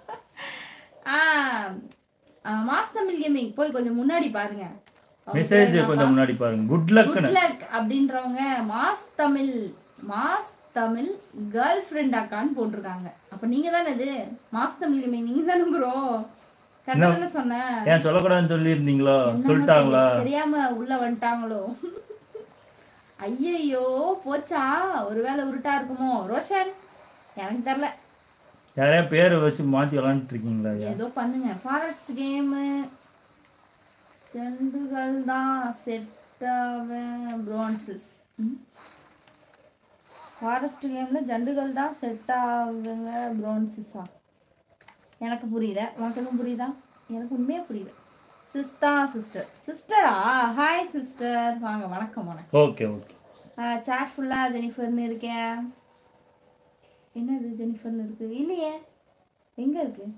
ஆ ஆ, மாஸ் தமிழ் கேமிங் போய் கொஞ்சம் முன்னாடி பாருங்க அவங்க மெசேஜ் பேர் கொஞ்சம் முன்னாடி பாருங்க குட் லக்னு குட் லக் அப்படின்றவங்க mass Tamil mass Tamil girl friend அக்கான்னு போட்டிருக்காங்க அப்ப நீங்க தானே இது மாஸ் தமிழ் கேமிங் நீங்க தானே ப்ரோ கரெக்டா தானே சொன்னேன் ஏன் சொல்லக்கூடாதுன்னு சொல்லியிருந்தீங்களா சொல்லிட்டாங்களா தெரியாம உள்ள வந்துட்டாங்களோ ஐயையோ போச்சா ஒருவேளை உருட்டா இருக்குமோ ரோஷன் எனக்கு தெரியல யாரையா பேரை வச்சு மாத்தி விளாண்டுட்டு இருக்கீங்களா ஏதோ பண்ணுங்க ஃபாரஸ்ட் கேமு ஜண்டுகள் தான் செட் ஆக ப்ரோன்சஸ் ஃபாரஸ்ட் கேமில் ஜண்டுகள் தான் செட் ஆகுங்க ப்ரோன்சஸா எனக்கு புரியல உனக்கு எதுவும் புரியுதா எனக்கு உண்மையே புரியல சிஸ்டா சிஸ்டர் சிஸ்டரா ஹாய் சிஸ்டர் வாங்க வணக்கம் வணக்கம் ஓகே ஓகே சாட் ஃபுல்லாக ஜெனிஃபர்னு இருக்கேன் என்னது ஜெனிஃபர்னு இருக்கு இல்லையே எங்கே இருக்கு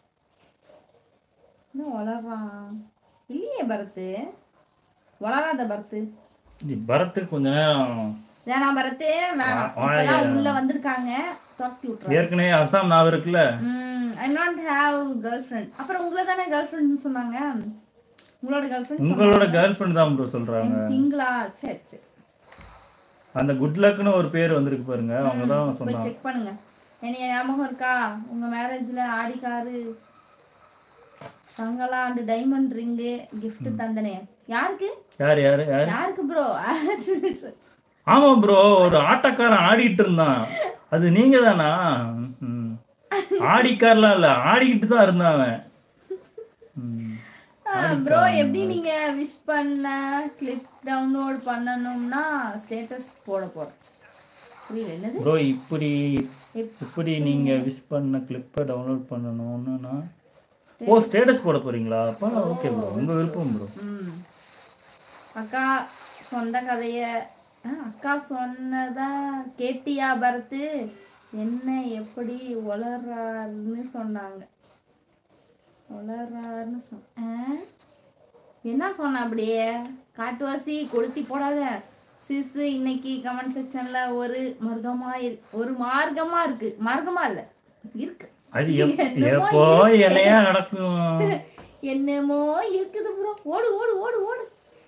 இன்னும் வளர்றான் இல்லையே பரத்து வளராத பரத்து நீ பரத்துக்கு கொஞ்ச நேரம் வேணாம் பரத்து வேணாம் ஆ, ஆ, இப்பதான் உள்ள வந்திருக்காங்க துரத்தி விட்றேன் ஏற்கனவே அசாம் நாவ் இருக்குல்ல I not have girl friend அப்புறம் உங்களை தானே கேர்ள் ஃப்ரெண்ட்னு சொன்னாங்க உங்களோட கேர்ள் ஃப்ரெண்ட் உங்களோட கேர்ள் ஃப்ரெண்ட் தான் ப்ரோ சொல்றாங்க சிங்கிளா சரி சரி அந்த குட் லக்னு ஒரு பேர் வந்திருக்கு பாருங்க அவங்க தான் போய் சொன்னாங்க செக் பண்ணுங்க என்னைய ஞாபகம் இருக்கா உங்க மேரேஜ்ல ஆடி காரு தங்கலாண்டு டைமண்ட் ரிங்கு gift தந்தனே யாருக்கு யார் யார் யார் யாருக்கு ப்ரோ ஆமா ப்ரோ ஒரு ஆட்டக்காரன் ஆடிட்டு இருந்தான் அது நீங்க தானா ம். ஆடிக்காரலாம் இல்ல ஆடிக்கிட்டு தான் இருந்தான் அவன் ம். ப்ரோ எப்படி நீங்க விஷ் பண்ண கிளிப் டவுன்லோட் பண்ணணும்னா ஸ்டேட்டஸ் போட போறேன் புரியல என்னது ப்ரோ இப்படி இப்படி நீங்க விஷ் பண்ண கிளிப்பை டவுன்லோட் பண்ணணும்னா ஓ ஸ்டேட்டஸ் போட போறீங்களா அப்போ ஓகே ப்ரோ உங்க விருப்பம் ப்ரோ ம் அக்கா சொந்த கதைய ஆ, அக்கா சொன்னதா கேட்டியா பரத்து என்ன எப்படி உளறாருன்னு சொன்னாங்க உளறாருன்னு சொன்ன ஆ? என்ன சொன்ன அப்படியே காட்டுவாசி கொளுத்தி போடாத சிசு இன்னைக்கு கமெண்ட் செக்ஷன்ல ஒரு மார்க்கமா இரு- ஒரு மார்க்கமா இருக்கு மார்க்கமா இல்ல இருக்கு அது எப்- எப்போ என்னையா நடக்கும் என்னமோ இருக்குது ப்ரோ ஓடு ஓடு ஓடு ஓடு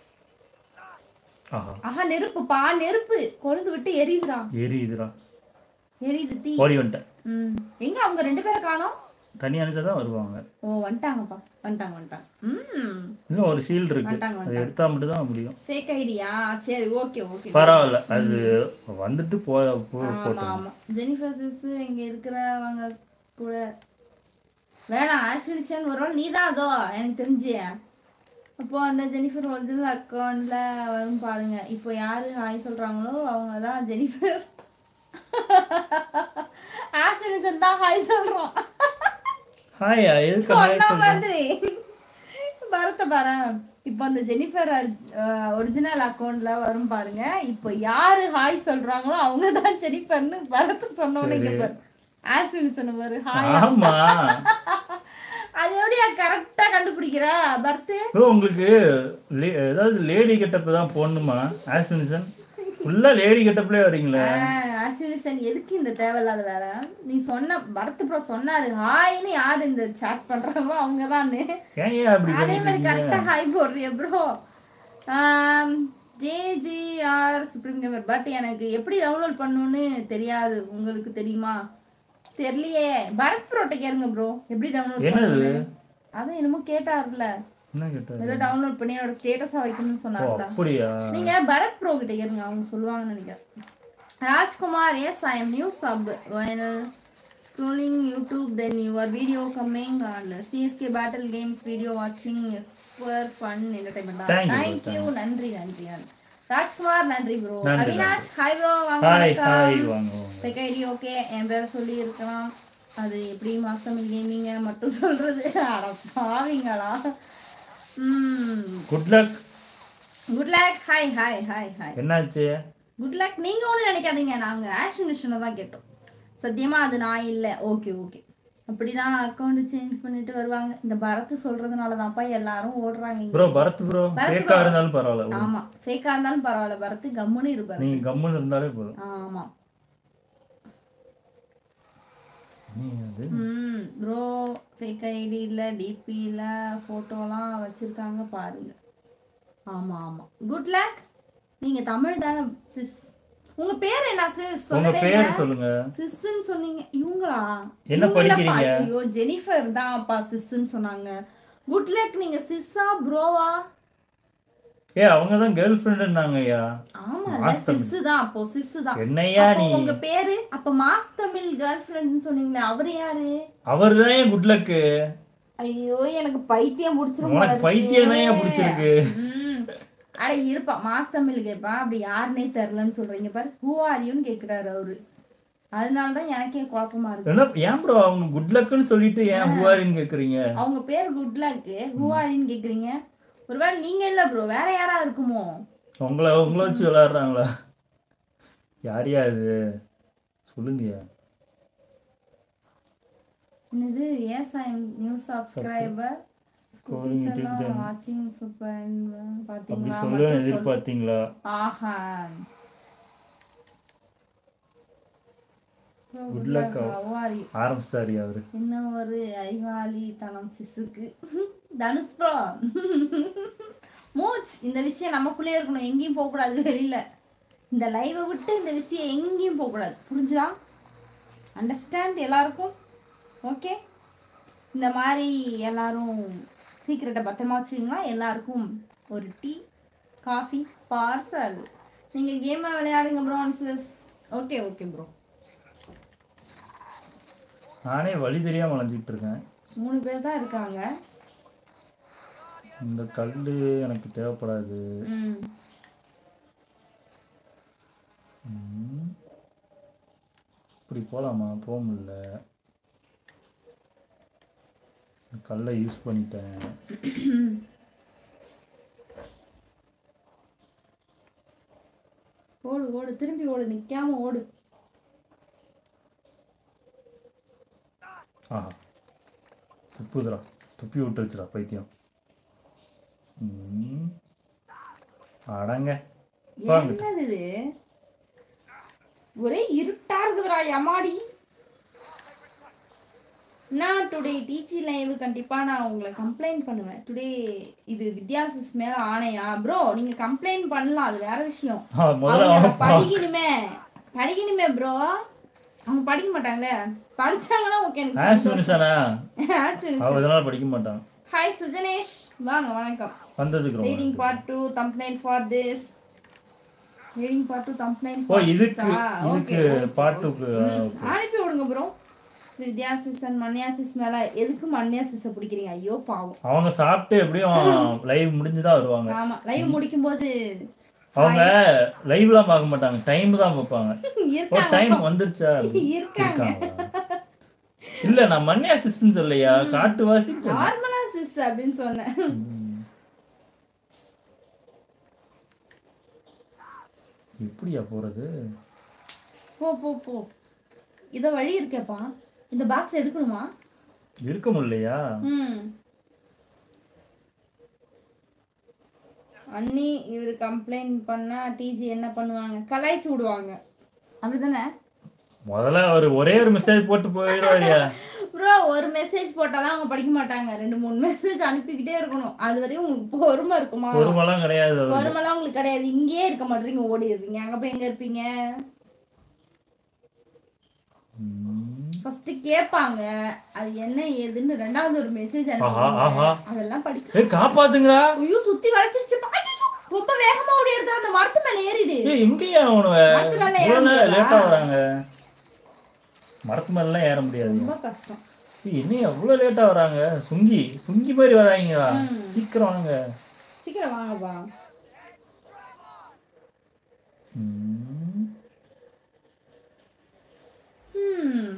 ஆஹா ஆஹா நெருப்பு பா நெருப்பு கொழுந்து விட்டு எரியுதுடா எரியுதுடா எரியுது தீ ஓடி வந்துட்டேன் ம் எங்க அவங்க ரெண்டு பேரை காணோம் தண்ணி அணைச்சா தான் வருவாங்க ஓ வந்துட்டாங்கப்பா வந்துட்டாங்க வந்துட்டாங்க ம் இன்னும் ஒரு ஷீல்டு இருக்கு வந்துட்டாங்க, அது எடுத்தா மட்டும் தான் முடியும் ஃபேக் ஐடியா சரி ஓகே ஓகே பரவாயில்ல அது வந்துட்டு போ போ- ஆமா போட்டோம் ஆமா ஜெனிஃபர் சிஸ் இங்க இருக்கிறவங்க கூட வேணாம் ஆஸ்வினிஷன் ஒரு நீ தான் அதோ எனக்கு தெரிஞ்சு அப்போ அந்த ஜெனிஃபர் ஒரிஜினல் அக்கௌண்ட்ல வரும் பாருங்க இப்போ யாரு ஹாய் சொல்றாங்களோ அவங்க தான் ஜெனிஃபர் ஆஸ்வினிஷன் தான் ஹாய் சொல்றோம் ஹாய் எதுக்கு ஹாய் சொன்ன சொல்றேன் மாதிரி பரத்த பாரு இப்போ அந்த ஜெனிஃபர் ஒரிஜினல் அக்கௌண்ட்ல வரும் பாருங்க இப்போ யாரு ஹாய் சொல்றாங்களோ அவங்க தான் ஜெனிஃபர்னு பரத் சொன்னோன்னு இங்க பாரு ஆஸ்வின் சொன்ன பாரு ஹாய் ஆமா அது எப்படியா கரெக்டா கண்டுபிடிக்கிற பர்த் ப்ரோ உங்களுக்கு லே- ஏதாவது லேடி கெட்டப் தான் போடணுமா ஆஸ்வின்சன் ஃபுல்லா லேடி கெட்டப்லேயே வரீங்களே ஆஸ்வினிசன் எதுக்கு இந்த தேவையில்லாத வேலை நீ சொன்ன பரத் ப்ரோ சொன்னாரு ஹாய்னு யார் இந்த சாட் பண்றாங்களோ அவங்க தான் ஏன் ஏன் அப்படி அதே பண்ணிட்டு மாதிரி இருக்கீங்க கரெக்டாக ஹாய் போடுறிய bro JGR supreme gamer but எனக்கு எப்படி டவுன்லோட் பண்ணணும்னு தெரியாது உங்களுக்கு தெரியுமா தெரியலையே பரத் ப்ரோட்ட கேளுங்க ப்ரோ எப்படி டவுன்லோட் என்னது? பண்ணணும் அதான் என்னமோ கேட்டார்ல என்ன கேட்ட ஏதோ டவுன்லோட் பண்ணி என்னோட ஸ்டேட்டஸா வைக்கணும்னு ஓ சொன்னார்ல அப்படியா நீங்க பரத் ப்ரோ கிட்ட கேளுங்க அவங்க சொல்லுவாங்கன்னு நினைக்கிறேன் Rajkumar yes I am new sub scrolling YouTube then your video coming on CSK battle games video watching is super fun entertainment Thank you, thank you நன்றி நன்றி நன்றி. ராஜ்குமார் நன்றி ப்ரோ நன்றி, அவினாஷ் ஹாய் ப்ரோ வாங்க ஹாய் ஹாய் வணக்கம் வாங்க வாங்க பெக் ஐடி ஓகே என் பேரை சொல்லி இருக்கலாம் அது எப்படி மாஸ்டர் கேமிங்க மட்டும் சொல்றது அட பாவிங்களா ம் good luck good luck hi hi hi hi என்னாச்சு குட் லக் நீங்க ஒன்றும் நினைக்காதீங்க நாங்க ஆஷினேஷனை தான் கேட்டோம் சத்தியமா அது நான் இல்லை ஓகே ஓகே அப்படிதான் அக்கௌண்ட் சேஞ்ச் பண்ணிட்டு வருவாங்க இந்த பரத் சொல்றதுனால தான்ப்பா எல்லாரும் ஓடுறாங்க இங்க. ப்ரோ பரத் ப்ரோ பரத் ஃபேக்கா bro. இருந்தாலும் பரவாயில்ல ஆமா ஃபேக்கா இருந்தாலும் பரவாயில்ல பரத் கம்முன்னு இருப்பாரு நீங்க கம்முன்னு இருந்தாலே போதும் ஆமா நீ அது ம் ப்ரோ ஃபேக் ஐடியில் டிபியில் ஃபோட்டோலாம் வச்சுருக்காங்க பாருங்க ஆமாம் ஆமாம் குட் லக் நீங்கள் தமிழ் தானே சிஸ் உங்கள் பேர் என்ன சிஸ் உங்க சொல்லவே பேர் இல்லை சொல்லுங்க சிஸ்ன்னு சொன்னீங்க இவங்களா என்ன இவங்க இல்லப்பா. படிக்கிறீங்க? ஐயோ ஜெனிஃபர் தான்ப்பா சிஸ்ன்னு சொன்னாங்க குட் லக் நீங்கள் சிஸ்ஸா ப்ரோவா ஏ அவங்க தான் கேர்ள் ஃப்ரெண்டுன்னாங்க ஐயா ஆமால சிஸ் தான் அப்போ சிஸ் தான் என்னையா அப்போ நீ உங்க பேரு அப்ப மாஸ் தமிழ் கேர்ள் ஃப்ரெண்ட்னு சொன்னீங்களே அவர் யாரு அவர் தான் ஏன் குட் லக்கு ஐயோ எனக்கு பைத்தியம் பிடிச்சிரும் போல உனக்கு இருக்கு. பைத்தியம் தான் ஏன் பிடிச்சிருக்கு ம். அட இருப்பா மாஸ் தமிழ் கேட்பான் அப்படி யாருனே தெரிலன்னு சொல்றீங்க பாரு ஹூ ஆர் யூன்னு கேக்குறாரு அவரு அதனால தான் எனக்கே குழப்பமா இருக்கு என்ன ஏன் ப்ரோ அவங்க குட் லக்குன்னு சொல்லிட்டு ஏன் ஹுவாரின்னு கேக்குறீங்க அவங்க பேர் குட் லக் ஹூ ஆர் யூன்னு கேக்குறீங்க ஒருவேளை நீங்க இல்ல ப்ரோ வேற யாரா இருக்குமோ உங்களை உங்களை வச்சு விளையாடுறாங்களா யாரையா இது சொல்லுங்கய்யா என்னது yes I am new subscriber Scrolling YouTube then. வாட்சிங் சூப்பர் அப்படி பாத்தீங்களா சொல்ல மட்டும் சொல். எதிர்பார்த்தீங்களா ஆஹா Good luck. அவ்வாரி ஆரம்பிச்சாரு அவரு என்ன ஒரு அறிவாளி தனம் சிசுக்கு தனுஷ் ப்ரோ மூச் இந்த விஷயம் நமக்குள்ளே இருக்கணும் எங்கேயும் போகக்கூடாது வெளியில இந்த லைவை விட்டு இந்த விஷயம் எங்கேயும் போகக்கூடாது புரிஞ்சுதா அண்டர்ஸ்டாண்ட் எல்லாருக்கும் ஓகே இந்த மாதிரி எல்லாரும் சீக்கிரட்டை பத்திரமா வச்சுக்கிங்களா எல்லாருக்கும் ஒரு டீ காஃபி பார்சல் நீங்கள் கேமை விளையாடுங்க bro sis okay okay bro நானே வழி தெரியாம வளைஞ்சிட்டு இருக்கேன் மூணு பேர் தான் இருக்காங்க இந்த கல் எனக்கு தேவைப்படாது ம் ம். இப்படி போகலாமா போக முடியல இந்த கல்லை யூஸ் பண்ணிட்டேன் ஓடு ஓடு திரும்பி ஓடு நிக்காம ஓடு ஆஹா துப்புதுடா துப்பி விட்டுருச்சுடா பைத்தியம் ம். அடங்க வாங்க என்னது இது ஒரே இருட்டா இருக்குதுடா எமாடி நான் டுடே டீச்சி லைவ் கண்டிப்பா நான் உங்களை கம்ப்ளைண்ட் பண்ணுவேன் டுடே இது வித்யாசிஸ் மேல ஆணையா ப்ரோ நீங்க கம்ப்ளைண்ட் பண்ணலாம் அது வேற விஷயம் ஆ, முதல்ல அவங்க அவன் பா- படிக்கணுமே படிக்கணுமே ப்ரோ அவங்க படிக்க மாட்டாங்களே படிச்சாங்கன்னா ஓகே எனக்கு ஆஸ் மினிசானா அவ இதெல்லாம் படிக்க மாட்டான் ஹாய் சுஜனேஷ் வாங்க வணக்கம் வந்ததுக்கு ரொம்ப reading part two thumbnail for this reading part two thumbnail ஓ இதுக்கு இதுக்கு பாட்டுக்கு அனுப்பி விடுங்க ப்ரோ வித்யாசிஸ் அண்ட் மன்யாசிஸ் மேல எதுக்கு மன்யாசிஸை பிடிக்கிறீங்க ஐயோ பாவம் அவங்க சாப்பிட்டு எப்படியும் லைவ் முடிஞ்சுதான் வருவாங்க ஆமா லைவ் முடிக்கும் போது அவங்க லைவ்லாம் பார்க்க மாட்டாங்க டைம் தான் பார்ப்பாங்க ஓ இருக்காங்க டைம் வந்துருச்சா இருக்காங்க இருக்காங்களா? இல்ல நான் மன்னியா சிஸ்ன்னு சொல்லையா காட்டுவாசி நார்மலா சிஸ் அப்படின்னு சொன்னேன் எப்படியா போறது போ போ போ இத வழி இருக்கேப்பா இந்த பாக்ஸ் எடுக்கணுமா இருக்க முடியலையா ம் அண்ணி இவர் கம்ப்ளைண்ட் பண்ணா டிஜி என்ன பண்ணுவாங்க கலாய்ச்சி விடுவாங்க அப்படிதானே முதல்ல அவர் ஒரே ஒரு மெசேஜ் போட்டு போயிடுவாரியா ப்ரோ ஒரு மெசேஜ் போட்டாதான் அவங்க படிக்க மாட்டாங்க ரெண்டு மூணு மெசேஜ் அனுப்பிக்கிட்டே இருக்கணும் அது வரையும் உங்களுக்கு பொறுமை இருக்குமா பொறுமெல்லாம் கிடையாது அவரு. பொறுமைலாம் உங்களுக்கு கிடையாது இங்கேயே இருக்க மாட்டீங்க ஓடிடுறீங்க அங்க போய் எங்க இருப்பீங்க ம். ஃபர்ஸ்ட் கேட்பாங்க அது என்ன ஏதுன்னு ரெண்டாவது ஒரு மெசேஜ் ஆஹா அனுப்புவாங்க ஆஹா அதெல்லாம் படிக்க ஏய் காப்பாத்துங்களா ஐயோ சுத்தி வளைச்சிருச்சு ஐயோ, ரொம்ப வேகமா ஓடி எடுத்து அந்த மரத்து மேல ஏறிடு ஏய் எங்கேயா அவனுவ மரத்து மேல ஏற இவ்வளவு முடியாதா? லேட்டா வராங்க மரத்து மேலாம் ஏற முடியாது ரொம்ப கஷ்டம் ஏய், என்ன எவ்வளவு லேட்டா வராங்க சுங்கி சுங்கி மாதிரி வராங்களா சீக்கிரம் வாங்க சீக்கிரம் வாங்கப்பா ம். ஹம்.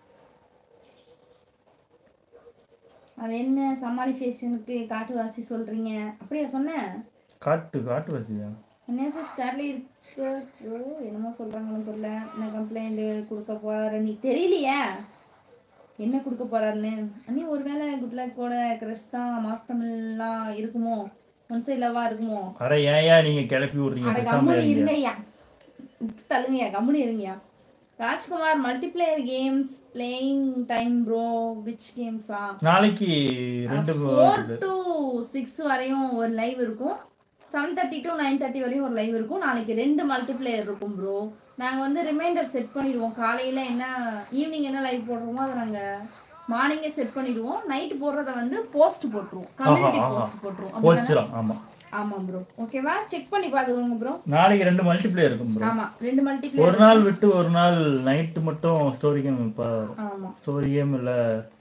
அது என்ன சமாளி ஃபேஷனுக்கு காட்டுவாசி சொல்றீங்க அப்படியா சொன்னேன் காட்டு காட்டு வசியா என்ன ஸ்டார்ட்ல இருக்கு ஓ என்னமோ சொல்றாங்கன்னு தெரியல என்ன கம்ப்ளைண்ட் கொடுக்க போறாரு நீ தெரியலையே என்ன கொடுக்க போறாருன்னு அண்ணி ஒருவேளை குட் லக்கோட கிரஷ் தான் மாஸ் தமிழ்லாம் இருக்குமோ ஒன் சைட்லவா இருக்குமோ அட ஏன்யா நீங்க கிளப்பி விடுறீங்க அட பேசாம கம்முனு இருங்க இருங்கய்யா விட்டு தள்ளுங்கய்யா கம்முனு இருங்கய்யா Rajkumar multiplayer games playing time bro which கேம்ஸா நாளைக்கு ரெண்டு ஃபோர் டு சிக்ஸ் வரையும் ஒரு லைவ் இருக்கும் seven thirty to nine thirty வரையும் ஒரு லைவ் இருக்கும் நாளைக்கு ரெண்டு மல்டிப்ளேயர் இருக்கும் ப்ரோ நாங்கள் வந்து ரிமைண்டர் செட் பண்ணிடுவோம் காலையில் என்ன ஈவினிங் என்ன லைவ் போடுறோமோ அதை நாங்கள் மார்னிங்கே செட் பண்ணிடுவோம் நைட் போடுறத வந்து போஸ்ட் போட்டுருவோம் கம்யூனிட்டி ஆஹா. போஸ்ட் போட்டுருவோம் அப்படிதானே? போச்சிடும் ஆமா ஆமாம் ப்ரோ ஓகேவா செக் பண்ணி பார்த்துக்கோங்க ப்ரோ நாளைக்கு ரெண்டு மல்டிப்ளேயர் இருக்கும் bro. ஆமாம் ரெண்டு மல்டிப்ளேயர் ஒரு நாள் விட்டு ஒரு நாள் நைட்டு மட்டும் ஸ்டோரி கேம் இப்போ ஆமாம் ஸ்டோரி கேம் இல்லை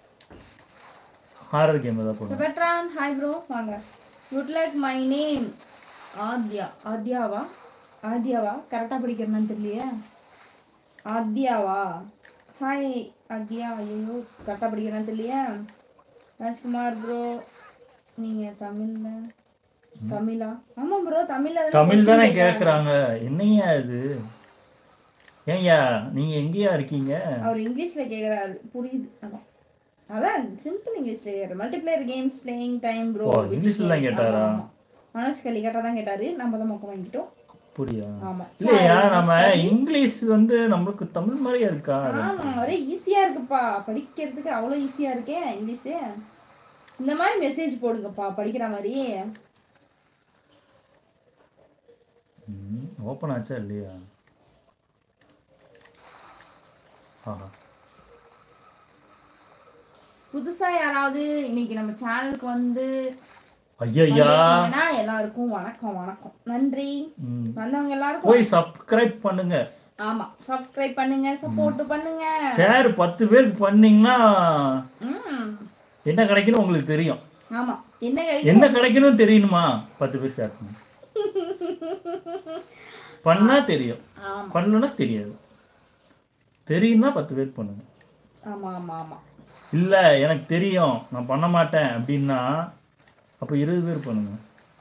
ஹாரர் கேம் ஏதாவது போடுவோம் பெட்ரான் ஹாய் ப்ரோ வாங்க good luck my name Aadya ஆத்யாவா ஆத்யாவா கரெக்டாக படிக்கிறேன்னு தெரியலையே ஆத்யாவா ஹாய் ஆத்யா ஐயோ கரெக்டாக படிக்கிறேன்னு தெரியலையே ராஜ்குமார் ப்ரோ நீங்கள் தமிழில் தமிழா ஆமாம் ப்ரோ தமிழில் தமிழ் தானே கேட்குறாங்க என்னையா இது ஏன்யா நீங்க எங்கேயா இருக்கீங்க அவர் இங்கிலீஷில் கேட்குறாரு புரியுது அதான் அதான் சிம்பிள் இங்கிலீஷில் கேட்குறாரு multiplayer games playing time bro ஓ, இங்கிலீஷ்ல தான் கேட்டாரா? மனோஜ் கலி கேட்டால் தான் கேட்டாரு நம்ம தான் மொக்கம் வாங்கிட்டோம் அப்படியா ஆமா இல்லையா நம்ம இங்கிலீஷ் வந்து நம்மளுக்கு தமிழ் மாதிரியா இருக்கா ஆமா ஒரே ஈஸியா இருக்குப்பா படிக்கிறதுக்கு அவ்வளோ ஈஸியா இருக்கே இங்கிலீஷு இந்த மாதிரி மெசேஜ் போடுங்கப்பா படிக்கிற மாதிரி ஓப்பன் ஆச்சா இல்லையா ஆஹா புதுசா யாராவது இன்னைக்கு நம்ம சேனலுக்கு வந்து ஐயா வந்திருக்கீங்கன்னா எல்லாருக்கும் வணக்கம் வணக்கம் நன்றி ம். வந்தவங்க எல்லாருக்கும் போய் சப்ஸ்கிரைப் பண்ணுங்க ஆமா சப்ஸ்கிரைப் பண்ணுங்க சப்போர்ட் பண்ணுங்க ஷேர் பத்து பேருக்கு பண்ணீங்கன்னா ம் என்ன கிடைக்குன்னு உங்களுக்கு தெரியும் ஆமா என்ன கிடைக்கும் என்ன கிடைக்கணும் தெரியணுமா பத்து பேர் ஷேர் பண்ணுங்க பண்ணா தெரியும் ஆமா பண்ணலன்னா தெரியாது தெரியும்னா பத்து பேர் பண்ணுங்க ஆமா ஆமா ஆமா இல்லை எனக்கு தெரியும் நான் பண்ண மாட்டேன் அப்படின்னா அப்போ இருபது பேர் பண்ணுங்க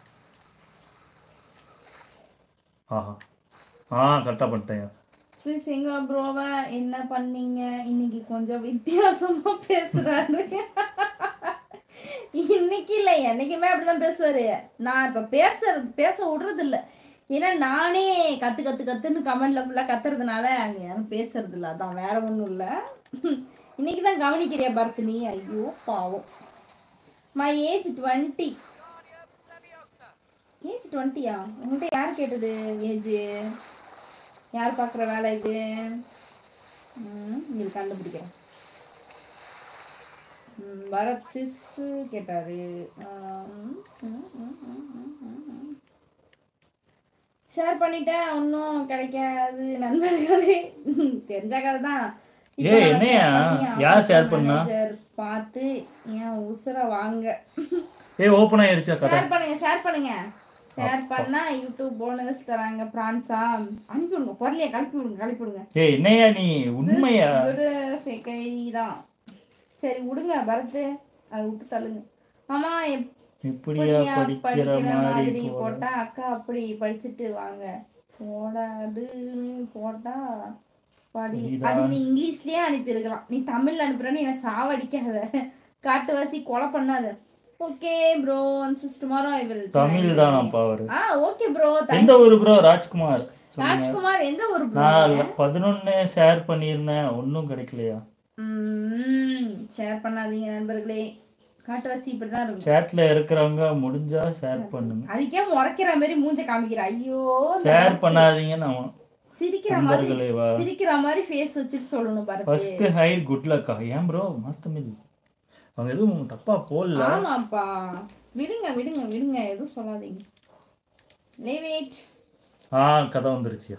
ஆஹா ஆ கரெக்டாக பண்ணிட்டேன் சரி சிங்கா ப்ரோவா என்ன பண்ணீங்க இன்னைக்கு கொஞ்சம் வித்தியாசமா பேசுறாரு இன்னைக்கு இல்லை என்னைக்குமே அப்படிதான் பேசுவாரு நான் இப்ப பேசுறது பேச விடுறது இல்ல ஏன்னா நானே கத்து கத்து கத்துன்னு கமெண்ட்ல ஃபுல்லா கத்துறதுனால அங்க யாரும் பேசுறது இல்ல அதான் வேற ஒண்ணும் இல்ல இன்னைக்கு தான் கவனிக்கிறியா பரத்னி ஐயோ பாவம் மை ஏஜ் டுவெண்ட்டி ஏஜ் டுவெண்ட்டியா உங்கள்கிட்ட யார் கேட்டது ஏஜ் யார் பார்க்குற வேலை இது ம், இது கண்டுபிடிக்கிறேன் ம், பரத் சிஸ் கேட்டாரு ஷேர் பண்ணிட்டேன் ஒன்றும் கிடைக்காது நண்பர்களே தெரிஞ்ச கதை தான் இப்போ ஏய், நான் என்னையா? share பண்ணி யார் office share பண்ணா? manager பார்த்து என் உசுரை வாங்க ஏ ஓப்பன் ஆயிருச்சா கதை ஷேர் பண்ணுங்க ஷேர் பண்ணுங்க ஷேர் பண்ணா யூடியூப் போனஸ் தராங்க பிரான்ஸா அனுப்பி விடுங்க பொருளைய கலப்பி விடுங்க கலப்பி விடுங்க ஏய் என்னையா நீ உண்மையா குட் ஃபேக் ஐடி தான் சரி விடுங்க பரத்து அதை விட்டு தள்ளுங்க ஆமா இப்படியா எப்படியா படிக்கிற படிக்கிற மாதிரி மாதிரி போற? போட்டா அக்கா அப்படி படிச்சுட்டு வாங்க போடாடு போட்டா படி அது நீ இங்கிலீஷ்லயே அனுப்பியிருக்கலாம் நீ தமிழ்ல அனுப்புறன்னு என்ன சாவடிக்காத காட்டுவாசி கொலை பண்ணாத okay bro one sis tomorrow I will Tamil தானாப்பா அவரு ஆ ஓகே ப்ரோ எந்த ஊரு ப்ரோ ராஜ்குமார் ராஜ்குமார் எந்த ஒரு ப்ரோ நான் பதினொன்னு ஷேர் பண்ணியிருந்தேன் ஒன்றும் கிடைக்கலையா ஷேர் பண்ணாதீங்க நண்பர்களே காட்டுவாசி இப்படிதான் இருக்கும் சேட்ல இருக்கிறவங்க முடிஞ்சா ஷேர் பண்ணுங்க அதுக்கே முறைக்கிற மாதிரி மூஞ்ச காமிக்கிற ஐயோ இந்த ஷேர் பண்ணாதீங்கன்னு அவன் சிரிக்கிற மாதிரி நண்பர்களே வா சிரிக்கிற மாதிரி ஃபேஸ் வச்சுட்டு சொல்லணும் பாரு ஃபர்ஸ்ட் ஹை குட் லக்கா ஏன் ப்ரோ மஸ்த் தமிழ் அவங்க எதுவும் தப்பா போடல ஆமாப்பா விடுங்க விடுங்க விடுங்க எதுவும் சொல்லாதீங்க லேவேட் ஆ கதை வந்துருச்சியா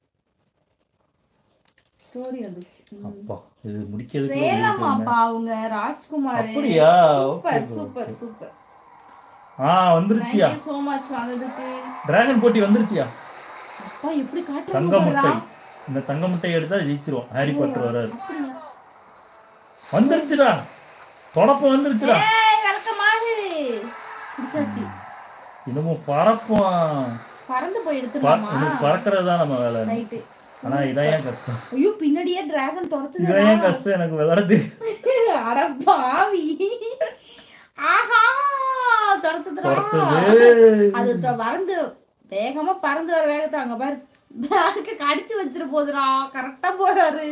ஸ்டோரி வந்துச்சு ம். அப்பா இது முடிக்கிறதுக்கு சேலமாப்பா அவங்க ராஜ்குமார் அப்படியா? சூப்பர் சூப்பர் சூப்பர் ஆ வந்துருச்சியா தேங்க்யூ சோ மச் வந்ததுக்கு டிராகன் போட்டி வந்துருச்சியா அப்பா எப்படி தங்க முட்டை காட்டுறாங்க இந்த தங்க முட்டை எடுத்தா ஜெயிச்சிருவோம் ஹாரி பாட்டர் வராரு வந்துருச்சுடா தொடப்ப வந்துருச்சுடா ஏய் விளக்கமாறு பிடிச்சாச்சு இன்னமும் பறப்போம் பறந்து போய் ப- எடுத்துடலாமா இது பறக்கிறது தான் நம்ம வேலை ரைட்டு ஆனா இதான் ஏன் கஷ்டம் ஐயோ பின்னாடியே டிராகன் துரத்துது இதான் ஏன் கஷ்டம் எனக்கு விளையாட தெரியும் அட பாவி ஆஹா துரத்துதுடா துரத்துது அது த- பறந்து வேகமா பறந்து வர வேகத்துல அங்க பாரு பேக்க கடிச்சு வச்சிரு போதுடா கரெக்டா போறாரு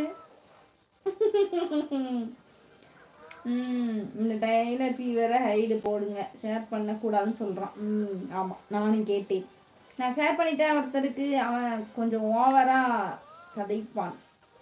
ம் இந்த டைலர் ஃபீவரை ஹைடு போடுங்க ஷேர் பண்ணக்கூடாதுன்னு சொல்கிறான் ம் ஆமாம் நானும் கேட்டேன் நான் ஷேர் பண்ணிட்டேன் ஒருத்தருக்கு அவன் கொஞ்சம் ஓவராக கதைப்பான்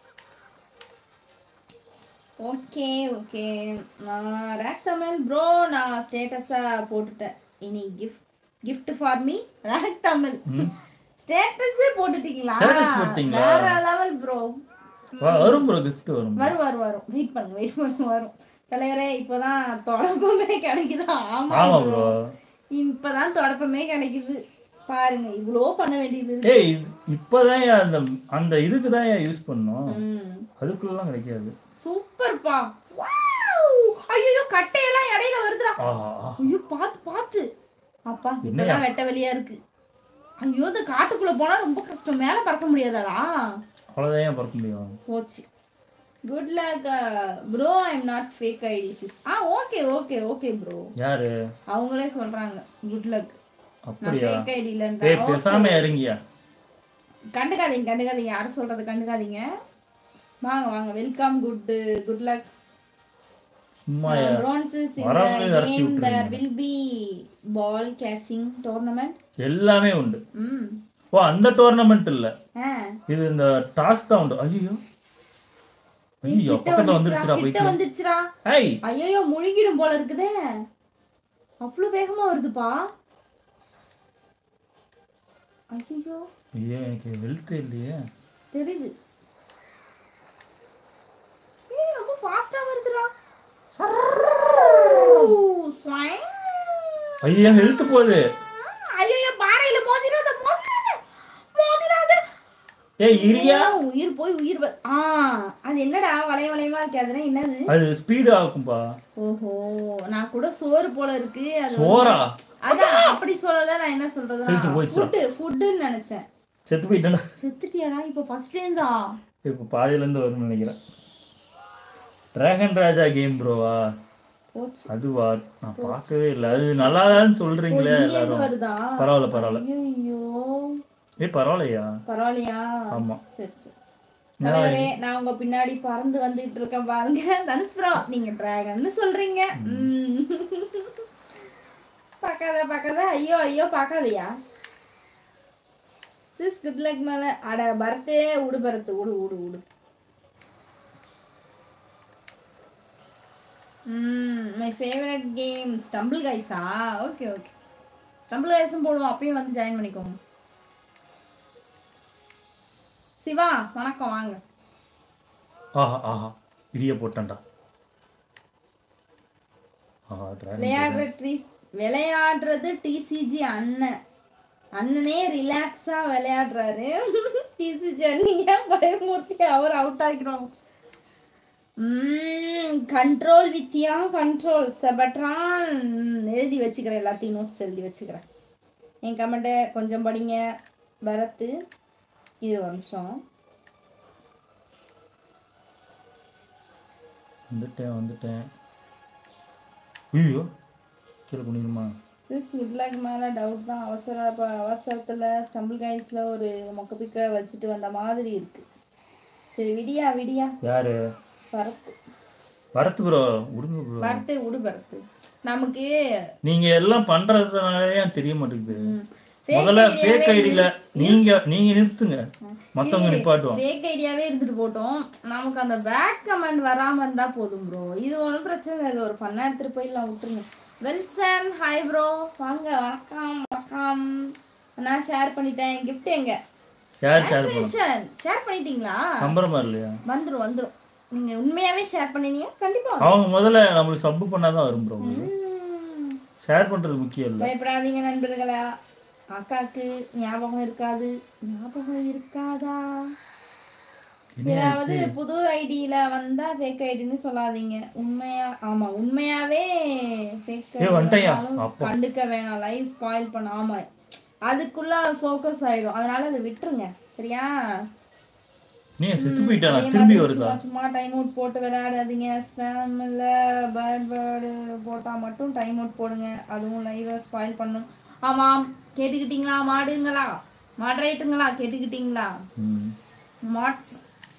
ஓகே ஓகே நான் ரேக் தமிழ் ப்ரோ நான் ஸ்டேட்டஸாக போட்டுட்டேன் இனி gift gift for me Rake Tamil ஸ்டேட்டஸே போட்டுட்டீங்களா Status போட்டீங்களா? வேற லெவல் ப்ரோ வா- வரும் ப்ரோ கிஃப்ட் வரும் வரும் வரும் வரும் வெயிட் பண்ணுங்க வெயிட் பண்ணுங்க வரும் தலைவரே இப்போதான் தொடப்பமே கிடைக்குதா ஆமா ஆமா bro. ப்ரோ இப்பதான் தொடப்பமே கிடைக்குது பாருங்க இவ்வளோ பண்ண வேண்டியது இருக்கு. ஏய் இது- இப்பதான் ஏன் அந்த அந்த இதுக்கு தான் ஏன் யூஸ் பண்ணோம் ம் அதுக்குள்ளலாம் கிடைக்காது சூப்பர்ப்பா ஐயோ கட்டையெல்லாம் இடையில வருதுடா ஆஹா ஐயோ பார்த்து பார்த்து அப்பா இப்பதான் வெட்ட வெளியா இருக்கு ஐயோ இந்த காட்டுக்குள்ள போனா ரொம்ப கஷ்டம் மேல பறக்க முடியாதாடா அவ்வளோதான் ஏன் பறக்க முடியும் போச்சு good luck bro I am not fake ID sis ஆ ஓகே ஓகே ஓகே ப்ரோ யாரு அவங்களே சொல்றாங்க குட் லக் நான் அப்படியா ஃபேக் ஐடி ஏய் இல்லைன்றா பேசாம இறங்கியா கண்டுக்காதீங்க கண்டுக்காதீங்க யாரும் சொல்றது கண்டுக்காதீங்க வாங்க வாங்க வெல்கம் குட் குட் லக் சும்மாயா bronzes in வரவங்களே the விரட்டி game there will be ball catching tournament எல்லாமே உண்டு ம் ஓ அந்த டோர்னமெண்ட் இல்ல ஆ இது இந்த டாஸ் தான் உண்டு ஐயோ ஐயோ கிட்ட பக்கத்துல வந்துருச்சுடா வந்துருச்சுடா கிட்ட போயிட்டு வந்துருச்சுடா ஐய் ஐயோ முழுங்கிடும் போல இருக்குதே அவ்வளோ வேகமா வருதுப்பா ஐயோ ஐயோ எனக்கு வெல்த் இல்லையே தெரியுது ஏய் ரொம்ப ஃபாஸ்டா வருதுடா ஸ்வைங். ஐயா ஹெல்த் போகுது ஐயோ பாறையில மோதிராத மோதிராத மோதிராத ஏய் இரியா ஆ, உயிர் போய் உயிர் வ- ஆ அது என்னடா வளைய வளையமா இருக்கு அதெல்லாம் என்னது அது ஸ்பீடு ஆகும்பா ஓஹோ நான் கூட சோறு போல இருக்கு அது வந்து- சோறா அதான் அப்படி சொல்லல நான் என்ன Health சொல்றதுன்னா போயிடுச்சா? ஃபுட்டு ஃபுட்டுன்னு நினைச்சேன் செத்து போயிட்டேன்னா செத்துட்டியாடா இப்போ ஃபர்ஸ்ட்ல இருந்தா இப்போ பாதியிலேருந்து வரும்னு நினைக்கிறேன் டிராகன் ராஜா கேம் ப்ரோவா போச்சு அதுவா நான் பார்க்கவே இல்லை அது நல்லா இல்லைன்னு சொல்றீங்களே இங்க இருந்து எல்லாரும் வருதா பரவாயில்ல பரவாயில்ல ஐயோ ஏ பரவாயில்லையா பரவாயில்லையா ஆமா சரி சரி தலைவரே நான் உங்க பின்னாடி பறந்து வந்துட்டு இருக்கேன் பாருங்க தனுஷ்புரா நீங்க டிராகன்னு சொல்றீங்க ம். பார்க்காத பார்க்காத ஐயோ ஐயோ பார்க்காதயா சிஸ் குட் லக் மேல அட பரத்தே உடு பரத்து உடு உடு உடு ம் மை ஃபேவரட் கேம் ஸ்டம்பிள் கைஸா ஓகே ஓகே ஸ்டம்பிள் கைஸும் போடுவோம் அப்பயும் வந்து ஜாயின் பண்ணிக்கோங்க சிவா வணக்கம் வாங்க ஆஹா ஆஹா இடிய போட்டேன்டா ஆஹா டிராகன் விளையாடுற ட்ரீஸ் விளையாடுறது டிசிஜி அண்ணன் அண்ணனே ரிலாக்ஸா விளையாடுறாரு டிசிஜி அண்ணிங்க பயமூர்த்தி அவர் அவுட் ஆகிக்கிறோம் கண்ட்ரோல் வித்யா கண்ட்ரோல் செபட்ரான் எழுதி வச்சுக்கிறேன் எல்லாத்தையும் நோட்ஸ் எழுதி வச்சுக்கிறேன் என் கமெண்ட்டை கொஞ்சம் படிங்க பரத்து இது ஒரு நிமிஷம் வந்துட்டேன் வந்துட்டேன் ஐயோ கீழே பண்ணிடுமா சிஸ் குட்லாக் மேலே டவுட் தான் அவசர ப- அவசரத்துல ஸ்டம்பிள் கைஸில் ஒரு மொக்க பிக்க வச்சுட்டு வந்த மாதிரி இருக்கு சரி விடியா விடியா யாரு பரத்து வரத்து ப்ரோ விடுங்க ப்ரோ பரத்து விடு பரத்து நமக்கு நீங்க எல்லாம் பண்றதுனாலே ஏன் தெரிய மாட்டேங்குது fake முதல்ல idea ஃபேக் ஐடியில நீங்க நீங்க நிறுத்துங்க மத்தவங்க நிப்பாட்டுவோம் ஃபேக் ஐடியாவே இருந்துட்டு போட்டோம் நமக்கு அந்த பேட் கமெண்ட் வராம இருந்தா போதும் ப்ரோ இது ஒன்றும் பிரச்சனை இல்லை இது ஒரு ஃபன்னா எடுத்துட்டு போயிடலாம் விட்டுருங்க வெல்சன் ஹாய் ப்ரோ வாங்க வணக்கம் வணக்கம் நான் ஷேர் பண்ணிட்டேன் கிஃப்ட் எங்க யார் ஷேர் பண்ண ஷேர் பண்ணிட்டீங்களா நம்புறமா இல்லையா வந்துரும் வந்துரும் நீங்க உண்மையாவே ஷேர் பண்ணீங்க கண்டிப்பா வரும். அவங்க முதல்ல நம்மளுக்கு சப்பு பண்ணாதான் வரும் ப்ரோ ம். ஷேர் பண்றது முக்கியம் இல்லை பயப்படாதீங்க நண்பர்களா அக்காக்கு ஞாபகம் இருக்காது ஞாபகம் இருக்காதா ஏதாவது புது ஐடியில வந்தா ஃபேக் ஐடின்னு சொல்லாதீங்க உண்மையா ஆமா உண்மையாவே ஃபேக் ஏய், வந்துட்டேயா? அப்பா. கண்டுக்க வேணாம் லைவ் ஸ்பாயில் பண்ண ஆமா அதுக்குள்ள ஃபோக்கஸ் ஆயிடும் அதனால அதை விட்டுருங்க சரியா நீ செத்து போயிட்டானா அதே திரும்பி மாதிரி வருதா சும்மா சும்மா டைம் அவுட் போட்டு விளையாடாதீங்க ஸ்பேம் இல்ல பேர்ட் பேர்டு போட்டா மட்டும் டைம் அவுட் போடுங்க அதுவும் லைவை ஸ்பாயில் பண்ணும் ஆமாம் கேட்டுக்கிட்டீங்களா மாடுங்களா மாடரேட்டுங்களா கேட்டுக்கிட்டீங்களா ம். மாட்ஸ்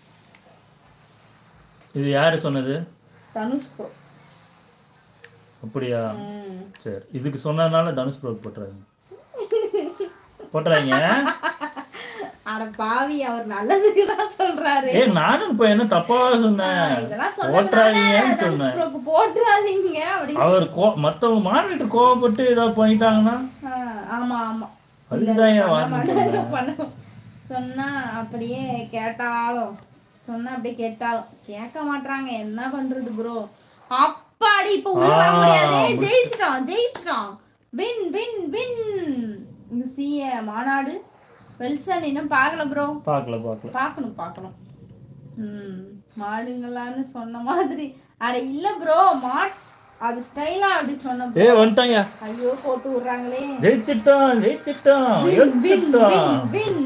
இது யாரு சொன்னது தனுஷ் ப்ரோ அப்படியா சரி இதுக்கு சொன்னதுனால தனுஷ் ப்ரோக் போட்டுறாங்க போட்டுறாங்க அட பாவி அவர் நல்லதுக்கு தான் சொல்றாரு ஏ நானும் இப்ப என்ன தப்பாவா சொன்னேன் இதெல்லாம் போட்டுறாதீங்கன்னு சொன்னதுனால தனுஷ் சொன்னேன் ப்ரோக்கு போட்டுறாதீங்க அப்படி அவர் கோ மத்தவங்க மாறிட்டு கோவப்பட்டு ஏதாவது பண்ணிட்டாங்கன்னா ஆ, ஆமா ஆமா அதுதான் ஏன் பண்ண வார்னிங் மாட்டாங்க, பண்ண சொன்னா அப்படியே கேட்டாலும் சொன்னா அப்படியே கேட்டாலும் கேட்க மாட்றாங்க என்ன பண்றது ப்ரோ அப்பாடி இப்ப உள்ள வர ஆ, முடியாது ஜெயிச்சிட்டான் ஜெயிச்சிட்டான் win win win you see a மாநாடு வெல்சன் இன்னும் பார்க்கல ப்ரோ பார்க்கல பார்க்கல பார்க்கணும் பார்க்கணும் ம் மாடுங்களான்னு சொன்ன மாதிரி அட இல்ல ப்ரோ மாட்ஸ் அது ஸ்டைலா அப்படி சொன்ன bro. ஏ வந்துட்டாங்க ஐயோ போத்து விடுறாங்களே ஜெயிச்சிட்டான் ஜெயிச்சிட்டான் எடுத்துட்டான் வின்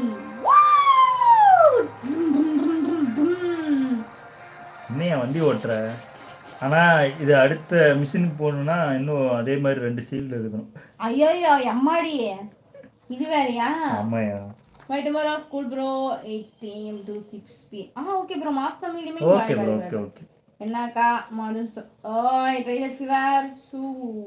இன்னும் வண்டி ஓட்டுற ஆனா இது அடுத்த மிஷினுக்கு போகணும்னா இன்னும் அதே மாதிரி ரெண்டு சீல்டு இருக்கணும் ஐயோ எம்மாடி இது வேறயா ஆமாயா bye tomorrow school bro eight AM to six P ஆ ஓகே ப்ரோ மாஸ் தமிழ்லையுமே ஓகே ப்ரோ ஓகே ஓகே என்னக்கா மாடல் ஓய் ட்ரைலர் ஃபீவர் ஷூ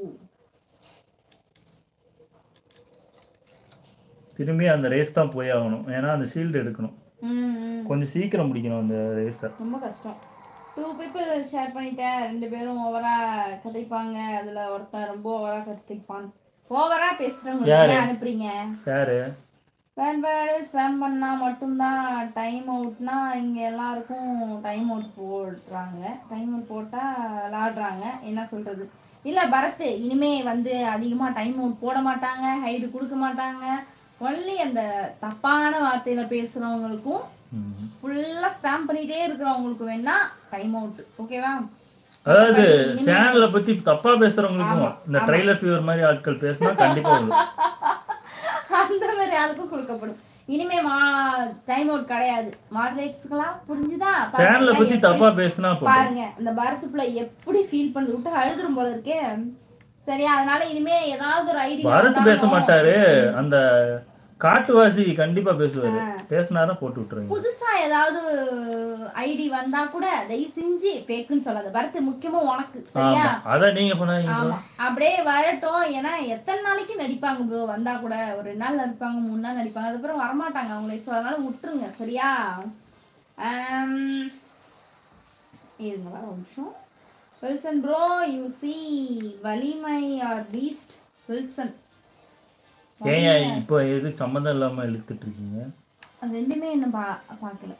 திரும்பி அந்த ரேஸ் தான் போய் ஆகணும் ஏன்னா அந்த ஷீல்டு எடுக்கணும் ம் ம். கொஞ்சம் சீக்கிரம் முடிக்கணும் அந்த ரேஸை ரொம்ப கஷ்டம் டூ பீப்புள் ஷேர் பண்ணிட்டேன் ரெண்டு பேரும் ஓவரா கதைப்பாங்க அதுல ஒருத்தன் ரொம்ப ஓவரா கதைப்பான் ஓவரா பேசுறவங்க ஏன் அனுப்புறீங்க யாரு வேண்பாடு ஸ்பேம் பண்ணா மட்டும்தான் டைம் அவுட்னா இங்க எல்லாருக்கும் டைம் அவுட் போடுறாங்க டைம் அவுட் போட்டா விளாடுறாங்க என்ன சொல்றது இல்ல பரத் இனிமே வந்து அதிகமா டைம் அவுட் போட மாட்டாங்க ஹைடு கொடுக்க மாட்டாங்க ஒன்லி அந்த தப்பான வார்த்தையில பேசுறவங்களுக்கும் ம். ஃபுல்லா ஸ்பேம் பண்ணிட்டே இருக்கிறவங்களுக்கு வேணா டைம் அவுட் ஓகேவா அதாவது சேனலை பத்தி தப்பா பேசுறவங்களுக்கும் இந்த ட்ரைலர் ஃபீவர் மாதிரி ஆட்கள் பேசினா கண்டிப்பா வரும் அந்த மாதிரி ஆளுக்கும் கொடுக்கப்படும் இனிமே மா டைம் அவுட் கிடையாது மாடரேட்ஸ்க்கெல்லாம் புரிஞ்சுதா சேனலை பத்தி தப்பா பேசினா போதும் பாருங்க அந்த பரத் பிள்ளை எப்படி ஃபீல் பண்ணுது விட்டு அழுதுரும் போல இருக்கே சரியா அதனால இனிமே ஏதாவது ஒரு ஐடியா பரத் பேச மாட்டாரு அந்த காட்டுவாசி கண்டிப்பா பேசுவாரு பேசினாரா போட்டு விட்டுருங்க புதுசா ஏதாவது ஐடி வந்தா கூட தயவு செஞ்சு ஃபேக்குன்னு சொல்லாத பரத் முக்கியமா உனக்கு சரியா ஆமா அத நீங்க பண்ணாதீங்க ஆமா அப்படியே வரட்டும் ஏன்னா எத்தனை நாளைக்கு நடிப்பாங்க ப்ரோ வந்தா கூட ஒரு ரெண்டு நாள் நடிப்பாங்க மூணு நாள் நடிப்பாங்க அதுக்கப்புறம் வரமாட்டாங்க அவங்களே ஸோ அதனால விட்டுருங்க சரியா ஆம், இருங்க வர ஒரு நிமிஷம் Wilson bro you see Valimai or Beast Wilson ஏன் இப்போ எதுக்கு சம்மந்தம் இல்லாம இழுத்துட்டு இருக்கீங்க அது ரெண்டுமே என்ன பா பார்க்கல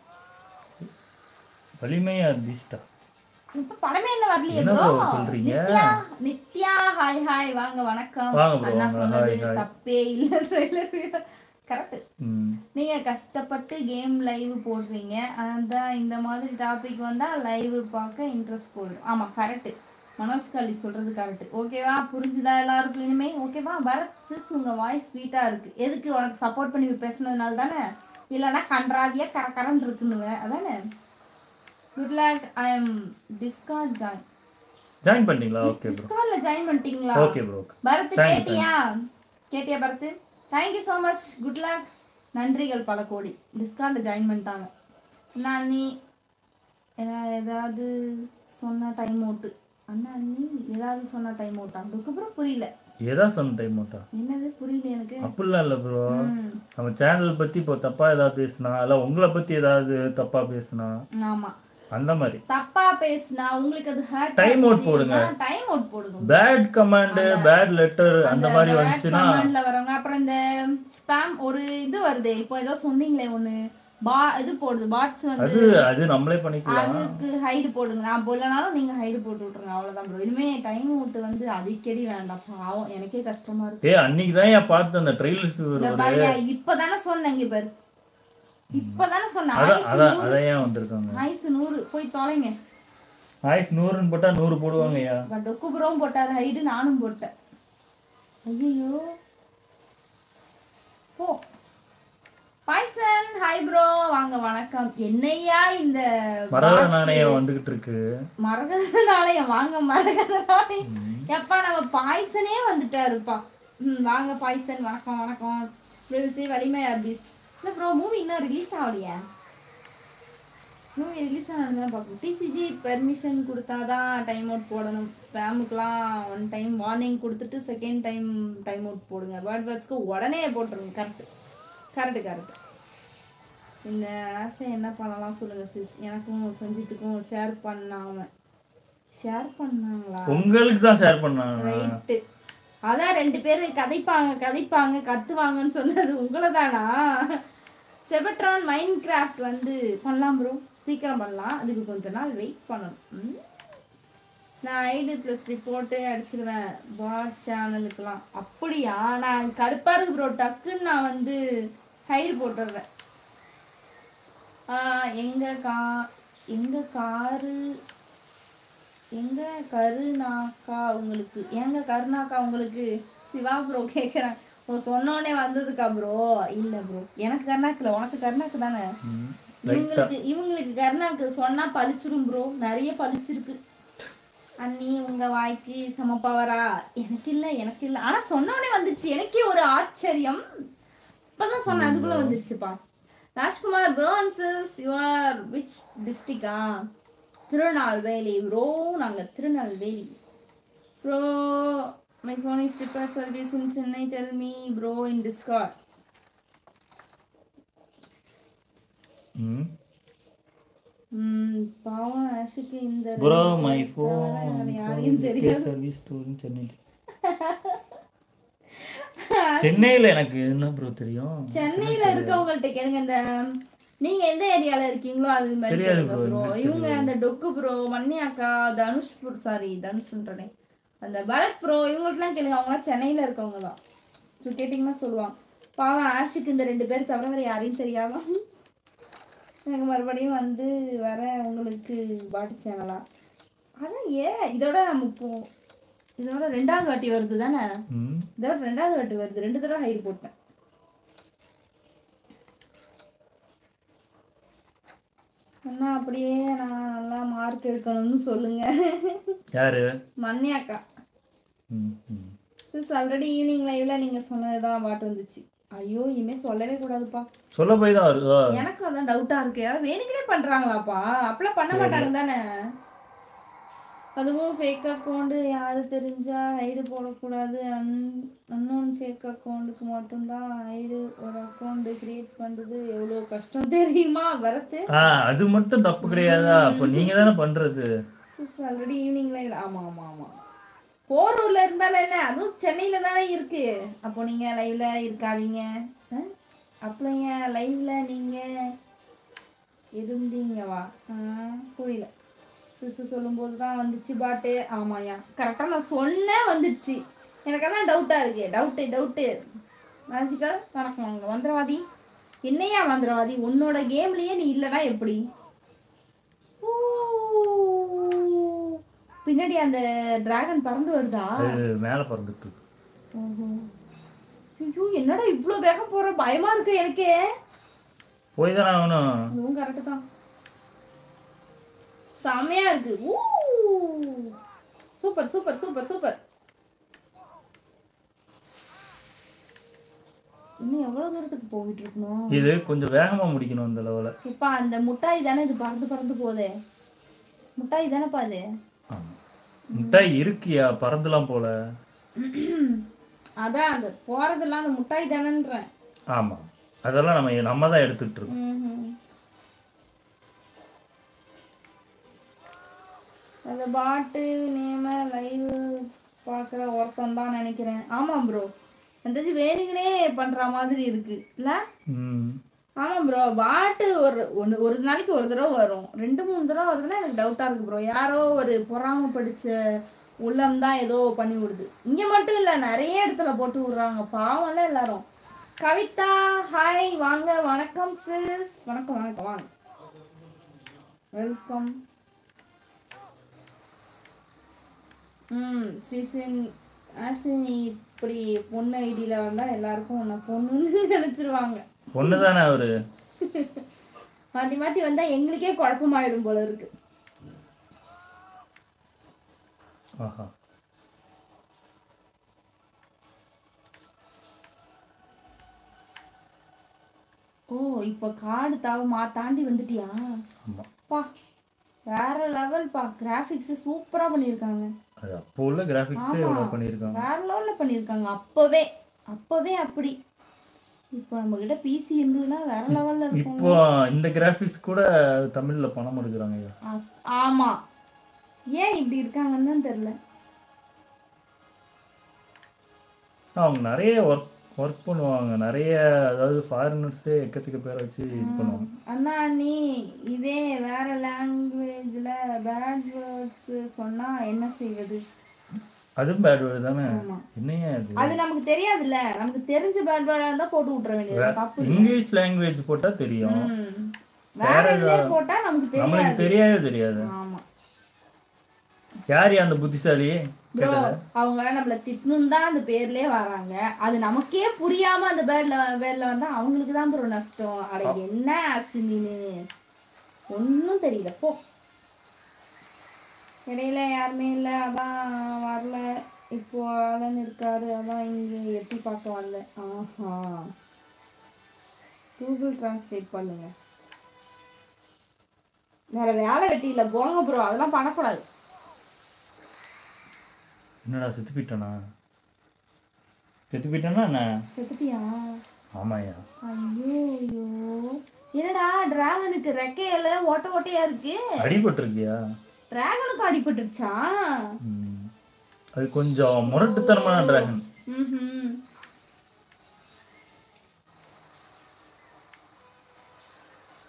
வலிமையா பீஸ்டா இப்ப படமே என்ன வரலையே என்ன ப்ரோ bro சொல்றீங்க? நித்யா நித்யா ஹாய் ஹாய் வாங்க வணக்கம் வாங்க bro, அண்ணா வாங்க. சொன்னது Hi, hi. தப்பே இல்ல கரெக்ட் ம் நீங்க கஷ்டப்பட்டு கேம் லைவ் போடுறீங்க அதான் இந்த மாதிரி டாபிக் வந்தா லைவ் பார்க்க இன்ட்ரெஸ்ட் போயிடும் ஆமா கரெக்ட் மனோஜ் காலி சொல்றது கரெக்ட் ஓகேவா புரிஞ்சுதா எல்லாருக்கும் இனிமே ஓகேவா பரத் சிஸ் உங்க வாய்ஸ் ஸ்வீட்டா இருக்கு எதுக்கு உனக்கு சப்போர்ட் பண்ணி பேசுனதுனால தானே இல்லைன்னா கன்றாவியா கரகரன்னு இருக்குன்னுவேன் அதானே good luck I am Discord join join பண்ணீங்களா ஓகே ப்ரோ டிஸ்கார்ட்ல ஜாயின் பண்ணிட்டீங்களா okay bro Bharath Thank you, கேட்டியா கேட்டியா Bharath thank you so much good luck நன்றிகள் பல கோடி டிஸ்கார்டில் ஜாயின் பண்ணிட்டாங்க நான் நீ ஏதா- ஏதாவது சொன்ன டைம் அவுட்டு அண்ணா நீ ஏதாவது சொன்ன டைம் அவுட்டா அதுக்கப்புறம் புரியல ஏதா சொன்ன டைம் மாட்டா என்னது புரியல எனக்கு அப்படிலாம் இல்லை ப்ரோ ம், நம்ம சேனல் பத்தி இப்போ தப்பா ஏதாவது பேசுனா இல்ல உங்களை பத்தி ஏதாவது தப்பா பேசுனா ஆமா அந்த மாதிரி தப்பா பேசினா உங்களுக்கு அது ஹர்ட் Time out போடுங்க. டைம் அவுட் போடுங்க பேட் கமாண்ட் பேட் லெட்டர் அந்த மாதிரி bad வந்துச்சுன்னா commentல வரவங்க அப்புறம் இந்த ஸ்பாம் ஒரு இது வருது இப்போ ஏதோ சொன்னீங்களே ஒண்ணு பா இது போடுது பாட்ஸ் வந்து அது அது நம்மளே பண்ணிக்கலாம் அதுக்கு ஹைடு போடுங்க நான் போடலனாலும் நீங்க ஹைடு போட்டு விட்டுருங்க அவ்வளவுதான் ப்ரோ இனிமே டைம் அவுட் வந்து அடிக்கடி வேண்டாம் பாவம் எனக்கே கஷ்டமா இருக்கு ஏ அன்னைக்கு தான் ஏன் பார்த்து அந்த ட்ரெயிலர் இந்த ஃபீவர் பாரியா இப்பதானே சொன்னேன் இங்க பாரு இப்பதானே சொன்னேன் அதான் ஐஸ் அதான் நூறு அதான் ஏன் வந்திருக்காங்க ஐஸ் நூறு போய் தொலைங்க ஆயிஸ் நூறுன்னு போட்டா நூறு போடுவாங்கய்யா பட் டொக்கு ப்ரோவும் போட்டாரு ஹைடு நானும் போட்டேன் ஐயோ போ பாய்சன் ஹாய் ப்ரோ வாங்க வணக்கம் என்னையா இந்த மரத நாணயம் வந்துகிட்டு இருக்கு மரகத நாணயம் வாங்க மரகத நாணயம் எப்பா நம்ம பாய்சனே வந்துட்டாருப்பா ம் வாங்க பாய்சன் வணக்கம் வணக்கம் ப்ரீவியஸ்லி வலிமை ஆர்டிஸ்ட் இல்லை ப்ரோ மூவி இன்னும் ரிலீஸ் ஆகலையா மூவி ரிலீஸ் ஆனதுதான் பார்க்கணும் டிசிஜி பெர்மிஷன் கொடுத்தாதான் டைம் அவுட் போடணும் ஸ்பேமுக்குலாம் ஒன் டைம் வார்னிங் கொடுத்துட்டு செகண்ட் டைம் டைம் அவுட் போடுங்க பேர்ட் பேர்ட்ஸ்க்கு உடனே போட்டுருங்க கரெக்ட் கரெக்டு கரெக்ட் இந்த ஆஷை என்ன பண்ணலாம் சொல்லுங்க சிஸ் எனக்கும் சஞ்சித்துக்கும் ஷேர் பண்ணாம ஷேர் பண்ணாங்களா உங்களுக்கு தான் ஷேர் பண்ணாங்க ரைட்டு அதான் ரெண்டு பேர் கதைப்பாங்க கதைப்பாங்க கத்துவாங்கன்னு சொன்னது உங்களை தானா செபட்ரான் மைண்ட் கிராஃப்ட் வந்து பண்ணலாம் ப்ரோ சீக்கிரம் பண்ணலாம் அதுக்கு கொஞ்ச நாள் வெயிட் பண்ணணும் ம்? நான் ஐடி ப்ளஸ் ரிப்போர்ட்டே அடிச்சிருவேன் பாட் சேனலுக்குலாம் அப்படியா நான் கடுப்பா இருக்கு ப்ரோ டக்குன்னு நான் வந்து ஹைடு போட்டுடுறேன் ஆஹ் எங்க கா எங்க காரு எங்க கருணாக்கா உங்களுக்கு எங்க கருணாக்கா உங்களுக்கு சிவா ப்ரோ கேக்குறேன் ஓ சொன்னோடனே வந்ததுக்கா ப்ரோ இல்ல ப்ரோ எனக்கு கருணாக்கு இல்ல உனக்கு கருணாக்கு தானே ம். இவங்களுக்கு இவங்களுக்கு கருணாக்கு சொன்னா பளிச்சிடும் ப்ரோ நிறைய பளிச்சிருக்கு அண்ணி உங்க வாய்க்கு சமப்பவரா எனக்கு இல்ல எனக்கு இல்ல ஆனா சொன்னோடனே வந்துச்சு எனக்கே ஒரு ஆச்சரியம் இப்பதான் சொன்னேன் அதுக்குள்ள வந்துருச்சுப்பா Rajkumar bro answers your which டிஸ்ட்ரிக்டா திருநெல்வேலி ப்ரோ நாங்க Tirunelveli bro my phone is repair service in Chennai tell me bro in Discord ம் ம் பாவம் ஆஷுக்கு இந்த ப்ரோ ரெண்டு மை பேர் ஃபோன் தவிர யாரையும் தெரியாது சர்வீஸ் ஸ்டோர் சென்னை சென்னையில எனக்கு என்ன ப்ரோ தெரியும் சென்னையில இருக்கவங்கள்ட்ட கேளுங்க இந்த நீங்க எந்த ஏரியால இருக்கீங்களோ அது மாதிரி தெரியாது கேளுங்க bro, ப்ரோ எனக்கு இவங்க அந்த டொக்கு ப்ரோ மன்னி அக்கா தனுஷ் சாரி தனுஷ்ன்றனே அந்த பரத் ப்ரோ இவங்கள்ட்டலாம் கேளுங்க அவங்களாம் சென்னையில் இருக்கவங்க தான் ஸோ கேட்டிங்கன்னா சொல்லுவாங்க பாவம் ஆஷுக்கு இந்த ரெண்டு பேர் தவிர வேறு யாரையும் தெரியாதான் எனக்கு மறுபடியும் வந்து வர உங்களுக்கு பாட்டு சேனலா அதான் ஏன் இதோட நம்ம இப்போ இதோட ரெண்டாவது வாட்டி வருது தானே ம் இதோட ரெண்டாவது வாட்டி வருது ரெண்டு தடவை ஹைட் போட்டேன் அண்ணா அப்படியே நான் நல்லா மார்க் எடுக்கணும்னு சொல்லுங்க யாரு மன்னி அக்கா ம் ம் சிஸ் ஆல்ரெடி ஈவினிங் லைவ்ல நீங்க சொன்னதுதான் பாட்டு வந்துச்சு ஐயோ இனிமே சொல்லவே கூடாதுப்பா சொல்ல போய் தான் வருதா எனக்கு அதான் டவுட்டா இருக்கு யாராவது வேணுங்கனே பண்றாங்களாப்பா அப்பெல்லாம் பண்ண மாட்டாங்க தானே அதுவும் ஃபேக் அக்கௌண்ட் யாரு தெரிஞ்சா ஐடு போடக்கூடாது அன் அன்னோன் ஃபேக் அக்கௌண்ட்டுக்கு மட்டும்தான் ஐடு ஒரு அக்கௌண்ட் கிரியேட் பண்றது எவ்வளோ கஷ்டம் தெரியுமா வரத்து ஆ அது மட்டும் தப்பு கிடையாதா அப்போ நீங்க தானே பண்றது சிஸ் ஆல்ரெடி ஈவினிங் லைவ் ஆமா ஆமா ஆமா போரூர்ல இருந்தாலும் என்ன அதுவும் சென்னையில தானே இருக்கு அப்போ நீங்க லைவ்ல இருக்காதீங்க ஆ? அப்புறம் ஏன் லைவ்ல நீங்க இருந்தீங்கவா ஆ, புரியல சிசு சொல்லும்போது தான் வந்துச்சு பாட்டு ஆமாயா கரெக்டாக நான் சொன்னேன் வந்துச்சு எனக்கு அதான் டவுட்டாக இருக்கு டவுட்டு டவுட்டு மேஜிக்கல் வணக்கம் வாங்க மந்திரவாதி என்னையா மந்திரவாதி உன்னோட கேம்லயே நீ இல்லைனா எப்படி ஊ. பின்னாடி அந்த டிராகன் பறந்து வருதா அது மேலே பறந்துட்டு இருக்கு ஓஹோ. ஐயோ என்னடா இவ்வளோ வேகம் போற பயமா இருக்கு எனக்கு போய் தானே ஆகணும் அதுவும் கரெக்டு தான் செமையா இருக்கு ஊ சூப்பர் சூப்பர் சூப்பர் சூப்பர் இன்னும் எவ்வளவு தூரத்துக்கு போயிட்டு இருக்கணும் இது கொஞ்சம் வேகமா முடிக்கணும் அந்த லெவலை இப்ப அந்த முட்டாய் தானே இது பறந்து பறந்து போதே முட்டாய் தானேப்பா அது ஆமா மிட்டாய் இருக்கியா பறந்துலாம் போல அதான் அந்த போறதெல்லாம் அந்த முட்டாய் தானேன்றேன் ஆமா அதெல்லாம் நம்ம நம்ம தான் எடுத்துட்டு இருக்கோம் ம்ஹும். அந்த பாட்டு நேம லைவ் பார்க்குற ஒருத்தன் தான் நினைக்கிறேன் ஆமாம் ப்ரோ அந்த இது வேணுங்கனே பண்ணுற மாதிரி இருக்கு இல்லை ம் ஆமாம் ப்ரோ பாட்டு ஒரு ஒன்று ஒரு நாளைக்கு ஒரு தடவை வரும் ரெண்டு மூணு தடவை வருதுன்னா எனக்கு டவுட்டாக இருக்கு ப்ரோ யாரோ ஒரு பொறாம படிச்ச உள்ளம் தான் ஏதோ பண்ணி விடுது இங்கே மட்டும் இல்லை நிறைய இடத்துல போட்டு விடுறாங்க பாவம்ல எல்லாரும் கவிதா ஹாய் வாங்க வணக்கம் சிஸ் வணக்கம் வணக்கம் வாங்க வெல்கம் ம் சீசன் ஆக்சுவலி நீ இப்படி பொண்ணு ஐடியில் வந்தால் எல்லாருக்கும் உன்னை பொண்ணுன்னு நினச்சிருவாங்க பொண்ணு தானே அவரு மாற்றி மாற்றி வந்தால் எங்களுக்கே குழப்பமாயிடும் போல இருக்கு ஆஹா ஓ இப்போ காடு தாவமா தாண்டி வந்துட்டியா ஆமா பா வேற லெவல் பா கிராஃபிக்ஸ் சூப்பராக பண்ணியிருக்காங்க அது அப்போ உள்ள கிராஃபிக்ஸே இவ்வளோ பண்ணியிருக்காங்க வேற லெவலில் பண்ணியிருக்காங்க அப்போவே அப்போவே அப்படி இப்போ நம்ம கிட்ட பிசி இருந்ததுன்னா வேற லெவலில் இருக்கும் இப்போ இந்த கிராஃபிக்ஸ் கூட தமிழ்ல பணம் எடுக்கிறாங்க ஐயா ஆ- ஆமா ஏன் இப்படி இருக்காங்கன்னு தான் தெரில அவங்க நிறைய ஒர்க் ஒர்க் பண்ணுவாங்க நிறைய அதாவது ஃபாரினர்ஸே எக்கச்சக்க பேரை வச்சு இது பண்ணுவாங்க அண்ணா நீ இதே வேற லாங்குவேஜில் பேட் வேர்ட்ஸ் சொன்னா என்ன செய்வது அதுவும் பேட் வேர்டு தானே என்னையா அது அது நமக்கு தெரியாதுல்ல நமக்கு தெரிஞ்ச பேட் வேர்டா இருந்தா போட்டு விட்டுற வேண்டியது தப்பு இங்கிலீஷ் லாங்குவேஜ் போட்டா தெரியும் ம். வேற இதுல போட்டா நமக்கு தெரியாது நம்மளுக்கு தெரியவே தெரியாது ஆமா யார் அந்த புத்திசாலி ப்ரோ அவங்க நம்மள திட்டணும் தான் அந்த பேர்லயே வராங்க அது நமக்கே புரியாம அந்த பேர்ல பேர்ல வந்தா அவங்களுக்கு தான் ப்ரோ நஷ்டம் அட என்ன அசினின்னு ஒன்றும் தெரியல போ இடையில யாருமே இல்லை அதான் வரல இப்போ ஆளன் இருக்காரு அதான் இங்க எட்டி பார்க்க வந்தேன் ஆஹா கூகுள் டிரான்ஸ்லேட் பண்ணுங்க வேற வேலை வெட்டி இல்லை போங்க ப்ரோ அதெல்லாம் பண்ணக்கூடாது என்னடா செத்து போயிட்டானா செத்து போயிட்டானா என்ன செத்துட்டியா ஆமாய்யா ஐயோ ஐயோ என்னடா டிராகனுக்கு ரெக்கையில ஓட்ட ஓட்டையா இருக்கு அடிபட்டிருக்கியா டிராகனுக்கு அடிபட்டுடுச்சா ம். அது கொஞ்சம் முரட்டுத்தனமான டிராகன் ம்ஹும்.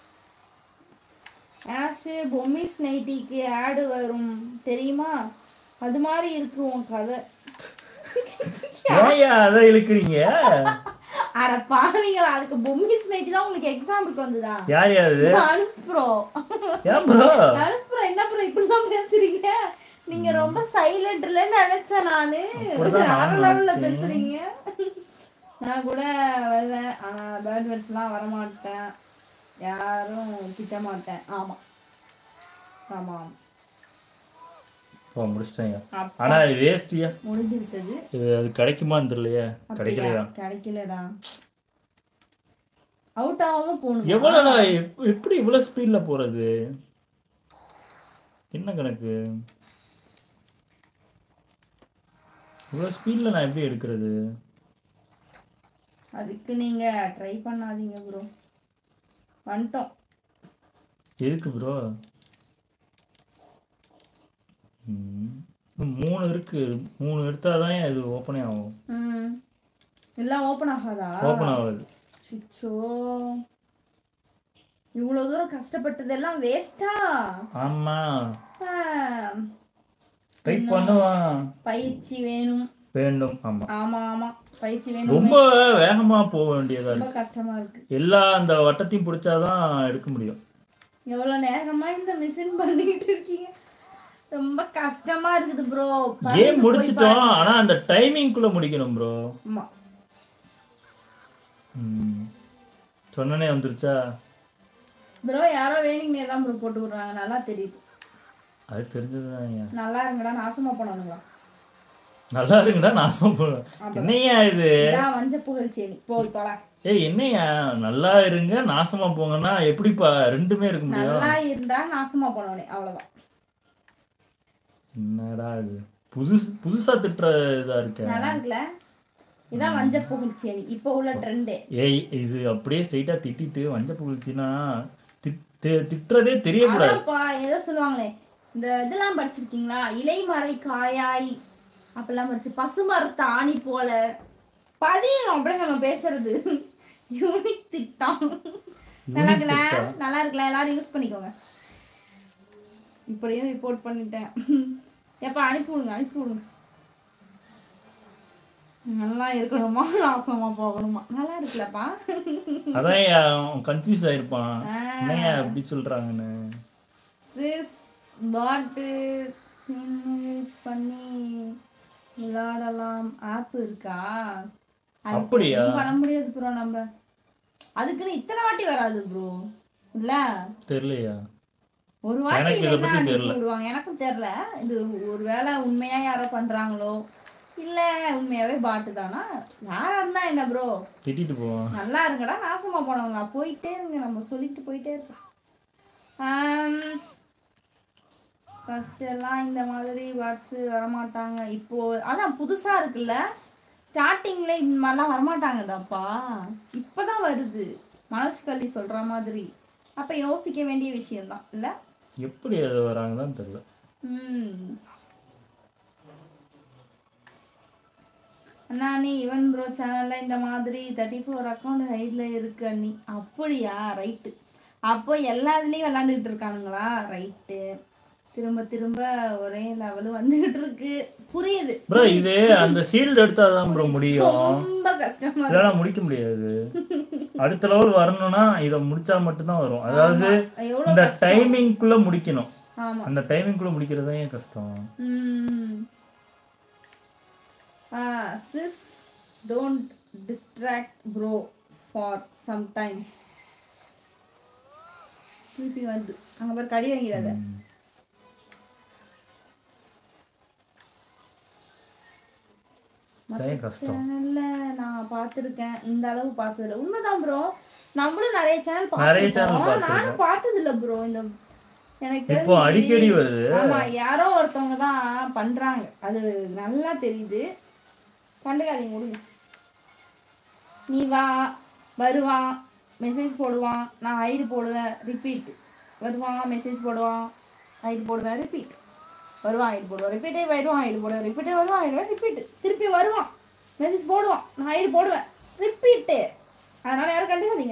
ஆஷு பொம்மிஸ் நைட்டிக்கு ஆடு வரும் தெரியுமா அது மாதிரி இருக்கு உன் கதை ஏன்யா அதை இழுக்கிறீங்க அட பாவீங்களா அதுக்கு பொம்மிஸ் நைட்டு தான் உங்களுக்கு எக்ஸாம்பிளுக்கு வந்ததா யார் யாரு அனுஸ் ப்ரோ ஏன் ப்ரோ அனுஸ் ப்ரோ என்ன ப்ரோ இப்படிலாம் பேசுறீங்க நீங்க ரொம்ப சைலண்ட்ல நினைச்சேன் நானு அப்படிதான் வேற நானும் லெவல்ல நினைச்சேன். பேசுறீங்க நான் கூட வருவேன் ஆனா பேர்ட் வேர்ட்ஸ்லாம் வரமாட்டேன் யாரும் திட்ட மாட்டேன் ஆமா ஆமா ஆமா. போ முடிச்சிட்டேங்க அப்ப ஆனா இது வேஸ்டியா முடிஞ்சு விட்டது இது அது கிடைக்குமான்னு தெரியலையே கிடைக்கலையா கிடைக்கலடா அவுட் ஆகாம போகணும் எவ்வளோடா எப்- எப்படி இவ்வளோ ஸ்பீடில் போகிறது என்ன கணக்கு இவ்வளோ ஸ்பீடில் நான் எப்படி எடுக்கிறது அதுக்கு நீங்க ட்ரை பண்ணாதீங்க ப்ரோ வந்துட்டோம் எதுக்கு ப்ரோ மூணு இருக்கு மூணு எடுத்தாதான் இது ஓப்பனே ஆகும் ம் எல்லாம் ஓப்பன் ஆகாதா ஓப்பன் ஆகாது சிச்சோ இவ்வளோ தூரம் கஷ்டப்பட்டதெல்லாம் வேஸ்டா ஆமாம் ட்ரை பண்ணுவான் பயிற்சி வேணும் வேண்டும் ஆமாம் ஆமா ஆமா பயிற்சி வேணும் ரொம்ப வேகமாக போக வேண்டியதா இருக்கு ரொம்ப கஷ்டமா இருக்கு எல்லா அந்த வட்டத்தையும் பிடிச்சாதான் எடுக்க முடியும் எவ்வளவு நேரமா இந்த மிஷின் பண்ணிக்கிட்டு இருக்கீங்க ரொம்ப கஷ்டமா இருக்குது ப்ரோ கேம் முடிச்சிட்டோம் ஆனா அந்த டைமிங்குள்ள முடிக்கணும் ப்ரோ ஆமா சொன்னனே வந்துருச்சா ப்ரோ யாரோ வேணுங்கனே தான் ப்ரோ போட்டு விடுறாங்க நல்லா தெரியுது அது தெரிஞ்சதுதான் நல்லா இருங்கடா நாசமா போனவங்களா நல்லா இருக்குடா நாசமா போறேன் என்னையா இது இதான் வஞ்ச புகழ்ச்சி போய் தொலை ஏய் என்னையா நல்லா இருங்க நாசமா போங்கன்னா எப்படிப்பா ரெண்டுமே இருக்க முடியும் நல்லா இருந்தா நாசமா போனவனே அவ்வளவுதான் என்னடா இது புதுசு புதுசா திட்டுற இதா இருக்க நல்லா இருக்குல்ல இதான் வஞ்ச புகழ்ச்சி அணி இப்போ உள்ள ட்ரெண்டு ஏய் இது அப்படியே ஸ்ட்ரைட்டா திட்டிட்டு வஞ்ச புகழ்ச்சின்னா திட்டு- திட்டுறதே தெரியக்கூடாது அதான்ப்பா ஏதோ சொல்லுவாங்களே இந்த இதெல்லாம் படிச்சிருக்கீங்களா இலைமறை காயாய் அப்பெல்லாம் படிச்சு பசுமரத்து ஆணி போல பதியும் அப்படியே நம்ம பேசுறது யூனிக் திட்டம் நல்லா இருக்குல்ல நல்லா இருக்குல்ல எல்லாரும் யூஸ் பண்ணிக்கோங்க இப்படியும் ரிப்போர்ட் பண்ணிட்டேன் எப்பா அனுப்பி விடுங்க அனுப்பி விடுங்க நல்லா இருக்கணுமா நாசமா போகணுமா நல்லா இருக்குல்லப்பா அதான் கன்ஃபியூஸ் ஆயிருப்பான் என்னையா எப்படி சொல்றாங்கன்னு சிஸ் பாட்டு பண்ணி விளையாடலாம் ஆப் இருக்கா அதுக்கு அப்படியா? ஒண்ணும் பண்ண முடியாது ப்ரோ நம்ம அதுக்குன்னு இத்தனை வாட்டி வராது ப்ரோ இல்ல தெரியலையா ஒரு வாட்டி எனக்கு இதை வேணா பத்தி அனுப்பி தெரியல. விடுவாங்க எனக்கும் தெரியல இது ஒருவேளை உண்மையா யாரோ பண்றாங்களோ இல்ல உண்மையாவே பாட்டு தானா யாரா இருந்தா என்ன ப்ரோ திட்டிட்டு போவான் நல்லா இருங்கடா நாசமா போனவங்க போயிட்டே இருங்க நம்ம சொல்லிட்டு போயிட்டே இருக்கலாம் ஃபர்ஸ்ட் எல்லாம் இந்த மாதிரி வேர்ட்ஸ் வரமாட்டாங்க இப்போ அதான் புதுசா இருக்குல்ல ஸ்டார்டிங்ல இந்த மாதிரிலாம் வரமாட்டாங்கதாப்பா இப்பதான் வருது மனசு கள்ளி சொல்ற மாதிரி அப்ப யோசிக்க வேண்டிய விஷயம்தான் இல்ல எப்படி அது வராங்கன்னு தெரியல ம் அண்ணா நீ யுவன் ப்ரோ சேனல்ல இந்த மாதிரி தேர்ட்டி ஃபோர் அக்கௌண்ட் ஹைட்ல இருக்கு அண்ணி அப்படியா ரைட்டு அப்போ எல்லா இதுலேயும் விளாண்டுட்டு இருக்கானுங்களா ரைட்டு திரும்ப திரும்ப ஒரே லெவலு வந்துகிட்டு இருக்கு புரியுது ப்ரோ இது அந்த ஷீல்டு எடுத்தாதான் ப்ரோ முடியும் ரொம்ப கஷ்டமா இருக்கு. இல்லைன்னா முடிக்க முடியாது அடுத்த லெவல் வரணும்னா இதை முடிச்சா மட்டும்தான் வரும் அதாவது எவ்வளோ இந்த டைமிங்குள்ள முடிக்கணும் ஆமா அந்த டைமிங்குள்ள முடிக்கிறது தான் ஏன் கஷ்டம் sis don't distract bro for some time திருப்பி வந்து அங்க பாரு கடி வாங்கிறாத அதான் கஷ்டம் சேனல்ல நான் பார்த்துருக்கேன் இந்த அளவு பார்த்ததில்ல உண்மைதான் ப்ரோ நம்மளும் நிறைய சேனல் நிறைய channel பார்த்துருக்கோம் பார்த்திருக்கோம். நானும் பார்த்ததில்ல ப்ரோ இந்த எனக்கு இப்போ தெரிஞ்சு- அடிக்கடி வருது. ஆமா யாரோ ஒருத்தவங்க தான் பண்றாங்க அது நல்லா தெரியுது கண்டுக்காதீங்க கொடுங்க நீ வா வருவான் மெசேஜ் போடுவான் நான் ஐடி போடுவேன் ரிப்பீட் வருவான் மெசேஜ் போடுவான் ஐடி போடுவேன் ரிப்பீட் வருவான் ஐடி போடுவான் ரிப்பீட்டே வருவான் ஐடி போடுவேன் ரிப்பீட்டே வருவான் ஐடி ரிப்பீட் திருப்பி வருவான் மெசேஜ் போடுவான் நான் ஐடி போடுவேன் ரிப்பீட்டு அதனால யாரும் கண்டுக்காதீங்க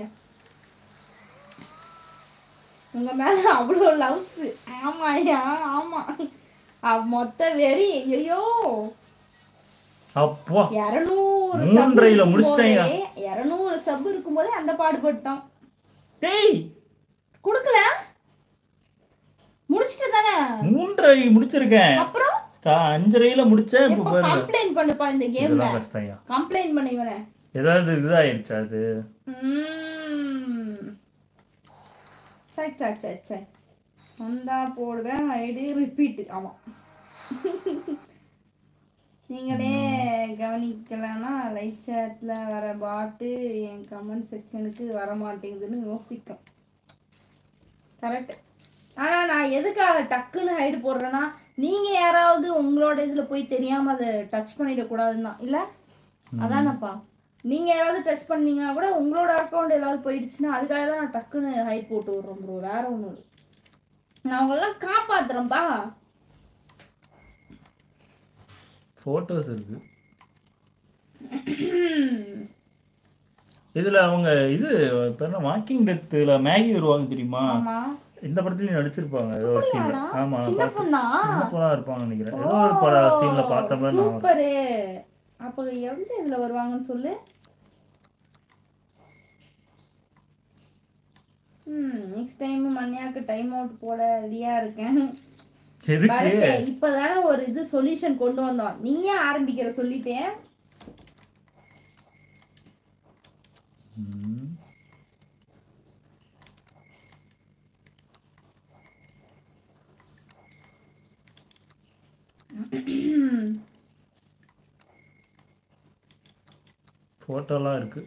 உங்க மேல அவ்வளோ லவ்ஸ் ஆமா ஐயா ஆமா மொத்த வெறி ஐயோ அப்பா இரநூறு மூன்றையில சப் முடிச்சிட்டேங்க. இரநூறு சப் இருக்கும்போதே அந்த பாடுபட்டோம் டேய் கொடுக்கல முடிச்சிட்டு தானே மூன்றரை முடிச்சிருக்கேன் அப்புறம் தா- அஞ்சரையில முடிச்சேன் இப்போ எப்போ பாருங்க கம்ப்ளைண்ட் பண்ணுப்பா இந்த கேம்ல இதெல்லாம் கஷ்டம்யா கம்ப்ளைண்ட் பண்ண இவனை ஏதாவது இதாயிருச்சா அது ம்ம். சை சை சை சை வந்தா போடுவேன் ஐடி ரிப்பீட் ஆமாம் நீங்களே கவனிக்கலன்னா லைட் சேட்டில் வர பாட்டு என் கமெண்ட் செக்ஷனுக்கு வர மாட்டேங்குதுன்னு யோசிக்கும் கரெக்ட் ஆனால் நான் எதுக்காக டக்குன்னு ஹைடு போடுறேன்னா நீங்கள் யாராவது உங்களோட இதில் போய் தெரியாமல் அதை டச் பண்ணிடக்கூடாதுன்னு தான் இல்லை அதானப்பா நீங்கள் யாராவது டச் பண்ணீங்கன்னா கூட உங்களோட அக்கௌண்ட் ஏதாவது போயிடுச்சுன்னா அதுக்காக தான் நான் டக்குன்னு ஹைட் போட்டு விட்றேன் ப்ரோ வேற ஒன்றும் இல்லை நான் உங்களெல்லாம் காப்பாத்துறேன்ப்பா ஃபோட்டோஸ் இருக்கு இதுல அவங்க இது இப்ப என்ன வாக்கிங் டெத்துல மேகி வருவாங்க தெரியுமா ஆமா இந்த படத்துலயும் நடிச்சிருப்பாங்க ஏதோ ஒரு சீன்ல ஆமா சின்ன பார்த்து- பொண்ணா சின்ன பொண்ணா இருப்பாங்க நினைக்கிறேன் ஏதோ ஒரு பட சீன்ல பார்த்த மாதிரி நான் சூப்பரு அப்போ எந்த இதுல வருவாங்கன்னு சொல்லு ம் நெக்ஸ்ட் டைம் மண்ணியாக்கு டைம் அவுட் போட ரெடியா இருக்கேன் எதுக்கு வரட்டே இப்பதானே ஒரு இது சொல்யூஷன் கொண்டு வந்தோம் நீயே ஆரம்பிக்கிற சொல்லிட்டேன் ம். போட்டோலாம் இருக்கு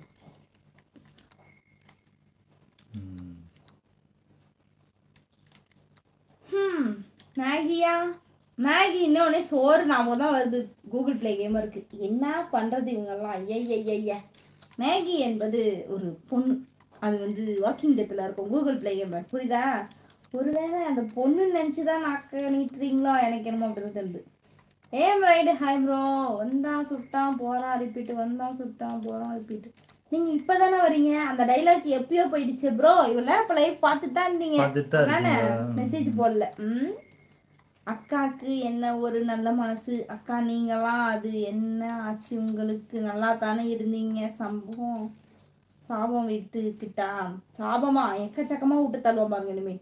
ஹம், மேகியா மேகி இன்னொன்னே சோறு நாம தான் வருது கூகுள் ப்ளே கேமருக்கு என்ன பண்றது இவங்கெல்லாம் ஐயா மேகி என்பது ஒரு பொண்ணு அது வந்து வாக்கிங் டெத்தில் இருக்கும் கூகுள் ப்ளே கேமர் புரியுதா ஒருவேளை அந்த பொண்ணுன்னு நினச்சி தான் நாக்க நீட்டுறீங்களோ எனக்கு என்னமோ அப்படின்னு தெரியுது ஏம் ரைடு ஹாய் ப்ரோ வந்தான் சுட்டான் போறான் ரிப்பீட் வந்தான் சுட்டான் போறான் ரிப்பீட் நீங்க இப்பதானே வரீங்க அந்த டைலாக் எப்பயோ போயிடுச்சு ப்ரோ இவ்வளவு நேரம் இப்ப லைவ் பார்த்துட்டு தான் இருந்தீங்க பார்த்துட்டு தான் அதானே இருக்கீங்களா? மெசேஜ் போடல ம் அக்காக்கு என்ன ஒரு நல்ல மனசு அக்கா நீங்களாம் அது என்ன ஆச்சு உங்களுக்கு நல்லா தானே இருந்தீங்க சம்பவம் சாபம் விட்டுக்கிட்டா சாபமா எக்கச்சக்கமா விட்டு தள்ளுவோம் பாருங்க இனிமே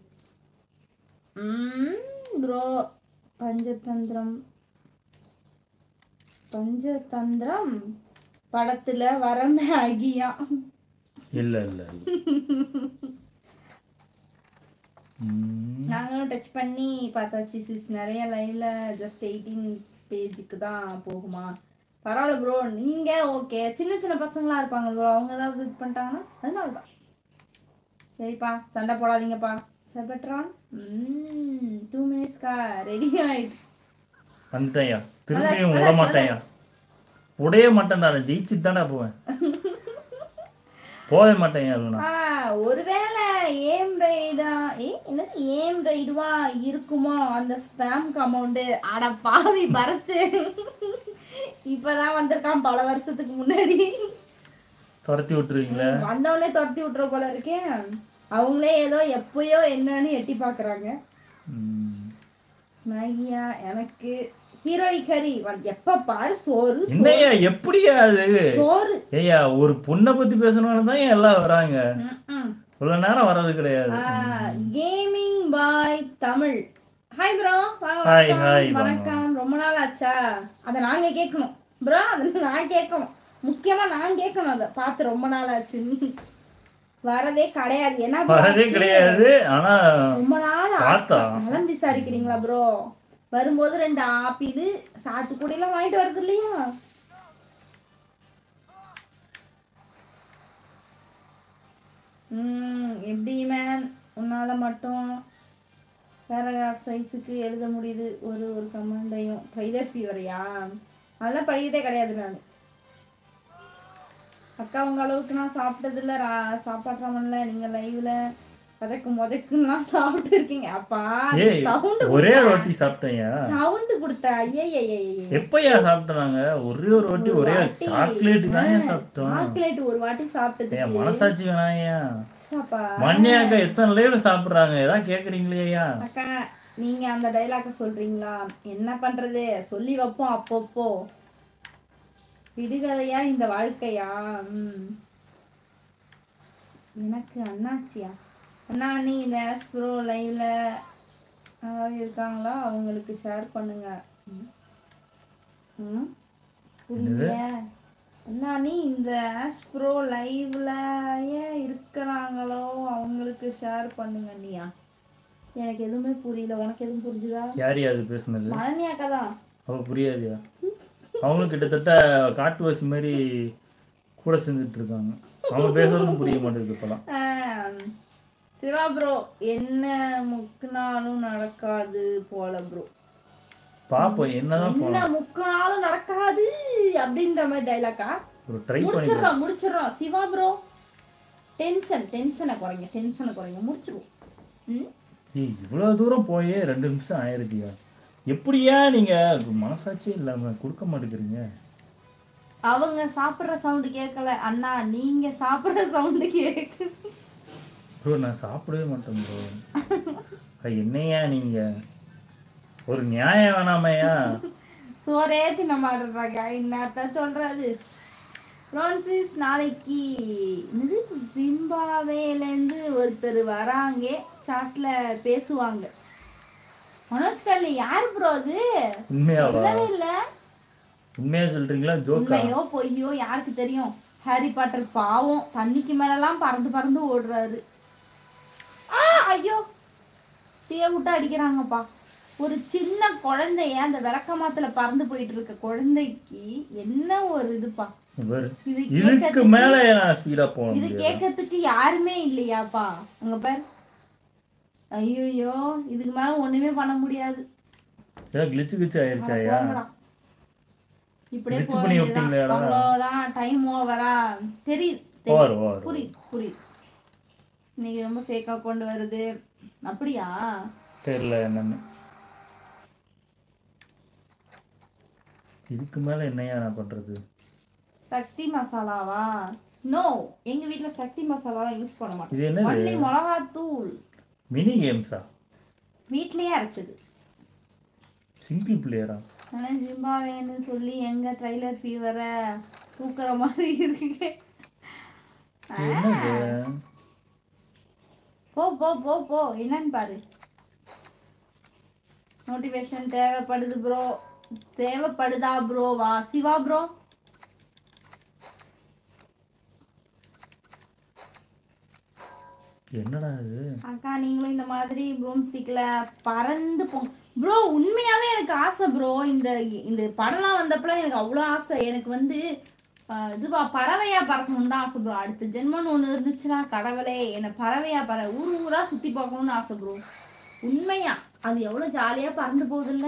ப்ரோ பஞ்சதந்திரம் பஞ்சதந்திரம் படத்துல வர மேகியா இல்ல இல்ல இல்ல ம். நாங்களும் டச் பண்ணி பார்த்தாச்சு சிஸ் நிறைய லைவ்ல ஜஸ்ட் எயிட்டீன் பேஜுக்கு தான் போகுமா பரவாயில்ல ப்ரோ நீங்க ஓகே சின்ன சின்ன பசங்களா இருப்பாங்க ப்ரோ அவங்க ஏதாவது இது பண்ணிட்டாங்கன்னா அதனால தான் சரிப்பா சண்டை போடாதீங்கப்பா செபட்ரான் ம் டூ மினிட்ஸ்க்கா ரெடி ஆயிட்டு வந்துட்டேன்யா வந்தாச்சு, திரும்பியும் விட வந்தாச்சு, மாட்டேன்யா வந்தாச்சு. உடைய மாட்டேன் நான் ஜெயிச்சுட்டு தானே போவேன் போவே மாட்டேன் இல்லைனா ஆ ஒருவேளை ஏம் ரைடா ஏ என்னது ஏம் ரைடுவா இருக்குமோ அந்த ஸ்பேம் அமௌண்ட் அட பாவி பரத்து இப்பதான் வந்திருக்கான் பல வருஷத்துக்கு முன்னாடி துரத்தி விட்டுருவீங்களே வந்தவொடனே துரத்தி விட்டுற போல இருக்கே அவங்களே ஏதோ எப்பயோ என்னன்னு எட்டி பாக்குறாங்க ம். மேகியா எனக்கு ஹீரோயிக் ஹரி வந்து எப்ப பாரு சோறு சோறு, என்னய்யா எப்படியா அது சோறு ஏய்யா ஒரு பொண்ணை பத்தி பேசணும்னு தான் எல்லாம் வராங்க ம்ம். இவ்வளவு நேரம் வர்றது கிடையாது gaming boy Tamil hi bro வாங்க Hi, வணக்கம். hi, வாங்க. வணக்கம் ரொம்ப நாள் ஆச்சா அதை நாங்க கேட்கணும் ப்ரோ அதை நான் கேட்கணும் முக்கியமா நான் கேட்கணும் அதை பார்த்து ரொம்ப நாள் ஆச்சுன்னு வரதே கிடையாது என்ன bro வரதே ஆச்சு? கிடையாது ஆனா ரொம்ப நாள் பார்த்தா. ஆச்சு நலம் விசாரிக்கிறீங்களா ப்ரோ வரும்போது ரெண்டு ஆப்பிள் சாத்துக்குடி எல்லாம் வாங்கிட்டு வருது இல்லையா ம் எப்படி மேன் உன்னால மட்டும் பேராகிராஃப் சைஸுக்கு எழுத முடியுது ஒரு ஒரு கமெண்டையும் ட்ரைலர் ஃபீவரையா அதெல்லாம் படிக்கிறதே கிடையாது நான் அக்கா உங்க அளவுக்கு நான் சாப்பிட்டதில்ல ரா சாப்பாட்டுறாமல்ல நீங்க லைவ்ல மொதக்கு மொதக்குலாம் சாப்பிட்டு இருக்கீங்க அப்பா ஏய் சவுண்டு ஒரே ரொட்டி சாப்பிட்டேன்யா சவுண்டு கொடுத்தா ஐயே எப்பயா சாப்பிட்டாங்க ஒரே ஒரு வாட்டி ஒரே சாக்லேட் தான் ஏன் சாப்பிட்டோம் சாக்லேட் ஒரு வாட்டி சாப்பிட்டதுக்கு ஏன் மனசாட்சி வேணாயா சாப்பா மண்ணியாக்கா எத்தனை லைவ்ல சாப்பிடுறாங்க ஏதாவது கேக்குறீங்களே ஐயா அக்கா நீங்க அந்த டைலாக்க சொல்றீங்களா என்ன பண்றது சொல்லி வைப்போம் அப்பப்போ விடுகதையா இந்த வாழ்க்கையா ம் எனக்கு அண்ணாச்சியா அண்ணா நீ இந்த ஆஸ்ப்ரோ லைவ்ல யாராவது இருக்காங்களா அவங்களுக்கு ஷேர் பண்ணுங்க ம். ம் புரியல அண்ணா நீ இந்த ஆஸ்ப்ரோ லைவ்ல ஏன் இருக்கிறாங்களோ அவங்களுக்கு ஷேர் பண்ணுங்க நீயா எனக்கு எதுவுமே புரியல உனக்கு எதுவும் புரிஞ்சுதா யார் அது பேசுனது மழனியாக்கா தான் அவ புரியாதுயா அவங்களும் கிட்டத்தட்ட காட்டுவாசி மாதிரி கூட செஞ்சுட்டு இருக்காங்க அவங்க பேசுறதும் புரிய மாட்டேங்குது இப்போலாம் ஆம், சிவா ப்ரோ என்ன முக்குனாலும் நடக்காது போல ப்ரோ பாப்போம் என்னதான் என்ன முக்குனாலும் நடக்காது அப்படின்ற மாதிரி டைலாக்கா ஒரு ட்ரை பண்ணி முடிச்சிடுறோம் முடிச்சிடுறோம் சிவா ப்ரோ டென்ஷன் டென்ஷனை குறைங்க டென்ஷனை குறைங்க முடிச்சிருவோம் ம் ஏய் இவ்வளோ தூரம் போயே ரெண்டு நிமிஷம் ஆயிருக்குயா எப்படியா நீங்கள் மனசாட்சியே இல்லாமல் கொடுக்க மாட்டேங்கிறீங்க அவங்க சாப்பிடுற சவுண்டு கேட்கல அண்ணா நீங்க சாப்பிடுற சவுண்டு கேக்குது ப்ரோ நான் சாப்பிடவே மாட்டேன் ப்ரோ என்னையா நீங்கள் ஒரு நியாயம் வேணாமையா சோறே தின்ன மாட்டேறாங்க என்னத்தான் சொல்றது ஃப்ரான்சிஸ் நாளைக்கு என்னது ஜிம்பாவேலேருந்து ஒருத்தர் வராங்க சாட்ல பேசுவாங்க மனோஜ் கல்லி யார் ப்ரோ அது உண்மையாவா இல்லவே இல்லை உண்மையா சொல்கிறீங்களா ஜோக்கா உண்மையோ பொய்யோ யாருக்கு தெரியும் ஹாரி பாட்டர் பாவம் தண்ணிக்கு மேலலாம் பறந்து பறந்து ஓடுறாரு ஆ ஐயோ தீய விட்டு அடிக்கிறாங்கப்பா ஒரு சின்ன குழந்தைய அந்த விளக்கமாத்துல பறந்து போயிட்டு இருக்க குழந்தைக்கு என்ன ஒரு இதுப்பா இவர் இது இதுக்கு மேலே நான் ஸ்பீடாக போக இது முடியாது கேட்கறதுக்கு யாருமே இல்லையாப்பா அங்க பார் ஐயோ இதுக்கு மேல ஒண்ணுமே பண்ண முடியாது ஏதோ கிளிச்சு கிச்சு ஆயிடுச்சாயா போங்கடா. இப்படியே Glitch போக பண்ணி வேண்டியதுதான். விட்டீங்களேடா. அவ்வளவுதான் டைம் ஓவரா தெரியுது தெரியுது. ஓவர் ஓவர் புரியுது புரியுது இன்னைக்கு ரொம்ப ஃபேக்கா கொண்டு வருது அப்படியா தெரியல என்னன்னு இதுக்கு மேலே என்னையா நான் பண்ணுறது சக்தி மசாலாவா நோ எங்க வீட்ல சக்தி மசாலாலாம் யூஸ் பண்ண மாட்டோம் இது என்னது ஒன்லி மிளகாத்தூள் மினி கேம்ஸா வீட்லயே அரைச்சது சிங்கிள் பிளேயரா ஆனா ஜிம்பாவேன்னு சொல்லி எங்க ட்ரைலர் ஃபீவரை தூக்குற மாதிரி இருக்கு என்னது போ போ போ போ என்னன்னு பாரு நோட்டிஃபிகேஷன் தேவைப்படுது ப்ரோ தேவைப்படுதா ப்ரோவா சிவா ப்ரோ என்னடா இது அக்கா நீங்களும் இந்த மாதிரி ப்ரூம் ஸ்டிக்ல பறந்து போ ப்ரோ உண்மையாவே எனக்கு ஆசை ப்ரோ இந்த இந்த படம்லாம் வந்தப்பலாம் எனக்கு அவ்வளோ ஆசை எனக்கு வந்து ஆஹ், இதுவா பறவையா பறக்கணும்னு தான் ஆசை ப்ரோ அடுத்த ஜென்மம்னு ஒன்று இருந்துச்சுன்னா கடவுளே என்னை பறவையா பற ஊர் ஊரா சுத்தி பார்க்கணும்னு ஆசை ப்ரோ உண்மையா அது எவ்வளோ ஜாலியா பறந்து போகுதுல்ல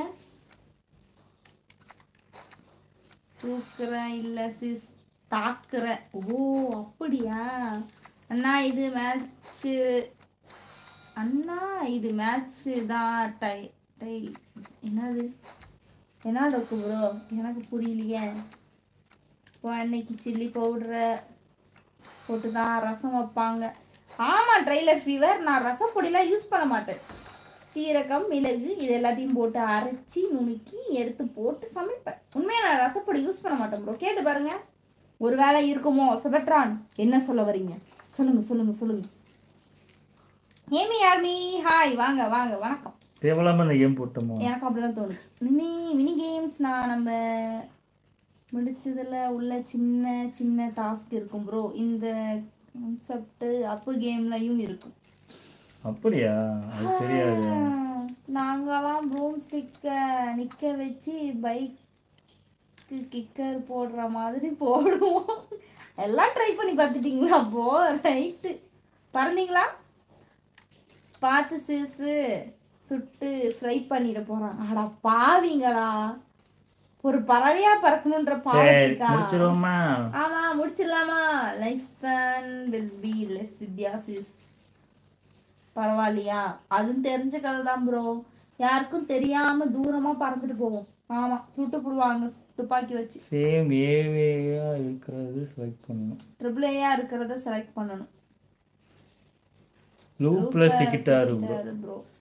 தூக்குறேன் இல்லை சிஸ் தாக்குறேன் ஓ அப்படியா அண்ணா இது மேட்ச்சு அண்ணா இது மேட்ச்சு தான் டை டை என்னது என்ன டொக்கு ப்ரோ எனக்கு புரியலையே இப்போ அன்னைக்கு சில்லி பவுடரை போட்டு தான் ரசம் வைப்பாங்க ஆமாம் ட்ரெய்லர் ஃபீவர் நான் ரசப்பொடிலாம் யூஸ் பண்ண மாட்டேன் சீரகம் மிளகு இது எல்லாத்தையும் போட்டு அரைச்சி நுணுக்கி எடுத்து போட்டு சமைப்பேன் உண்மையாக நான் ரசப்பொடி யூஸ் பண்ண மாட்டேன் ப்ரோ கேட்டு பாருங்க ஒரு வேளை இருக்குமோ செபட்ரான் என்ன சொல்ல வரீங்க சொல்லுங்க சொல்லுங்க சொல்லுங்க ஏமி யார்மி ஹாய் வாங்க வாங்க வணக்கம் தேவையில்லாம இந்த கேம் போட்டோமோ எனக்கு அப்படிதான் தோணுது மினி மினி கேம்ஸ் நான் நம்ம முடிச்சதுல உள்ள சின்ன சின்ன டாஸ்க் இருக்கும் ப்ரோ இந்த கான்செப்ட் அப்பு கேம்லயும் இருக்கும் அப்படியா அது தெரியாது ஆஹ், நாங்கெல்லாம் ப்ரூம் ஸ்டிக்கை நிற்க வச்சு பைக்கு கிக்கர் போடுற மாதிரி போடுவோம் எல்லாம் ட்ரை பண்ணி பார்த்துட்டிங்களா அப்போ ரைட்டு பறந்தீங்களா பார்த்து சிசு சுட்டு ஃப்ரை பண்ணிட போகிறான் அடா பாவிங்களா ஒரு பறவையா பறக்கணுன்ற சரி பாவத்துக்கா முடிச்சிருவோமா ஆமா முடிச்சிடலாமா life span will be less Vidya sis பரவாயில்லையா அதுவும் தெரிஞ்ச கதை தான் ப்ரோ யாருக்கும் தெரியாம தூரமா பறந்துட்டு போவோம் ஆமா சுட்டு போடுவாங்க துப்பாக்கி வச்சு சேம் ஏவேயா இருக்கிறது செலக்ட் பண்ணணும் ட்ரிபிள் ஏயா இருக்கிறத செலக்ட் பண்ணணும் லூ ப்ளஸ் கிட்டாரு ப்ரோ ப்ரோ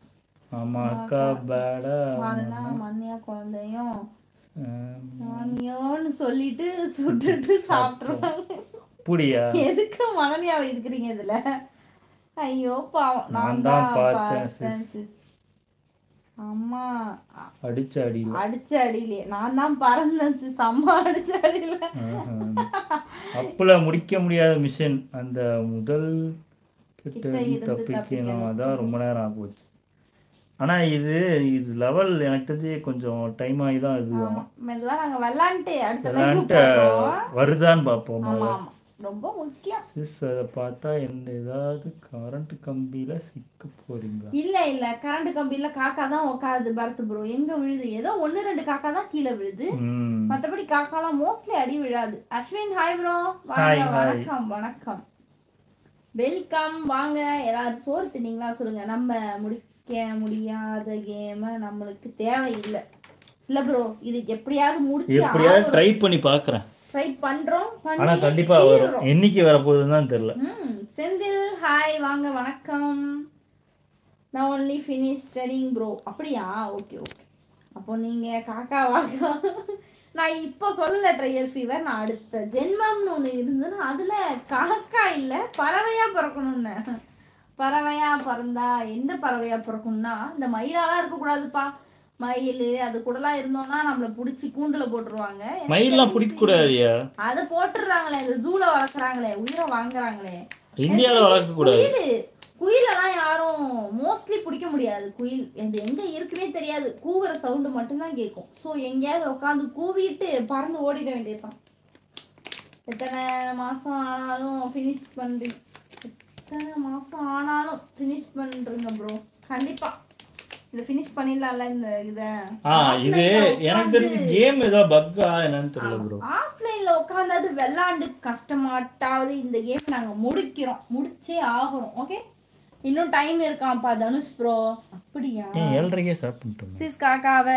ஆமா அக்கா பேடா பாருனா மண்ணியா குழந்தையும் அஹ், சாமியோன்னு சொல்லிட்டு சுட்டுட்டு சாப்பிட்டுருவாங்க அப்படியா எதுக்கு மனநியாவை எடுக்கிறீங்க இதுல ஐயோ பாவம் நான் நான் தான் தான் பார்த்தேன் பார்த்தேன் sis. அம்மா அ- அடிச்ச அடியில் அடிச்ச அடியிலே நான் தான் பறந்தேன் சிஸ் அம்மா அடிச்ச அடியில அப்பல முடிக்க முடியாத மிஷன் அந்த முதல் கிட்ட கிட்ட இருந்து இருந்து தப்பிக்கணும் அதான் ரொம்ப நேரம் ஆகி போச்சு ஆனா இது இது லெவல் எனக்கு தெரிஞ்சு கொஞ்சம் டைம் ஆகி தான் இது ஆமா மெதுவா நாங்க விளாண்டுட்டு அடுத்த லைவ் விளாண்ட்டு போடுறோம் வருதான்னு பார்ப்போம் ஆமா ஆமா ரொம்ப முக்கியம் சிஸ் அதை பார்த்தா என்ன ஏதாவது கரண்ட் கம்பியில சிக்க போறீங்களா இல்ல இல்ல கரண்ட் கம்பியில காக்கா தான் உட்காருது பரத் ப்ரோ எங்க விழுது ஏதோ ஒண்ணு ரெண்டு காக்கா தான் கீழே விழுது ம் மத்தபடி காக்காலாம் மோஸ்ட்லி அடி விழாது அஸ்வின் ஹாய் ப்ரோ Hi, வாங்க hi. வணக்கம் வணக்கம் வெல்கம் வாங்க எல்லாரும் சோறு தின்னீங்களா சொல்லுங்க நம்ம முடிக்க முடியாத கேம நம்மளுக்கு தேவையில்லை இல்ல ப்ரோ இது எப்படியாவது முடிச்சு எப்படியாவது ட்ரை பண்ணி பார்க்கறேன் ட்ரை பண்றோம் ஆனா பண்ணி கண்டிப்பா வரும் என்னைக்கு வரப்போகுதுன்னு தான் தெரியல ம் செந்தில் ஹாய் வாங்க வணக்கம் நான் ஒன்லி ஃபினிஷ் ஸ்டடிங் ப்ரோ அப்படியா ஓகே ஓகே அப்போ நீங்கள் காக்கா வாக்கா நான் இப்போ சொல்லலை ட்ரையல் ஃபீவர் நான் அடுத்த ஜென்மம்னு ஒன்று இருந்ததுன்னா அதில் காக்கா இல்லை பறவையாக பிறக்கணும்னு பறவையாக பிறந்தா எந்த பறவையாக பிறக்கணும்னா இந்த மயிலாலாம் இருக்கக்கூடாதுப்பா மயில் அது கூடலாம் இருந்தோம்னா நம்மளை பிடிச்சி கூண்டில் போட்டுருவாங்க மயில்லாம் பிடிக்க கூடாதுயா அதை போட்டுடுறாங்களே இந்த ஜூல வளர்க்குறாங்களே உயிரை வாங்குறாங்களே இந்தியால வளர்க்க கூடாது குயில் குயிலெல்லாம் யாரும் மோஸ்ட்லி பிடிக்க முடியாது குயில் அது எங்க இருக்குன்னே தெரியாது கூவுற சவுண்டு மட்டும்தான் கேட்கும் ஸோ எங்கேயாவது உட்காந்து கூவிட்டு பறந்து ஓடிட வேண்டியதுதான் எத்தனை மாசம் ஆனாலும் ஃபினிஷ் பண்ணுறீங்க எத்தனை மாசம் ஆனாலும் ஃபினிஷ் பண்ணுறீங்க ப்ரோ கண்டிப்பா இதை ஃபினிஷ் பண்ணிடலாம்ல இந்த இதை ஆ இது எனக்கு தெரிஞ்சு கேம் ஏதோ பக்கா என்னன்னு தெரியல ப்ரோ ஆஃப்லைன்ல உட்காந்தாது விளாண்டு கஷ்டமாட்டாவது இந்த கேம் நாங்க முடிக்கிறோம் முடிச்சே ஆகிறோம் ஓகே இன்னும் டைம் இருக்கான்ப்பா தனுஷ் ப்ரோ அப்படியா ஏன் ஏழரைக்கே ஸ்டார்ட் பண்ணிட்டோம் சிஸ் காக்காவை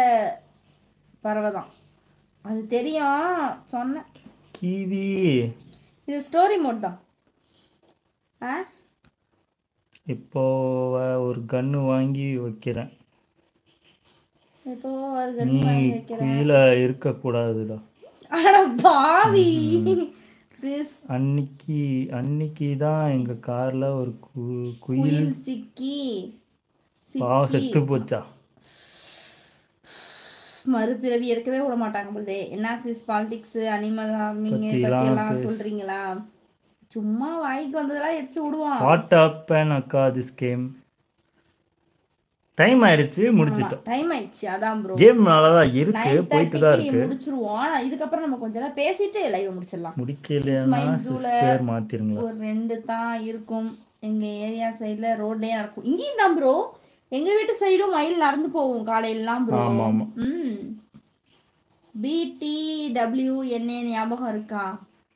பறவை தான் அது தெரியும் சொன்னேன் கிவி இது ஸ்டோரி மோட் தான் ஆ இப்போ வ- ஒரு கன்னு வாங்கி வைக்கிறேன் இப்போ ஒரு கன் நீ வாங்கி வைக்கிறேன் கீழே இருக்கக்கூடாதுடா அட பாவி சிஸ் அன்னைக்கு அன்னைக்கு தான் எங்க கார்ல ஒரு கு- குயில் குயில் சிக்கி பாவம் செத்து போச்சா மறுபிறவி எடுக்கவே விட மாட்டாங்க பொழுதே என்ன சிஸ் பாலிடிக்ஸ் அனிமல் நீங்க பத்தி எல்லாம் சொல்றீங்களா சும்மா வாய்க்கு வந்ததெல்லாம் எடுத்து விடுவான் வாட் அப் அண்ட் அக்கா திஸ் கேம் டைம் ஆயிடுச்சு முடிச்சிட்டோம் டைம் ஆயிடுச்சு அதான் ப்ரோ கேம் நல்லாதான் இருக்கு நைன் போயிட்டு தான் தேர்ட்டிக்கு இருக்கு முடிச்சிருவோம் ஆனா இதுக்கப்புறம் நம்ம கொஞ்ச நேரம் பேசிட்டு லைவ் முடிச்சிடலாம் முடிக்கலைன்னா சிஸ் பேர் மாத்திருங்களா ஒரு ரெண்டு தான் இருக்கும் எங்க ஏரியா சைடுல ரோட்லயே நடக்கும் இங்கேயும் தான் ப்ரோ எங்க வீட்டு சைடும் மயில் நடந்து போவோம் காலையிலலாம் ப்ரோ ஆமா ஆமா ம் பிடி டபிள்யூ என்ன ஞாபகம் இருக்கா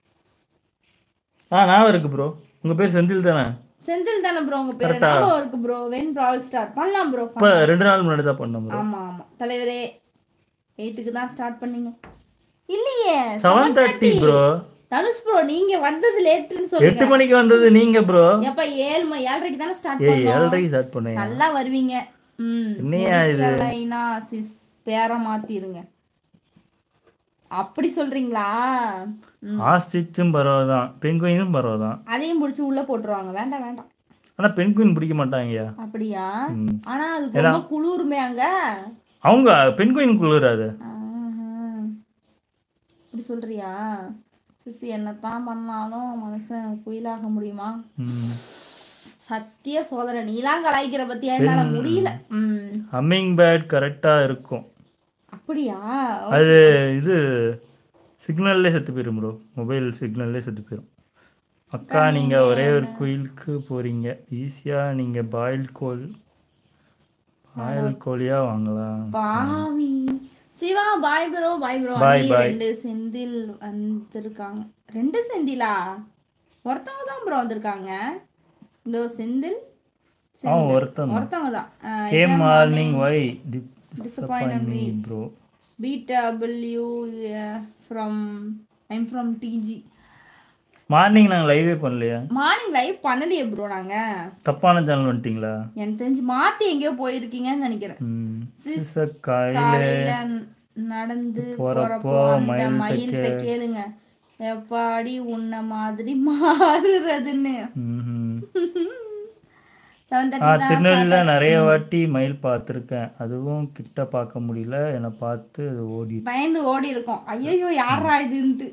ஆ ஞாபகம் இருக்கு ப்ரோ உங்க பேர் செந்தில் தானே செந்தில் தானே ப்ரோ உங்க பேர் ஞாபகம் இருக்கு ப்ரோ வென் ப்ரால் ஸ்டார் பண்ணலாம் ப்ரோ இப்போ ரெண்டு நாள் முன்னாடி தான் பண்ணோம் ப்ரோ ஆமா ஆமா தலைவரே எயிட்டுக்கு தான் ஸ்டார்ட் பண்ணீங்க இல்லையே seven thirty bro Dhanush bro நீங்க வந்தது லேட்டுன்னு சொல்லுங்க எட்டு மணிக்கு வந்தது நீங்க ப்ரோ எப்ப ஏழு மணி ஏழரைக்கு தானே ஸ்டார்ட் ஏய் பண்ணோம் ஏழரைக்கு ஸ்டார்ட் பண்ணேன் நல்லா வருவீங்க ம் என்னையா இது? முடிக்கலைனா சிஸ் பேரை மாத்திருங்க அப்படி சொல்றீங்களா ம். ஆஸ்டிச்சும் பரவாதான் பெண்குயினும் பரவாதான் அதையும் பிடிச்சி உள்ள போட்டுருவாங்க வேண்டாம் வேண்டாம் ஆனா பெண்குயின் பிடிக்க மாட்டாங்கய்யா அப்படியா ம். ஆனா அதுக்கு ரொம்ப குளிருமே அங்க அவங்க பெண்குயின் குளிராது ஆஹா. இப்படி சொல்றியா சிஸ் என்னத்தான் பண்ணாலும் மனுஷன் குயிலாக முடியுமா ம். சத்திய சோதனை நீலாம் கலாய்க்கிற பத்தியா என்னால முடியல ம் ஹம்மிங் பேட் கரெக்டா இருக்கும் அப்படியா அது இது சிக்னல்லே செத்து போயிடும் ப்ரோ மொபைல் சிக்னல்லே செத்து போயிடும் அக்கா நீங்க ஒரே ஒரு குயிலுக்கு போறீங்க ஈஸியா நீங்க பாயில் கோல் பாயில் கோழியா வாங்கலாம் பாவி Shiva bye bro bye bro Bye, bye. ரெண்டு செந்தில் வந்திருக்காங்க ரெண்டு செந்திலா ஒருத்தவங்க தான் ப்ரோ வந்திருக்காங்க இந்த செந்தில் அவன் ஒருத்தன் ஒருத்தவங்க தான் game morning why Disappointed disappoint me bro BW from I'm from DG morning நாங்கள் லைவே பண்ணலையா மார்னிங் லைவ் பண்ணலையே ப்ரோ நாங்க தப்பான சேனல் வந்துட்டீங்களா எனக்கு தெரிஞ்சு மாத்தி எங்கேயோ போயிருக்கீங்கன்னு நினைக்கிறேன் ம் Sis, சிச காலையில் காலையில நடந்து போறப்போ போறப்போ அந்த மயில்கிட்ட மயில்கிட்ட கேளுங்க எப்பாடி உன்ன மாதிரி மாறுறதுன்னு ம் செவன் ஆ தேர்ட்டி திருநெல்வேலியில் நிறைய வாட்டி மயில் பார்த்துருக்கேன் அதுவும் கிட்ட பார்க்க முடியல என்னை பார்த்து அது ஓடி பயந்து ஓடி இருக்கோம் ஐயோ யாரா இதுன்ட்டு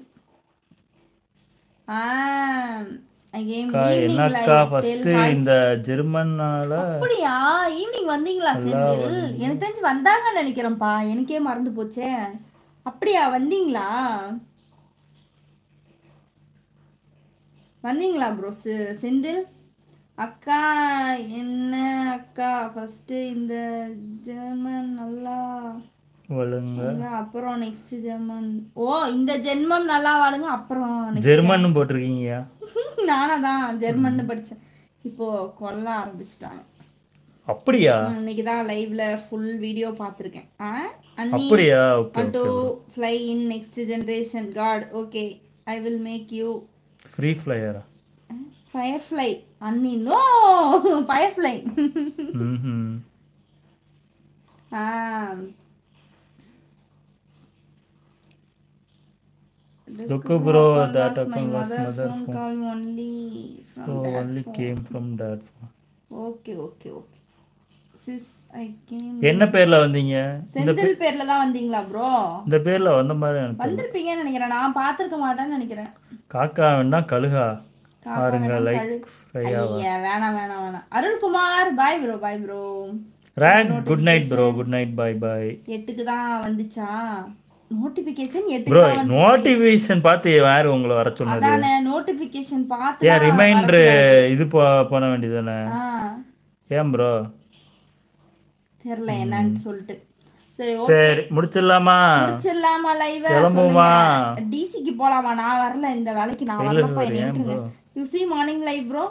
ஆ again evening என்னக்கா live, ஃபர்ஸ்ட் tell hi. இந்த ஜெர்மனால அப்படியா ஈவினிங் வந்தீங்களா செந்தில் எனக்கு தெரிஞ்சு வந்தாங்கன்னு நினைக்கிறேன்ப்பா எனக்கே மறந்து போச்சே அப்படியா வந்தீங்களா வந்தீங்களா ப்ரோ செந்தில் அக்கா என்ன அக்கா ஃபர்ஸ்ட் இந்த ஜெர்மன் நல்லா வழுங்க வாழுங்க, அப்புறம் நெக்ஸ்ட் ஜெர்மன் ஓ இந்த ஜென்மம் நல்லா வாழுங்க அப்புறம் next- ஜெர்மன் போட்டிருக்கீங்க நானா தான் ஜெர்மன் படிச்சேன் இப்போ கொல்ல ஆரம்பிச்சிட்டாங்க அப்படியா இன்னைக்கு தான் லைவ்ல ஃபுல் வீடியோ பார்த்துருக்கேன் ஆ அன்னி அப்படியா okay want to fly in next generation god okay i will make you free ஃப்ளையரா firefly அன்னி நோ firefly ம் ஆ Look, bro, that was my account was mother mother phone call me only from So that only phone. came from dad okay okay okay sis i came என்ன பேர்ல வந்தீங்க செந்தில் பேர்ல தான் வந்தீங்களா ப்ரோ இந்த பேர்ல வந்த மாதிரி எனக்கு தெரியல. வந்திருப்பீங்கன்னு நினைக்கிறேன் நான் பார்த்திருக்க மாட்டேன்னு நினைக்கிறேன் காக்கா வேணா கழுகா காக்கா பாருங்க வேணாம், லைக் கழு- ஃப்ரையா ஐயா வேணாம் வேணாம் வேணாம் Arulkumar bye bro bye bro Rake good night bro good night bye bye எட்டுக்கு தான் வந்துச்சா நோட்டிபிகேஷன் எட்டுக்கு ப்ரோ தான் வந்து நோட்டிஃபிகேஷன் பார்த்து யார் உங்களை வர சொன்னது அதானே நோட்டிபிகேஷன் பார்த்து ஏன் தான் ரிமைண்டர் வரக்கூடாது. இது போ பண்ண வேண்டியதானே ஆ ஏன் ப்ரோ தெரியல என்னன்னு சொல்லிட்டு சரி ஓகே சரி முடிச்சிடலாமா முடிச்சிடலாமா லைவ் கிளம்புமா? டிசிக்கு போலாமா நான் வரல இந்த வேலைக்கு நான் வரலப்பா என்ன விட்டுருங்க you see morning live bro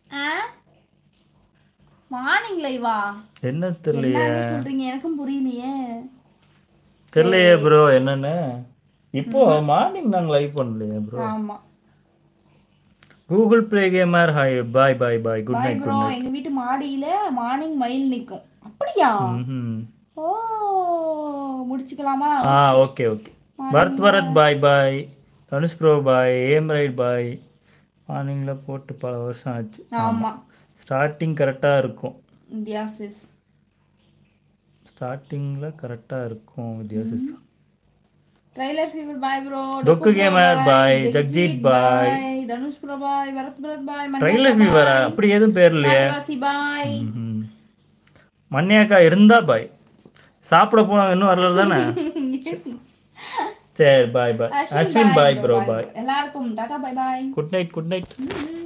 morning லைவா என்ன தெரியலையே என்ன சொல்றீங்க எனக்கும் புரியலையே தெரியலையே ப்ரோ என்னன்னு இப்போ மார்னிங் நாங்கள் லைவ் பண்ணலையே ப்ரோ ஆமா Google play gamer hi bye bye bye good bye night bro எங்க வீட்டு மாடியில மார்னிங் மயில் நிக்கும் அப்படியா ம் ஓ முடிச்சுக்கலாமா ஆ okay okay Bharath Bharath bye bye Dhanush bro bye am right bye மார்னிங்கில் போட்டு பல வருஷம் ஆச்சு ஆமா ஸ்டார்டிங் கரெக்டாக இருக்கும் வித்யாசிஸ் ஸ்டார்டிங்கில் கரெக்டாக இருக்கும் Vidya sis trailer fever bye bro டொக்கு gamer bye Jagjit bye Dhanush bro bye Bharath Bharath bye trailer ஃபீவரா அப்படி எதுவும் பேர் இல்லையே மன்யாசி பாய் ம்ஹும். மண்ணியாக்கா இருந்தா பாய் சாப்பிட போனாங்க இன்னும் வரல தானே சரி பாய் பாய் அஸ்வின் பாய் ப்ரோ பாய் எல்லாருக்கும் டாடா bye bye good night good night